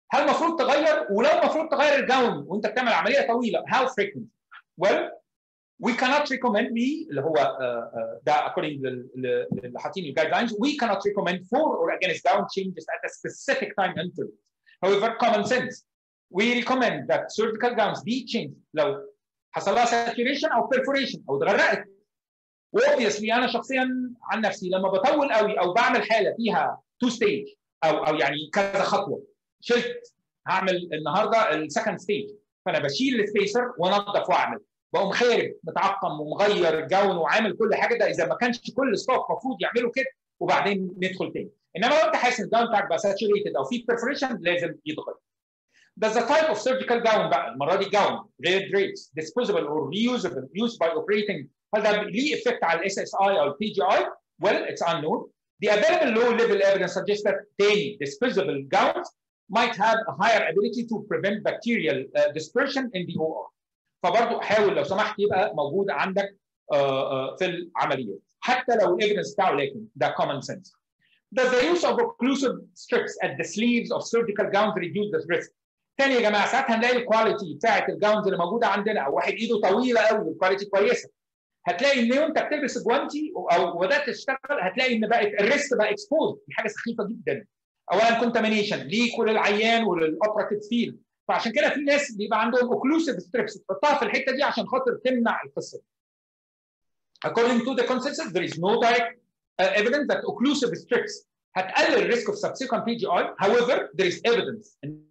هل المفروض تغير ولو المفروض تغير الجاون وانت بتعمل عمليه طويله how frequent well we cannot recommend we اللي هو uh, uh, ده according اللي حاطين الجايد لاينز we cannot recommend for or against gown changes at a specific time interval however common sense we recommend that surgical gowns be changed لو حصل لها saturation او perforation او اتغرقت وobviously انا شخصيا عن نفسي لما بطول قوي او بعمل حاله فيها تو ستيج او او يعني كذا خطوه شلت هعمل النهارده السكند ستيج فانا بشيل السبيسر وانضف واعمل بقوم خارج متعقم ومغير الجون وعامل كل حاجه ده اذا ما كانش كل ستاف المفروض يعملوا كده وبعدين ندخل تاني انما لو انت حاسس ان الجون بتاعك بقى ساتوريتد او في برفوريشن لازم يتغير Does the type of surgical gown بقى المره دي gown غير drapes disposable or reusable used by operating هل ده ليه افكت على الاس اس اي او البي جي اي؟ Well, it's unknown. The available low-level evidence suggests that they disposable gowns might have a higher ability to prevent bacterial uh, dispersion in the OR. فبرضه حاول لو سمحت يبقى موجود عندك uh, uh, في العمليات حتى لو الايفيدنس بتاعه لكن ده common sense. Does the use of occlusive strips at the sleeves of surgical gowns reduce the risk? تاني يا جماعه ساعات هنلاقي الكواليتي بتاعت الجاونز اللي موجوده عندنا او واحد ايده طويله قوي الكواليتي كويسه هتلاقي ان وانت بتلبس الجوانتي او بدات تشتغل هتلاقي ان بقت الريست بقى اكسبوز دي حاجه سخيفه جدا اولا كونتامينيشن ليك وللعيان وللاوبراتيف فيلد فعشان كده في ناس بيبقى عندهم اوكلوسيف ستريبس تحطها في الحته دي عشان خاطر تمنع القصه دي. According to the consensus, there is no direct uh, evidence that occlusive strips هتقلل risk of subsequent PGI. However, there is evidence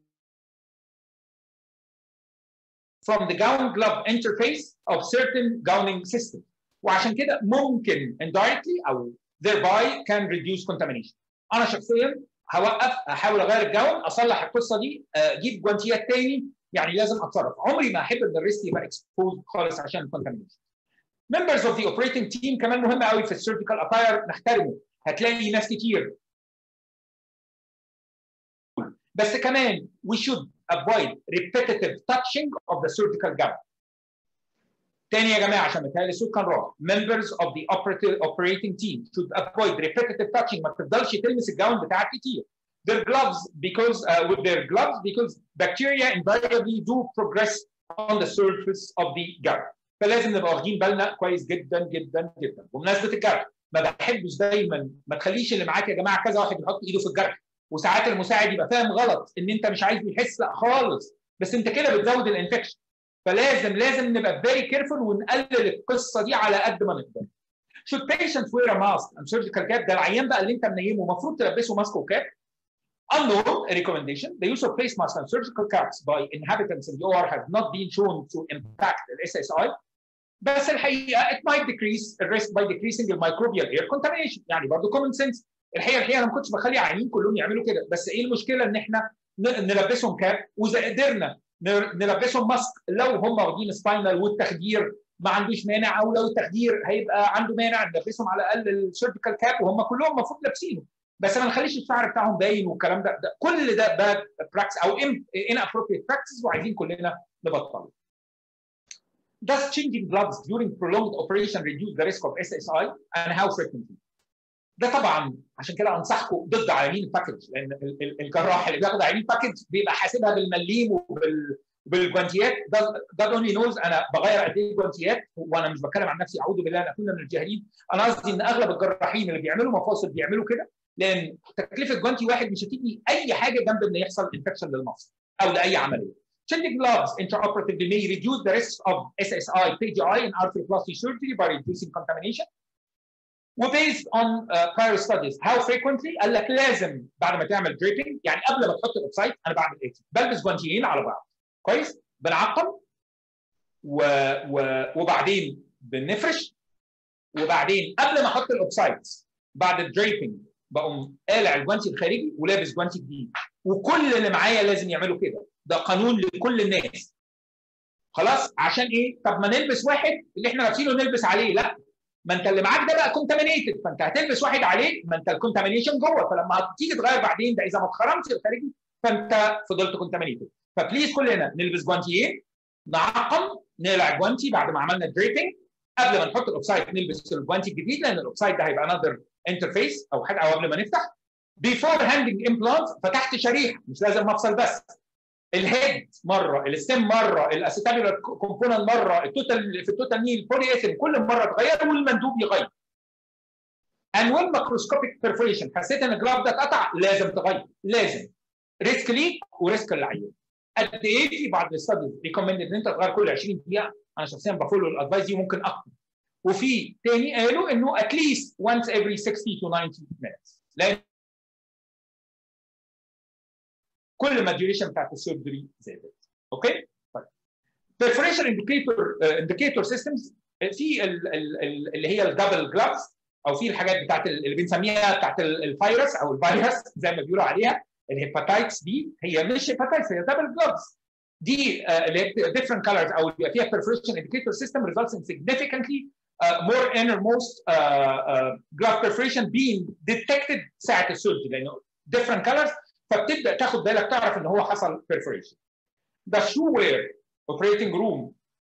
from the gown glove interface of certain gowning systems. وعشان كده ممكن indirectly او thereby can reduce contamination. انا شخصيا هوقف احاول اغير الجون اصلح القصه دي اجيب جوانتيات تاني يعني لازم اتصرف عمري ما احب ان الريست يبقى اكسبوز خالص عشان الكونتامينيشن. members of the operating team كمان مهم قوي في السيرجيكال اتاير نحترمه هتلاقي ناس كتير بس كمان we should avoid repetitive touching of the surgical gown. تاني يا جماعه عشان متهيألي الصوت كان راح members of the operative operating team should avoid repetitive touching ما تفضلش تلمس الجاون بتاعك كتير. Their gloves because uh, with their gloves because bacteria invariably do progress on the surface of the gown. فلازم نبقى واخدين بالنا كويس جدا جدا جدا. بمناسبه الجرح ما بحبش دايما ما تخليش اللي معاك يا جماعه كذا واحد يحط ايده في الجرح وساعات المساعد يبقى فاهم غلط ان انت مش عايز يحس لا خالص بس انت كده بتزود الانفكشن فلازم لازم نبقى فيري كيرفول ونقلل القصه دي على قد ما نقدر. Should patients wear a mask and surgical cap ده العيان بقى اللي انت منيمه المفروض تلبسه ماسك وكاب. Unknown recommendation. The use of face masks and surgical caps by inhabitants in the OR has not been shown to impact the SSI. بس الحقيقه it might decrease the risk by decreasing the microbial air contamination يعني برضه common sense الحقيقه الحقيقه انا ما كنتش بخلي عيانين كلهم يعملوا كده بس ايه المشكله ان احنا نلبسهم كاب واذا قدرنا نلبسهم ماسك لو هم واخدين سباينال والتخدير ما عندوش مانع او لو التخدير هيبقى عنده مانع نلبسهم على الاقل السيرجيكال كاب وهم كلهم المفروض لابسينه بس ما نخليش الشعر بتاعهم باين والكلام ده, ده كل ده باد براكتس او ان ابروبريت براكتس وعايزين كلنا نبطله. Does changing gloves during prolonged operation reduce the risk of SSI and how frequently? ده طبعا عشان كده انصحكم ضد عيانين الباكج لان الجراح اللي بياخد عيانين باكج بيبقى حاسبها بالمليم وبال بالجوانتيات جاد اونلي نوز انا بغير قد ايه جوانتيات وانا مش بتكلم عن نفسي اعوذ بالله ان اكون من الجاهلين انا قصدي ان اغلب الجراحين اللي بيعملوا مفاصل بيعملوا كده لان تكلفه جوانتي واحد مش هتيجي اي حاجه جنب ان يحصل انفكشن للمفصل او لاي عمليه. Changing gloves intraoperatively may reduce the risks of SSI, PGI, and arthroplasty surgery by reducing contamination. وبيزد on uh, prior studies how frequently قال لك لازم بعد ما تعمل دريبنج يعني قبل ما تحط الاوبسايد انا بعمل ايه؟ بلبس جوانتيين على بعض كويس؟ بنعقم و... و... وبعدين بنفرش وبعدين قبل ما احط الاوبسايدز بعد الدريبنج بقوم قالع الجوانتي الخارجي ولابس جوانتي جديد وكل اللي معايا لازم يعملوا كده ده قانون لكل الناس خلاص عشان ايه؟ طب ما نلبس واحد اللي احنا لابسينه نلبس عليه لا ما انت اللي معاك ده بقى كونتامينيتد فانت هتلبس واحد عليه ما انت الكونتامينيشن جوه فلما تيجي تغير بعدين ده اذا ما اتخرمتش الخارجي فانت فضلت كونتامينيتد فبليز كلنا نلبس جوانتيين نعقم نقلع جوانتي بعد ما عملنا دريبنج قبل ما نحط الاوفسايد نلبس الجوانتي الجديد لان الاوفسايد ده هيبقى انذر انترفيس او حاجه او قبل ما نفتح before handing implants فتحت شريحه مش لازم مفصل بس الهيد مره الستيم مره الاسيتابيولار كومبوننت مره التوتال في التوتال نيل بولي ايثين كل مره تغير والمندوب يغير and when macroscopic perforation حسيت ان الجراف ده اتقطع لازم تغير لازم ريسك ليك وريسك للعيان قد ايه في بعض الستاديز ريكومند ان انت تغير كل 20 دقيقه انا شخصيا بفولو الادفايس دي ممكن اكتر وفي تاني قالوا انه at least once every 60 to 90 minutes لان كل ما الديوريشن بتاعت السيرجري زادت اوكي طيب perforation indicator uh, indicator systems في ال ال ال اللي هي الدبل جلافز او في الحاجات بتاعت اللي بنسميها بتاعت الفيروس او الفيروس زي ما بيقولوا عليها الهيباتايتس دي هي مش هيباتايتس هي دبل جلافز دي اللي هي different colors او بيبقى فيها perforation indicator system results in significantly uh, more innermost uh, uh, glove perforation being detected ساعه السيرجري لانه different colors فبتبدا تاخد بالك تعرف ان هو حصل perforation. The shoe wear operating room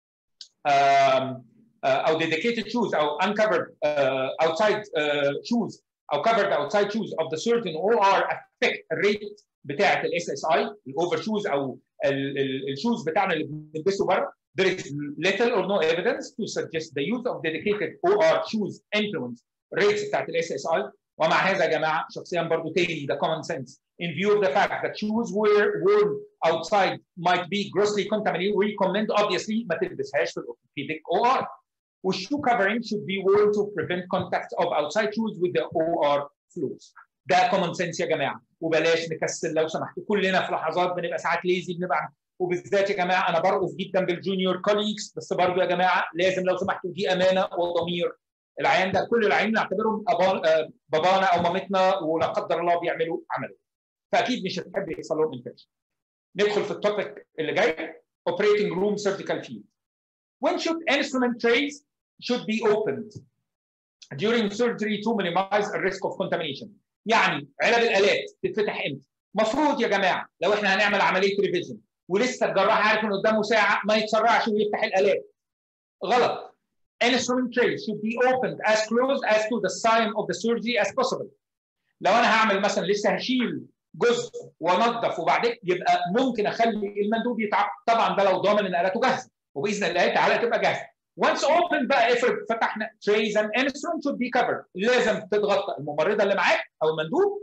um, uh, او dedicated shoes او uncovered uh, outside uh, shoes او covered outside shoes of the surgeon OR affect الريت بتاعه الاس اس اي الاوفر شوز او الشوز بتاعنا اللي بنلبسه بره there is little or no evidence to suggest the use of dedicated OR shoes influence rates بتاعت الاس اس اي ومع هذا يا جماعه شخصيا برضو تاني the common sense in view of the fact that shoes were worn outside might be grossly contaminated we recommend obviously ما تلبسهاش في الاورثوبيديك OR والشو covering should be worn to prevent contact of outside shoes with the OR fluids ده كومن سنس يا جماعه وبلاش نكسل لو سمحتوا كلنا في لحظات بنبقى ساعات ليزي بنبقى وبالذات يا جماعه انا برقص جدا بالجونيور كوليجز بس برضه يا جماعه لازم لو سمحتوا دي امانه وضمير العيان ده كل العيان نعتبرهم بابانا او مامتنا ولا قدر الله بيعملوا عمليه فاكيد مش هتحب يحصل لهم انفكشن ندخل في التوبيك اللي جاي operating room surgical field when should instrument trays should be opened during surgery to minimize the risk of contamination يعني علب الالات تتفتح امتى مفروض يا جماعه لو احنا هنعمل عمليه ريفيجن ولسه الجراح عارف ان قدامه ساعه ما يتسرعش ويفتح الالات غلط instrument trays should be opened as close as to the sign of the surgery as possible لو انا هعمل مثلا لسه هشيل جزء وانضف وبعدين يبقى ممكن اخلي المندوب يتعب طبعا ده لو ضامن ان الاته جاهزه وباذن الله تعالى تبقى جاهزه once open بقى افرض فتحنا trays and instrument should be covered لازم تتغطى الممرضه اللي معاك او المندوب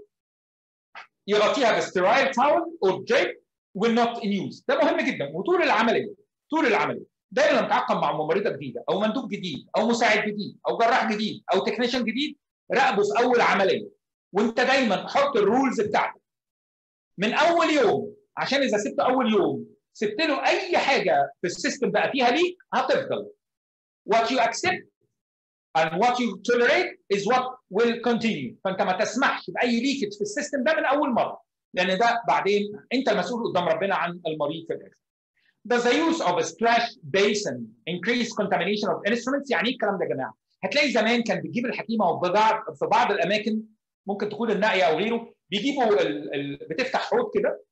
يغطيها بسترايل تاول او جيب will not in use ده مهم جدا وطول العمليه طول العمليه دايما لما تتعاقد مع ممرضه جديده او مندوب جديد او مساعد جديد او جراح جديد او تكنيشن جديد راقبه في اول عمليه وانت دايما حط الرولز بتاعتك من اول يوم عشان اذا سبت اول يوم سبت له اي حاجه في السيستم بقى فيها ليك هتفضل what you accept and what you tolerate is what will continue فانت ما تسمحش باي ليكج في السيستم ده من اول مره لان ده بعدين انت المسؤول قدام ربنا عن المريض في الاخر Does the use of a splash basin increase contamination of instruments؟ يعني ايه الكلام ده يا جماعه؟ هتلاقي زمان كان بتجيب الحكيمه وبضاعة في بعض الاماكن ممكن تكون الناقيه او غيره بيجيبوا ال... ال... بتفتح حوض كده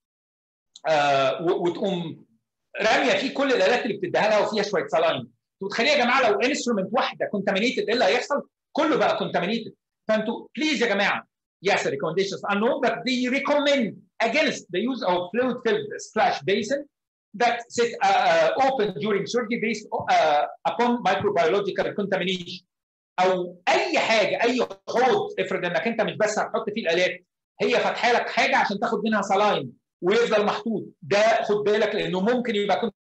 آه وتقوم راميه فيه كل الالات اللي بتديها لها وفيها شويه سلاين وتخليها يا جماعه لو انسترومنت واحده كونتامينيتد ايه اللي هيحصل؟ كله بقى كونتامينيتد فانتوا بليز يا جماعه yes the recommendations are known but they recommend against the use of fluid filled splash basin that sit uh, uh, open during surgery based uh, upon microbiological contamination او اي حاجه اي حوض افرض انك انت مش بس هتحط فيه الالات هي فاتحه لك حاجه عشان تاخد منها سلاين ويفضل محطوط ده خد بالك لانه ممكن يبقى كنت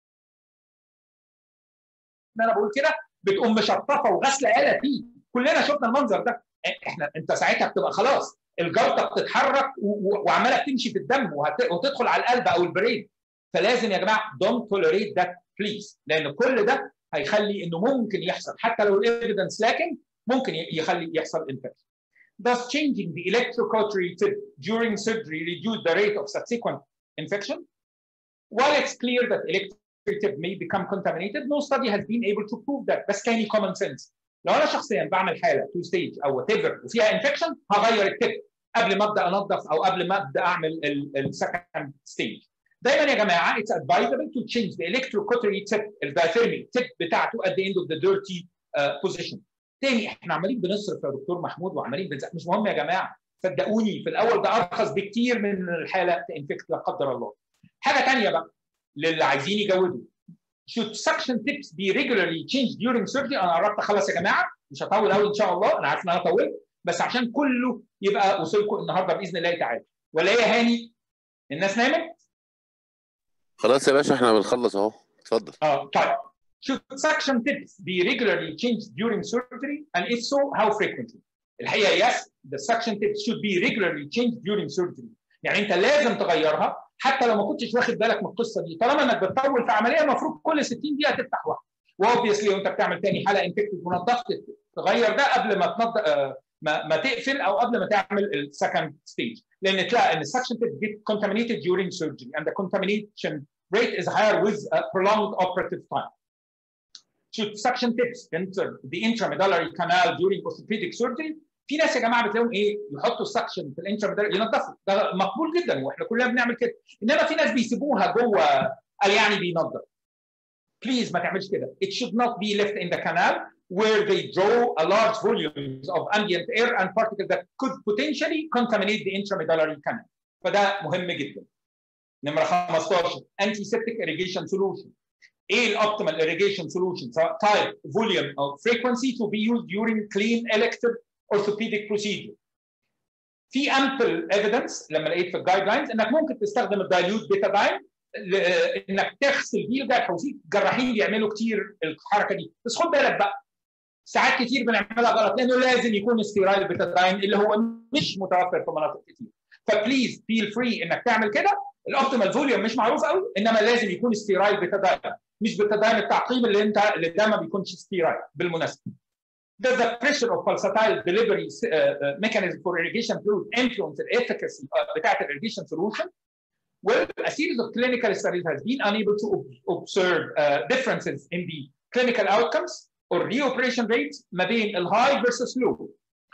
انا بقول كده بتقوم مشطفه وغسله آلة فيه كلنا شفنا المنظر ده احنا انت ساعتها بتبقى خلاص الجلطه بتتحرك وعماله بتمشي في الدم وتدخل على القلب او البرين فلازم يا جماعه don't tolerate that please لان كل ده هيخلي انه ممكن يحصل حتى لو الايفيدنس لكن ممكن يخلي يحصل infection. Thus changing the electrocautery tip during surgery reduce the rate of subsequent infection. While it's clear that electric tip may become contaminated, no study has been able to prove that. بس كان common sense. لو انا شخصيا بعمل حاله تو ستيج او وات ايفر وفيها انفكشن هغير التب قبل ما ابدا انظف او قبل ما ابدا اعمل السكند ستيج. دايما يا جماعه it's advisable to change the electrocautery tip الدايثيرمي tip بتاعته at the end of the dirty uh, position. تاني احنا عمالين بنصرف يا دكتور محمود وعمالين بنزق مش مهم يا جماعه صدقوني في الاول ده ارخص بكتير من الحاله تنفكت لا قدر الله حاجه ثانيه بقى للي عايزين يجودوا should suction tips be regularly changed during surgery انا قربت اخلص يا جماعه مش هطول قوي ان شاء الله انا عارف ان انا طولت بس عشان كله يبقى وصل لكم النهارده باذن الله تعالى ولا ايه يا هاني الناس نامت خلاص يا باشا احنا بنخلص اهو اتفضل اه طيب should suction tips be regularly changed during surgery and if so how frequently الحقيقه yes the suction tips should be regularly changed during surgery يعني انت لازم تغيرها حتى لو ما كنتش واخد بالك من القصه دي طالما انك بتطول في عمليه المفروض كل 60 دقيقه تفتح واحده واوبسلي وانت بتعمل تاني حلقه انفكتد ونضفت تغير ده قبل ما تنض... آه ما, ما تقفل او قبل ما تعمل السكند ستيج لان تلاقي ان السكشن تيب get contaminated during surgery and the contamination rate is higher with a prolonged operative time. Should suction tips enter the intramedullary canal during orthopedic surgery في ناس يا جماعه بتلاقيهم ايه يحطوا السكشن في الانترا ينظفوا ده مقبول جدا واحنا كلنا بنعمل كده انما في ناس بيسيبوها جوه قال يعني بينظف بليز ما تعملش كده it should not be left in the canal where they draw a large volumes of ambient air and particles that could potentially contaminate the intramedullary canal فده مهم جدا نمره 15 antiseptic irrigation solution ايه الاوبتيمال irrigation solution سواء type volume او frequency to be used during clean elective orthopedic procedure. في ample evidence لما لقيت في الجايد لاينز انك ممكن تستخدم الدايلوت بيتاداين انك تغسل بيه الجرح وفي جراحين بيعملوا كتير الحركه دي بس خد بالك بقى ساعات كتير بنعملها غلط لانه لازم يكون ستيرايل بيتاداين اللي هو مش متوفر في مناطق كتير فبليز فيل فري انك تعمل كده الاوبتيمال فوليوم مش معروف قوي انما لازم يكون ستيرايل بيتاداين مش بيتاداين التعقيم اللي انت اللي ده ما بيكونش ستيرايل بالمناسبه Does the pressure of pulsatile delivery uh, uh, mechanism for irrigation fluid influence the efficacy uh, بتاعت irrigation solution? Well, a series of clinical studies has been unable to observe uh, differences in the clinical outcomes or reoperation rates ما بين الهاي versus low.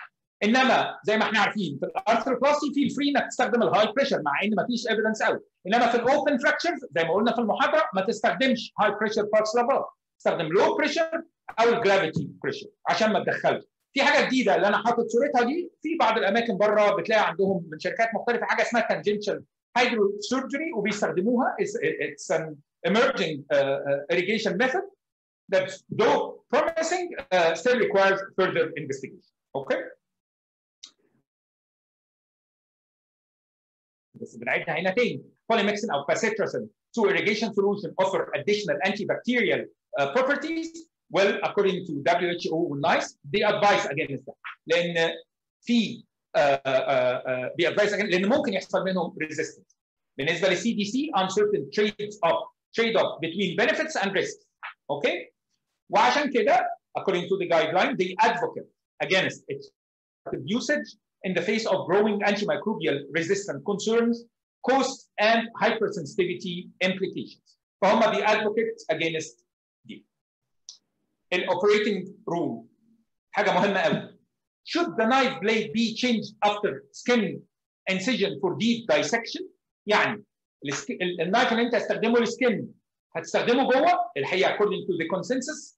انما زي ما احنا عارفين في الارثروبلاستي في الفري انك تستخدم الهاي بريشر مع ان ما فيش ايفيدنس قوي انما في الاوبن فراكشرز زي ما قلنا في المحاضره ما تستخدمش هاي بريشر بارتس لابار تستخدم لو بريشر او الجرافيتي بريشر عشان ما تدخلش في حاجه جديده اللي انا حاطط صورتها دي في بعض الاماكن بره بتلاقي عندهم من شركات مختلفه حاجه اسمها tangential hydrosurgery وبيستخدموها it's an emerging uh, irrigation method that though promising uh, still requires further investigation okay بس بنعيدها هنا تاني polymyxin او bacitracin to irrigation solution offer additional antibacterial uh, properties well according to WHO والNICE they advise against that لان في بيادفايس لان ممكن يحصل منهم resistance بالنسبه للسي دي سي uncertain trades off trade off between benefits and risks okay وعشان كده according to the guideline they advocate against its usage in the face of growing antimicrobial resistant concerns cost and hypersensitivity implications فهم بيadvocate against دي الاوبريتنج روم حاجه مهمه قوي should the knife blade be changed after skin incision for deep dissection يعني النايف اللي انت هتستخدمه للسكن هتستخدمه جوه الحقيقه according to the consensus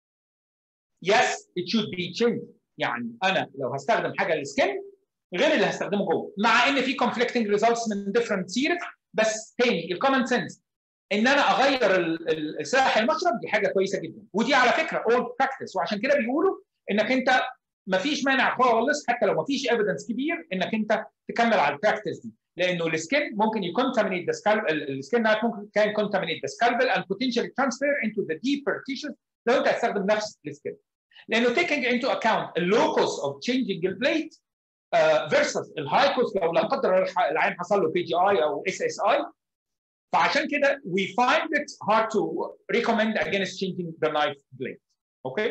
yes it should be changed يعني انا لو هستخدم حاجه للسكن غير اللي هستخدمه جوه مع ان في conflicting results من different series بس تاني الكومن سنس ان انا اغير السلاح المشرب دي حاجه كويسه جدا ودي على فكره اول براكتس وعشان كده بيقولوا انك انت ما فيش مانع خالص حتى لو ما فيش ايفيدنس كبير انك انت تكمل على البراكتس دي لانه السكن ممكن يكونتامينيت ذا سكالب السكن نايف ممكن كان كونتامينيت ذا سكالبل and potentially transfer into the deeper tissues لو انت هتستخدم نفس السكن لانه taking into account the low cost of changing the plate uh, versus الهاي كوست لو لا قدر الله العين حصل له بي جي اي او اس اس اي فعشان كده we find it hard to recommend against changing the knife blade. Okay?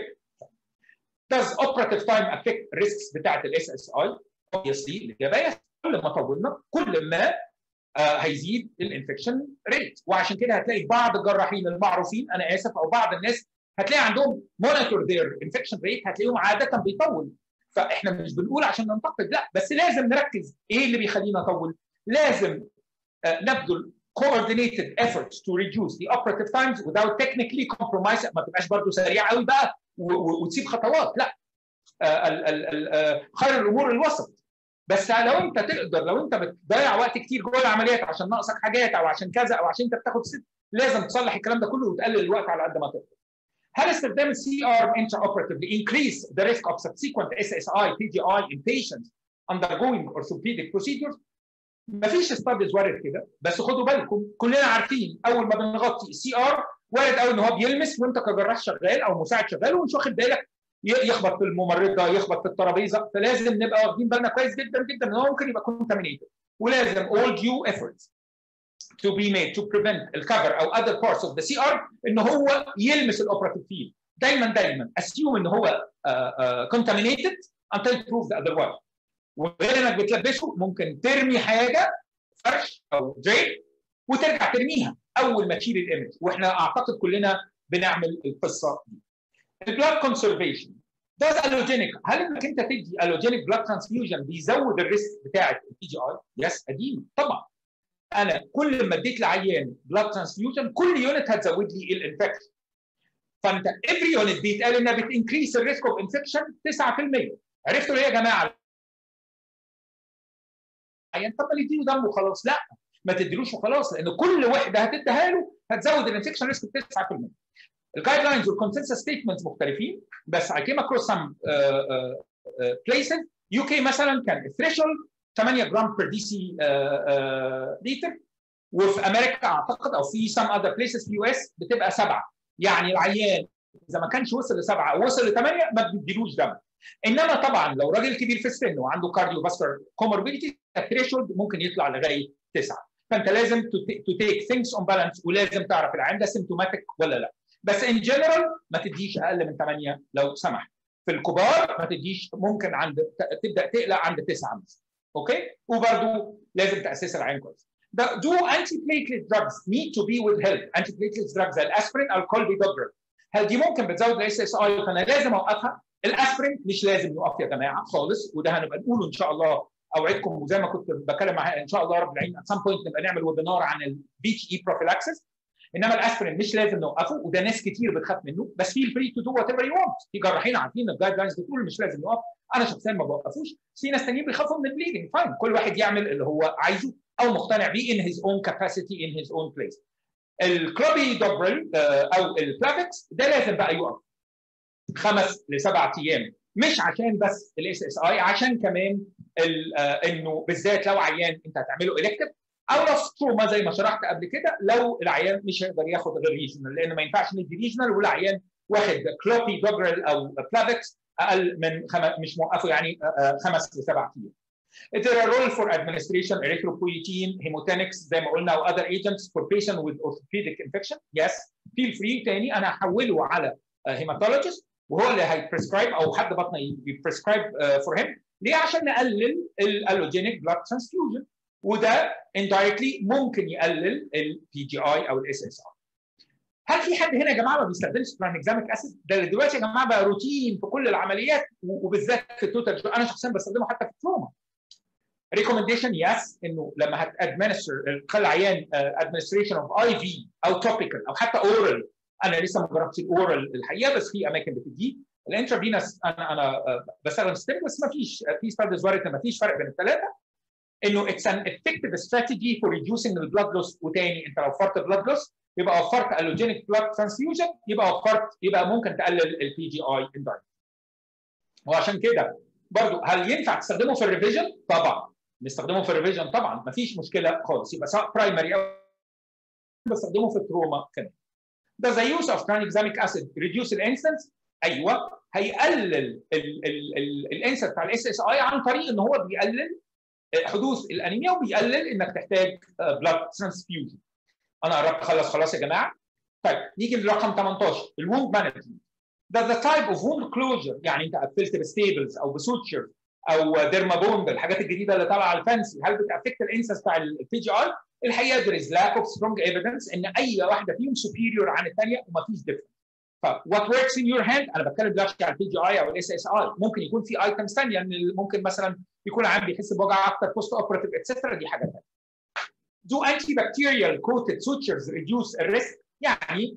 Does operative time affect risks بتاعت الاس اس اي؟ Obviously الاجابه yes. كل ما طولنا كل ما آه هيزيد الانفكشن ريت وعشان كده هتلاقي بعض الجراحين المعروفين انا اسف او بعض الناس هتلاقي عندهم مونيتور ذير انفكشن ريت هتلاقيهم عاده بيطول فاحنا مش بنقول عشان ننتقد لا بس لازم نركز ايه اللي بيخلينا نطول لازم آه نبذل coordinated efforts to reduce the operative times without technically compromise ما تبقاش برضه سريع قوي بقى وتسيب خطوات لا آه ال ال ال خير الامور الوسط بس لو انت تقدر لو انت بتضيع وقت كتير جوه العمليات عشان ناقصك حاجات او عشان كذا او عشان انت بتاخد ست لازم تصلح الكلام ده كله وتقلل الوقت على قد ما تقدر. هل استخدام السي ار intraoperatively increase the risk of subsequent SSI, PGI in patients undergoing orthopedic procedures؟ مفيش ستاديز وارد كده بس خدوا بالكم كلنا عارفين اول ما بنغطي السي ار وارد قوي ان هو بيلمس وانت كجراح شغال او مساعد شغال ومش واخد بالك يخبط في الممرضه يخبط في الترابيزه فلازم نبقى واخدين بالنا كويس جدا جدا ان هو ممكن يبقى كونتامينيتد ولازم all due efforts to be made to prevent الكفر او other parts of the CR ان هو يلمس الاوبراتيف فيلد دايما دايما assume ان هو uh, uh, contaminated until proved otherwise وغير انك بتلبسه ممكن ترمي حاجه فرش او دريب وترجع ترميها اول ما تشيل الايمج واحنا اعتقد كلنا بنعمل القصه دي. البلاد كونسرفيشن ده الالوجينيك هل انك انت تدي الوجينيك بلاد ترانسفيوجن بيزود الريسك بتاعه البي جي اي؟ يس قديم طبعا انا كل ما اديت لعيان بلاد ترانسفيوجن كل يونت هتزود لي الانفكشن فانت افري يونت بيتقال انها بتنكريس الريسك اوف انفكشن 9% عرفتوا ليه يا جماعه؟ عيان طب ما نديله دم وخلاص لا ما تديلوش وخلاص لان كل وحده هتديها له هتزود الانفكشن ريسك ب 9% الجايد لاينز والكونسنسس ستيتمنتس مختلفين بس I came across some uh, uh, uh, places UK مثلا كان الثريشولد 8 جرام بير دي سي لتر وفي امريكا اعتقد او في some other places في يو اس بتبقى سبعه يعني العيان اذا ما كانش وصل لسبعه او وصل لثمانيه ما بتديلوش دم انما طبعا لو راجل كبير في السن وعنده كارديو فاسكولار كوموربيديتي الثريشولد ممكن يطلع لغايه تسعه فانت لازم تو تيك ثينكس اون بالانس ولازم تعرف العيان ده سيمتوماتيك ولا لا بس ان جنرال ما تديش اقل من 8 لو سمحت في الكبار ما تديش ممكن عند تبدا تقلق عند 9 مثلا اوكي وبرده لازم تاسس العين كويس do anti-platelet drugs need to be withheld anti-platelet drugs زي الاسبرين او الكولبيدوجرل هل دي ممكن بتزود الاس اس اي فانا لازم اوقفها الاسبرين مش لازم يوقف يا جماعه خالص وده هنبقى نقوله ان شاء الله اوعدكم وزي ما كنت بتكلم معاها ان شاء الله رب العالمين at some point نبقى نعمل ويبينار عن البي تي اي بروفيلاكسس انما الاسبرين مش لازم نوقفه وده ناس كتير بتخاف منه بس فيل فري تو دو وات ايفر يو ونت في جراحين عارفين الجايد لاينز بتقول مش لازم يوقف انا شخصيا ما بوقفوش في ناس تانيين بيخافوا من البليدنج فاين كل واحد يعمل اللي هو عايزه او مقتنع بيه in his own capacity in his own place الكلوبي دوبرل او البلافكس ده لازم بقى يقف خمس لسبع ايام مش عشان بس الاس اس اي عشان كمان انه بالذات لو عيان انت هتعمله الكتف او لو تروما زي ما شرحت قبل كده لو العيان مش هيقدر ياخد غير ريجنال لان ما ينفعش ندي ريجنال والعيان واخد كلوبي دوجرل او بلافكس اقل من خم... مش موقفه يعني خمس لسبع ايام. Is there a role for administration erythropoietin, hemotonics زي ما قلنا او other agents for patient with orthopedic infection? Yes. Feel free تاني انا هحوله على هيماتولوجيست وهو اللي هيبريسكرايب او حد بطني يبريسكرايب فور هيم ليه؟ عشان نقلل الالوجينيك بلاد ترانسفيوجن وده indirectly ممكن يقلل البي جي اي او الاس اس اي. هل في حد هنا يا جماعه ما بيستخدمش ترانكزاميك اسيد؟ ده دلوقتي يا جماعه بقى روتين في كل العمليات وبالذات في التوتال انا شخصيا بستخدمه حتى في التروما. ريكومنديشن يس انه لما هتادمنستر تخلي عيان ادمنستريشن اوف اي في او توبيكال او حتى اورال انا لسه ما جربتش الاورال الحقيقه بس في اماكن بتديه الانترافينس انا انا بستخدم ستيك بس ما فيش في ستاديز ورقه ما فيش فرق بين الثلاثه انه اتس ان افكتيف استراتيجي فور ريديوسينج البلاد لوس وتاني انت لو وفرت بلاد لوس يبقى وفرت الوجينيك بلاد ترانسفيوجن يبقى وفرت يبقى ممكن تقلل البي جي اي اندايركت وعشان كده برضو هل ينفع تستخدمه في الريفيجن؟ طبعا نستخدمه في الريفيجن طبعا ما فيش مشكله خالص يبقى سواء برايمري او بستخدمه في التروما كمان Does the use of tranexamic acid reduce الانسنس؟ ايوه هيقلل الانسنس بتاع الاس اس اي عن طريق ان هو بيقلل حدوث الانيميا وبيقلل انك تحتاج بلاد ترانسفيوجن. انا قربت اخلص خلاص يا جماعه. طيب نيجي لرقم 18 الوند مانجمنت. ده ذا تايب اوف ووند كلوجر يعني انت قفلت بستيبلز او بسوتشر او ديرمابوند الحاجات الجديده اللي طالعه على الفانسي هل بتافكت الانسنس بتاع البي جي اي؟ الحقيقه there is lack of strong evidence ان اي واحده فيهم superior عن الثانيه ومفيش difference. ف what works in your hand انا بتكلم دلوقتي على البي جي اي او الاس اس اي ممكن يكون في ايتمز ثانيه يعني ممكن مثلا يكون عام بيحس بوجع اكتر بوست اوبراتيف اتسترا دي حاجه ثانيه. Do antibacterial coated sutures reduce الريسك؟ يعني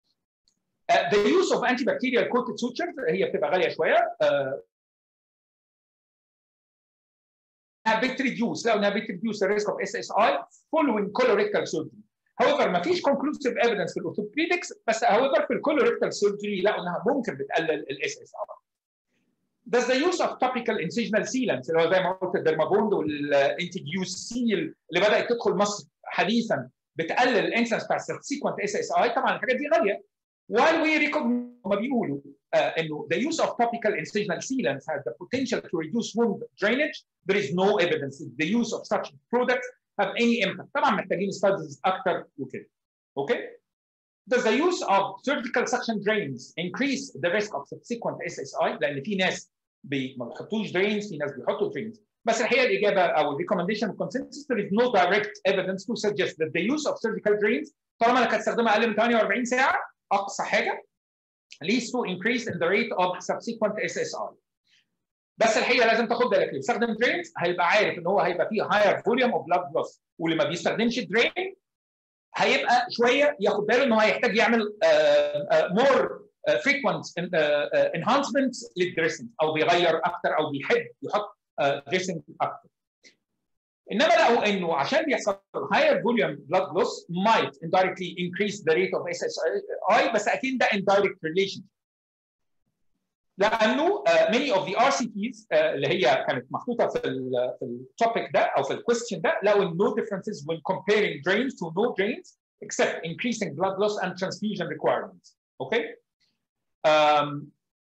uh, the use of antibacterial coated sutures هي بتبقى غاليه شويه uh, انها بتريديوس لقوا انها بتريديوس الريسك اوف اس اس اي following colorectal surgery however ما فيش conclusive evidence في الاورثوبيدكس بس however في الكولوريكتال سيرجري لقوا انها ممكن بتقلل الاس اس اي Does the use of topical incisional sealants اللي هو زي ما قلت الدرمابوند والانتيجيوس سيل اللي بدات تدخل مصر حديثا بتقلل الانسنس بتاع subsequent اس اس اي طبعا الحاجات دي غاليه while we recognize هم بيقولوا uh, انه the use of topical incisional sealants has the potential to reduce wound drainage there is no evidence that the use of such products have any impact طبعا محتاجين studies اكتر وكده اوكي okay? Does the use of surgical suction drains increase the risk of subsequent SSI؟ لأن في ناس بي ما بيحطوش drains، في ناس بيحطوا drains. بس الحقيقة الإجابة أو recommendation consensus there is no direct evidence to suggest that the use of surgical drains طالما أنا كنت استخدمها أقل من 48 ساعة أقصى حاجة leads to increase in the rate of subsequent SSI. بس الحقيقه لازم تاخد بالك اللي بيستخدم درينز هيبقى عارف ان هو هيبقى فيه higher volume of blood loss واللي ما بيستخدمش درين هيبقى شويه ياخد باله ان هو هيحتاج يعمل مور frequent enhancements للدريسنج او بيغير اكتر او بيحب يحط دريسنج اكتر. انما لقوا انه عشان بيحصل higher volume blood loss might indirectly increase the rate of SSI بس اكيد ده indirect relation. لانه many of the RCTs اللي هي كانت محطوطه في ال في التوبيك ده او في الكويستشن ده لقوا no differences when comparing drains to no drains except increasing blood loss and transfusion requirements. Okay? Um,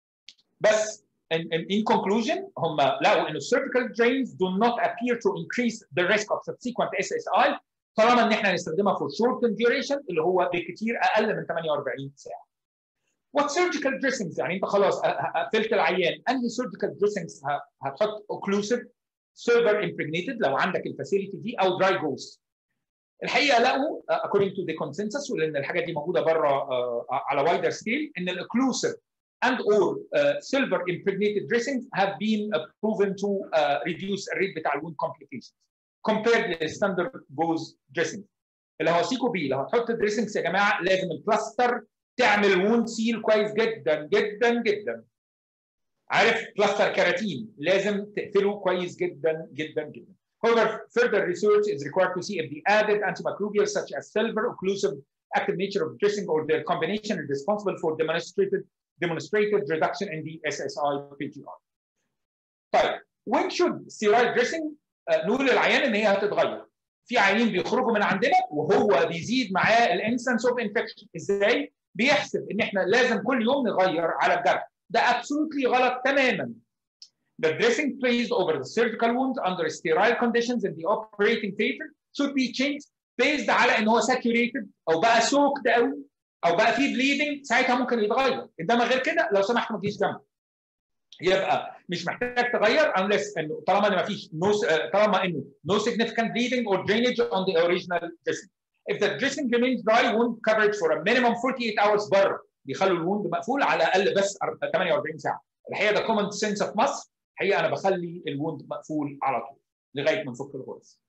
بس in, in, in conclusion هم لقوا انه cervical drains do not appear to increase the risk of subsequent SSI طالما ان احنا نستخدمها for short duration اللي هو بكثير اقل من 48 ساعه. What surgical dressings يعني انت خلاص قفلت العيان انهي surgical dressings هتحط occlusive silver impregnated لو عندك الفاسيلتي دي او dry ghost الحقيقه لقوا according to the consensus ولان الحاجات دي موجوده بره على wider scale ان الاوكلوسيف and or uh, silver impregnated dressings have been uh, proven to uh, reduce الريت بتاع الwound complications compared للستاندرد جوز dressing اللي هو سيكو بي لو هتحط دريسنجز يا جماعه لازم البلاستر تعمل ووند سيل كويس جدا جدا جدا عارف بلاستر كراتين لازم تقفله كويس جدا جدا جدا However, further research is required to see if the added antimicrobials such as silver, occlusive, active nature of dressing, or their combination is responsible for demonstrated demonstrated reduction in the SSI PGR. طيب, when should steroid dressing uh, نقول للعيان ان هي هتتغير؟ في عيانين بيخرجوا من عندنا وهو بيزيد معاه الانسنس اوف انفكشن، ازاي؟ بيحسب ان احنا لازم كل يوم نغير على الجرح ده absolutely غلط تماما The dressing placed over the surgical wound under sterile conditions in the operating theater should be changed based على ان هو saturated او بقى soaked قوي او بقى فيه bleeding ساعتها ممكن يتغير انما غير كده لو سمحت ما تجيش جنبه يبقى مش محتاج تغير unless انه طالما ان ما فيش no طالما انه no significant bleeding or drainage on the original dressing If the dressing remains dry, wound coverage for a minimum 48 hours بره بيخلوا الوند مقفول على الاقل بس 48 ساعه. الحقيقه ده كومن سنس في مصر، الحقيقه انا بخلي الوند مقفول على طول لغايه ما نفك الغرز.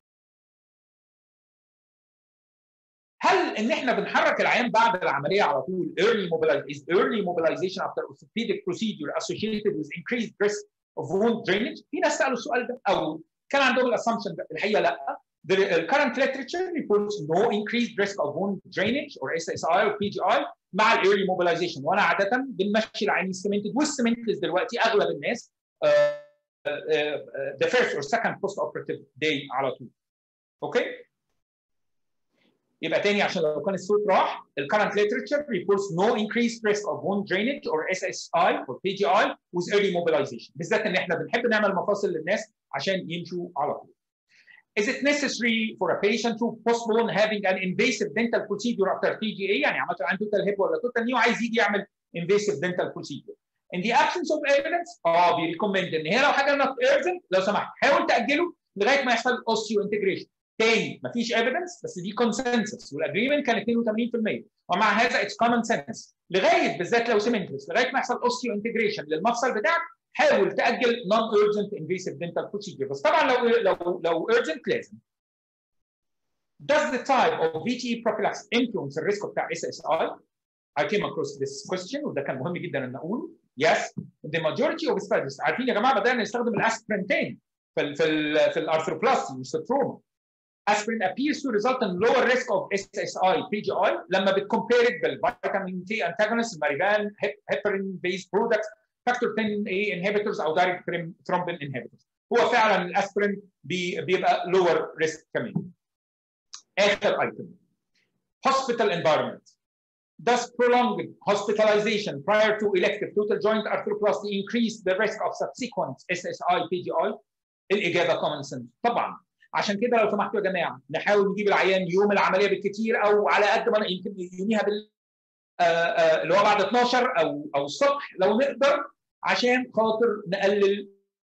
هل ان احنا بنحرك العيان بعد العمليه على طول early mobilization is early mobilization after orthopedic procedure associated with increased risk of wound drainage؟ في ناس سالوا السؤال ده او كان عندهم الاسامبشن ده الحقيقه لا The current literature reports no increased risk of wound drainage or SSI or PGI مع ال early mobilization وانا عاده بنمشي العين السمنتد والسمنتد دلوقتي اغلب الناس uh, uh, uh, the first or second post operative day على طول. اوكي؟ okay? يبقى تاني عشان لو كان الصوت راح ال current literature reports no increased risk of wound drainage or SSI or PGI with early mobilization بالذات ان احنا بنحب نعمل مفاصل للناس عشان يمشوا على طول. Is it necessary for a patient to postpone having an invasive dental procedure after TGA يعني عملت عنده توتال هيب ولا توتال نيو عايز يجي يعمل invasive dental procedure. In the absence of evidence اه بيريكومند ان هي لو حاجه not urgent لو سمحت حاول تاجله لغايه ما يحصل اوستيو انتجريشن. تاني مفيش evidence بس دي consensus والاجريمنت كان 82% ومع هذا it's common sense لغايه بالذات لو سيمنتلس لغايه ما يحصل اوستيو انتجريشن للمفصل بتاعك حاول تاجل non urgent invasive dental procedure بس طبعا لو لو لو urgent لازم Does the type of VTE prophylaxis influence the risk بتاع SSI? I came across this question وده كان مهم جدا ان اقوله. Yes, the majority of studies عارفين يا جماعه بدانا نستخدم الاسبرين تاني في ال في ال في الارثروبلاستي مش في التروما aspirin appears to result in lower risk of SSI PGI لما بتcompare بالفيتامين K antagonists الماريجان heparin based products factor 10A inhibitors او direct thrombin inhibitors هو فعلا الاسبرين بي بيبقى lower risk كمان اخر ايتم hospital environment Does prolonged hospitalization prior to elective total joint arthroplasty increase the risk of subsequent SSI PGI؟ الإجابة common sense طبعا عشان كده لو سمحتوا يا جماعة نحاول نجيب العيان يوم العملية بالكثير أو على قد ما يمكن يوميها بال اللي هو بعد 12 أو أو الصبح لو نقدر عشان خاطر نقلل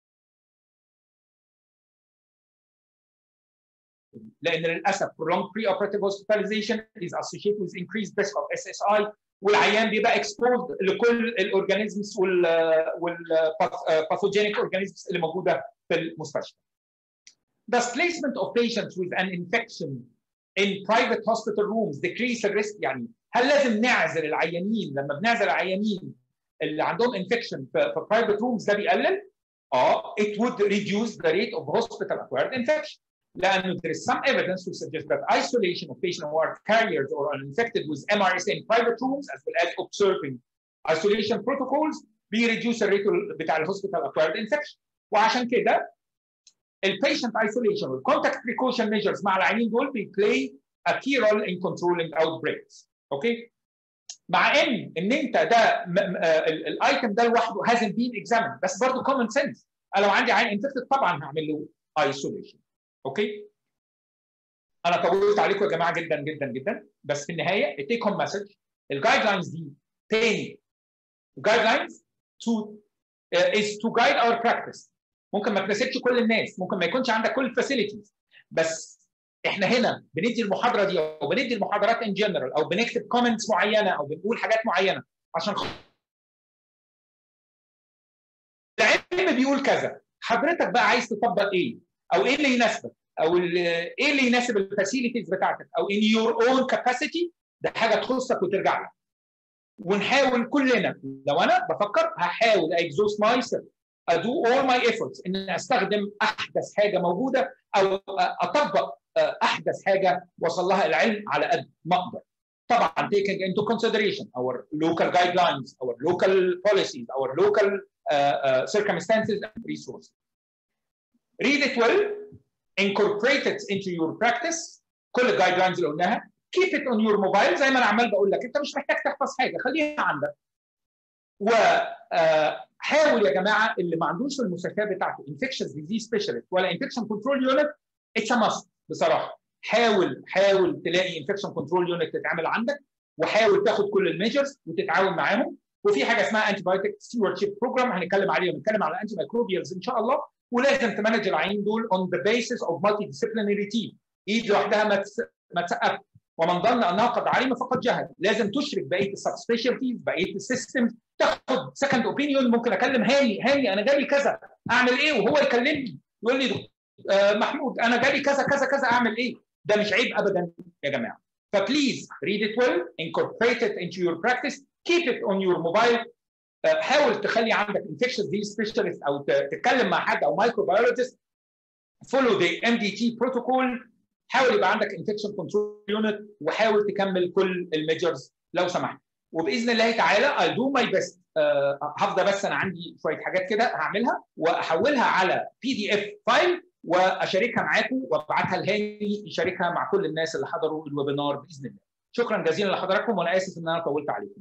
لان للاسف prolonged preoperative hospitalization is associated with increased risk of SSI والعيان بيبقى exposed لكل الاورجانيزمز وال والباثوجينيك اورجانيزمز اللي موجوده في المستشفى. Does placement of patients with an infection in private hospital rooms decrease the risk يعني هل لازم نعزل العيانين لما بنعزل العيانين اللي عندهم infection في, في private rooms ده بيقلل؟ اه it would reduce the rate of hospital acquired infection. لأنه there is some evidence to suggest that isolation of patients who are carriers or are infected with MRSA in private rooms as well as observing isolation protocols بيريديوس الريت بتاع الهوسبيتال acquired infection وعشان كده البيشنت isolation والcontact precaution measures مع العيانين دول بيبلاي a key role in controlling outbreaks اوكي مع ان ان انت ده الايتم ده لوحده hasn't been examined بس برضه common sense انا لو عندي عيان infected طبعا هعمل له isolation اوكي انا طولت عليكم يا جماعه جدا جدا جدا بس في النهايه التيك هوم مسج الجايد لاينز دي تاني الجايد لاينز تو از تو جايد اور براكتس ممكن ما تناسبش كل الناس ممكن ما يكونش عندك كل الفاسيلتيز بس احنا هنا بندي المحاضره دي او بندي المحاضرات ان جنرال او بنكتب كومنتس معينه او بنقول حاجات معينه عشان العلم بيقول كذا حضرتك بقى عايز تطبق ايه او ايه اللي يناسبك او ايه اللي يناسب الفاسيلتيز بتاعتك او in your own capacity ده حاجه تخصك وترجع لك ونحاول كلنا لو انا بفكر هحاول اكزوست ماي سيلف ادو اول ماي efforts ان استخدم احدث حاجه موجوده او اطبق احدث حاجه وصل لها العلم على قد ما اقدر طبعا taking into consideration our local guidelines our local policies our local uh, uh, circumstances and resources read it well incorporate it into your practice كل الجايد لاينز اللي قلناها keep it on your mobile زي ما انا عمال بقول لك انت مش محتاج تحفظ حاجه خليها عندك وحاول يا جماعه اللي ما عندوش في المستشفى بتاعته انفكشن ديزيز سبيشالست ولا انفكشن كنترول يونت اتس ا ماست بصراحه حاول حاول تلاقي انفكشن كنترول يونت تتعمل عندك وحاول تاخد كل الميجرز وتتعاون معاهم وفي حاجه اسمها انتي بايوتيك ستيوردشيب بروجرام هنتكلم عليه ونتكلم على الانتي مايكروبيالز ان شاء الله ولازم تمانج العيين دول on the basis of multidisciplinary team ايد لوحدها ما ما تسقف ومن ظن انها قد علم فقد جهل لازم تشرك بقيه السب سبيشالتيز بقيه السيستمز تاخد سكند اوبينيون ممكن اكلم هاني هاني انا جالي كذا اعمل ايه وهو يكلمني يقول لي آه محمود انا جالي كذا كذا كذا اعمل ايه ده مش عيب ابدا يا جماعه فبليز read it well incorporate it into your practice keep it on your mobile حاول تخلي عندك انفكشن دي سبيشالست او تتكلم مع حد او مايكروبيولوجيست فولو ذا ام دي تي بروتوكول حاول يبقى عندك انفكشن كنترول يونت وحاول تكمل كل الميجرز لو سمحت وباذن الله تعالى اي دو ماي بيست هفضل بس انا عندي شويه حاجات كده هعملها واحولها على بي دي اف فايل واشاركها معاكم وابعتها لهاني يشاركها مع كل الناس اللي حضروا الويبينار باذن الله شكرا جزيلا لحضراتكم وانا اسف ان انا طولت عليكم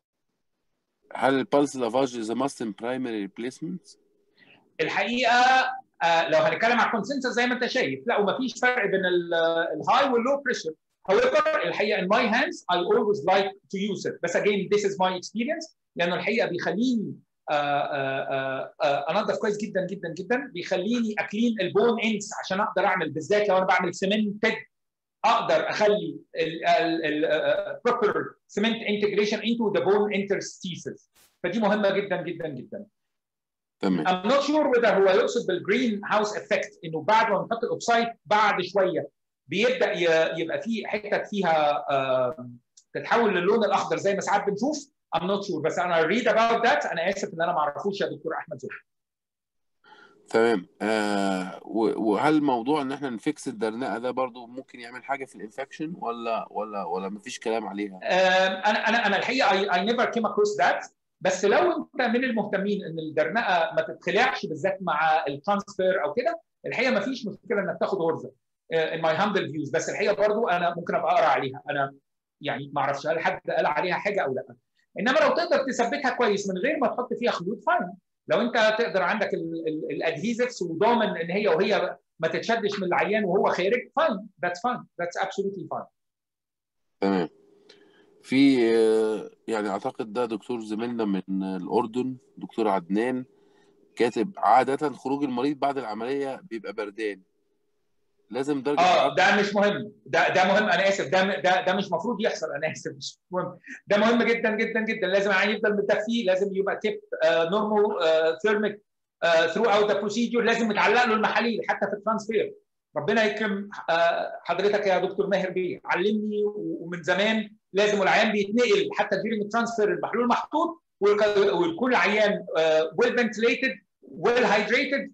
هل البلس لافاج is a must in primary replacement؟ الحقيقه آه لو هنتكلم على الكونسنسس زي ما انت شايف لا ومفيش فرق بين الهاي واللو بريشر however الحقيقه in my hands I always like to use it بس again this is my experience لانه الحقيقه بيخليني آه آه آه انضف كويس جدا جدا جدا بيخليني اكلين البون اندز عشان اقدر اعمل بالذات لو انا بعمل سيمنتد اقدر اخلي البروبر سيمنت انتجريشن انتو ذا بون انترستيسز فدي مهمه جدا جدا جدا تمام I'm not sure whether هو يقصد بالجرين هاوس افكت انه بعد ما نحط الاوبسايد بعد شويه بيبدا يبقى في حتت فيها تتحول للون الاخضر زي ما ساعات بنشوف I'm not sure بس انا read about that انا اسف ان انا ما اعرفوش يا دكتور احمد زهري تمام آه و- وهل موضوع ان احنا نفكس الدرنقه ده برضو ممكن يعمل حاجه في الانفكشن ولا ولا ولا مفيش كلام عليها آم، انا انا انا الحقيقه اي اي نيفر كيم اكروس ذات بس لو انت من المهتمين ان الدرنقه ما تتخلعش بالذات مع الترانسفير او كده الحقيقه ما فيش مشكله انك تاخد غرزه ان ماي هامبل فيوز بس الحقيقه برضو انا ممكن ابقى اقرا عليها انا يعني ما اعرفش هل حد قال عليها حاجه او لا انما لو تقدر تثبتها كويس من غير ما تحط فيها خيوط فاين لو انت تقدر عندك الادهيزفز وضامن ان هي وهي ما تتشدش من العيان وهو خارج فاين ذاتس فاين ذاتس ابسولوتلي فاين تمام في آه، يعني اعتقد ده دكتور زميلنا من الاردن دكتور عدنان كاتب عاده خروج المريض بعد العمليه بيبقى بردان لازم درجه اه حرارة ده مش مهم ده ده مهم انا اسف ده ده ده مش المفروض يحصل انا اسف مش مهم ده مهم جدا جدا جدا لازم العيان يفضل متدفي لازم يبقى كيب نورمال ثيرميك ثرو اوت ذا بروسيجر لازم متعلق له المحاليل حتى في الترانسفير ربنا يكرم آه، حضرتك يا دكتور ماهر بيه علمني ومن زمان لازم العيان بيتنقل حتى during الترانسفير المحلول محطوط والك- والكل عيان ويل فنتليتد ويل هايدريتد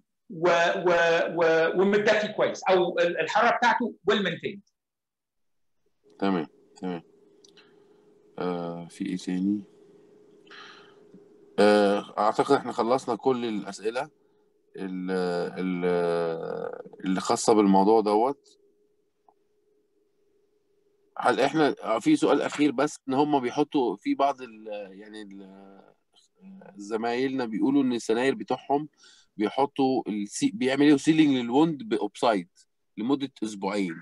ومتدفي كويس او الحراره بتاعته ويل مينتيند تمام تمام آه في ايه تاني آه اعتقد احنا خلصنا كل الاسئله ال- ال- اللي خاصه بالموضوع دوت هل احنا آه، في سؤال اخير بس ان هم بيحطوا في بعض ال يعني ال- زمايلنا بيقولوا ان السناير بتوعهم بيحطوا السي بيعملوا سيلينج للوند باوبسايد لمده اسبوعين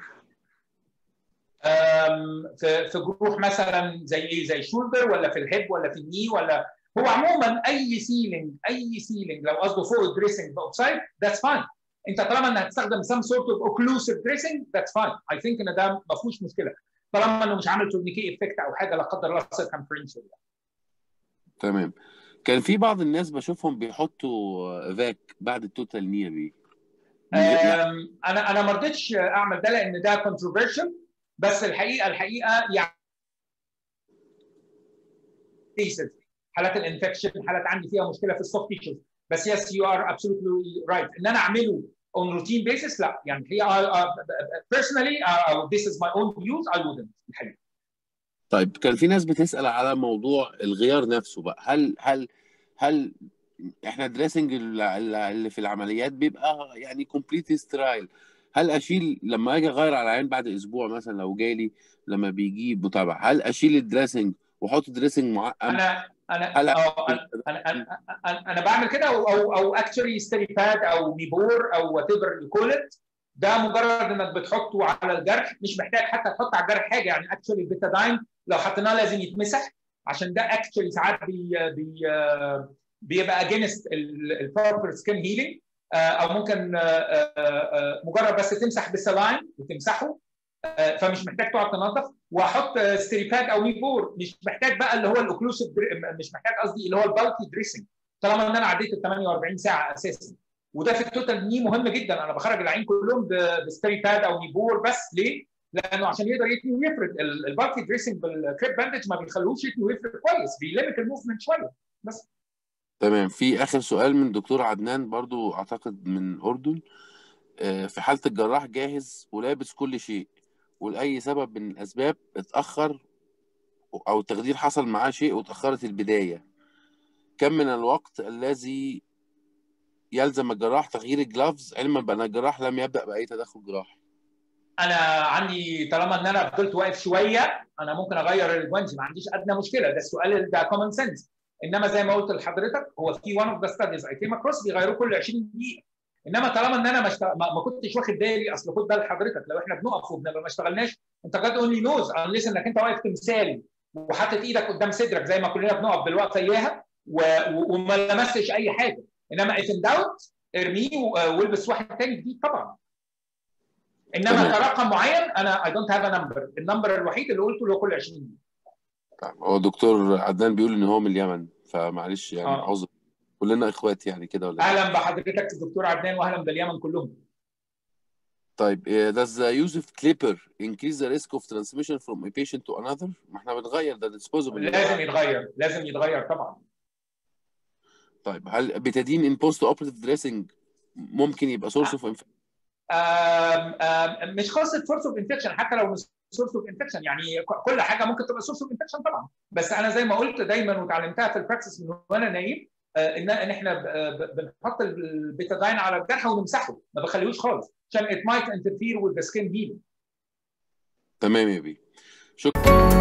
أم، في في جروح مثلا زي ايه زي شولدر ولا في الهيب ولا في الني ولا هو عموما اي سيلينج اي سيلينج لو قصده فوق الدريسنج باوتسايد ذاتس فاين انت طالما انك هتستخدم سم سورت اوف اوكلوسيف دريسنج ذاتس فاين اي ثينك ان ده ما فيهوش مشكله طالما انه مش عامل تورنيكي افكت او حاجه لا قدر الله سيركمفرنشال تمام كان في بعض الناس بشوفهم بيحطوا فاك بعد التوتال نير بي من غير- يعني أم، انا انا ما رضيتش اعمل ده لان ده كونتروفيرشال بس الحقيقه الحقيقه يعني cases حالات الانفكشن حالات عندي فيها مشكله في السوفت تيشوز بس يس يو ار absolutely رايت ان انا اعمله on routine basis لا يعني هي personally uh, this is my own views I wouldn't الحقيقه طيب كان في ناس بتسأل على موضوع الغيار نفسه بقى هل هل هل احنا دريسنج اللي في العمليات بيبقى يعني كومبليت سترايل هل اشيل لما اجي اغير على العين بعد اسبوع مثلا لو جالي لما بيجي متابعه هل اشيل الدريسنج واحط دريسنج معقم انا انا هل اه انا انا انا, أنا, أنا بعمل كده او او, أو actually ستيري باد او ميبور او وات ايفر يو كول ات ده مجرد انك بتحطه على الجرح مش محتاج حتى تحط على الجرح حاجه يعني اكشولي البيتاداين لو حطيناه لازم يتمسح عشان ده اكشولي ساعات بي بي بيبقى اجينست البروبر سكين هيلينج او ممكن آه، آه، آه، مجرد بس تمسح بالسلاين وتمسحه آه، فمش محتاج تقعد تنظف واحط ستريباد او ميبور مش محتاج بقى اللي هو الاوكلوسيف مش محتاج قصدي اللي هو البالكي دريسنج طالما ان انا عديت ال 48 ساعه اساسا وده في التوتال ني مهم جدا انا بخرج العين كلهم بستري باد او ميبور بس ليه؟ لانه عشان يقدر يتني ويفرد ال- البالكي دريسنج بالكريب باندج ما بيخلوش يتني ويفرد كويس بيليمت الموفمنت شويه بس تمام في اخر سؤال من دكتور عدنان برضو اعتقد من اردن آه، في حاله الجراح جاهز ولابس كل شيء ولاي سبب من الاسباب اتاخر او التخدير حصل معاه شيء وتاخرت البدايه كم من الوقت الذي يلزم الجراح تغيير الجلافز علما بان الجراح لم يبدا باي تدخل جراحي انا عندي طالما ان انا فضلت واقف شويه انا ممكن اغير الجوانتي ما عنديش ادنى مشكله ده السؤال ده كومن سنس انما زي ما قلت لحضرتك هو في one of the studies I came across بيغيروه كل 20 دقيقه انما طالما ان انا ما, اشتغل... ما ما كنتش واخد بالي اصل خد بال حضرتك لو احنا بنقف وبنبقى ما اشتغلناش انت قد اونلي نوز انليس انك انت واقف تمثالي وحاطط ايدك قدام صدرك زي ما كلنا بنقف بالوقفه اياها و... و... وما لمستش اي حاجه انما if in doubt ارميه و- والبس واحد تاني جديد طبعا انما تمام. كرقم معين انا I don't have a number النمبر الوحيد اللي قلته اللي هو كل 20 دقيقه طيب، هو دكتور عدنان بيقول ان هو من اليمن فمعلش يعني آه. عذر كلنا اخوات يعني كده ولا إيه؟ اهلا بحضرتك الدكتور عدنان واهلا باليمن كلهم طيب إيه، does the use of clipper increase the risk of transmission from a patient to another؟ ما احنا بنغير ده disposable لازم يتغير لازم يتغير طبعا طيب هل بتدين in post operative dressing ممكن يبقى سورس اوف مش قصه سورس اوف انفكشن حتى لو مش سورس اوف انفكشن يعني كل حاجه ممكن تبقى سورس اوف انفكشن طبعا بس انا زي ما قلت دايما وتعلمتها في البراكتس من وانا نايم ان ان احنا بنحط البيتادين على الجرح ونمسحه ما بخليهوش خالص عشان it might interfere with the skin healing تمام يا بيه شكرا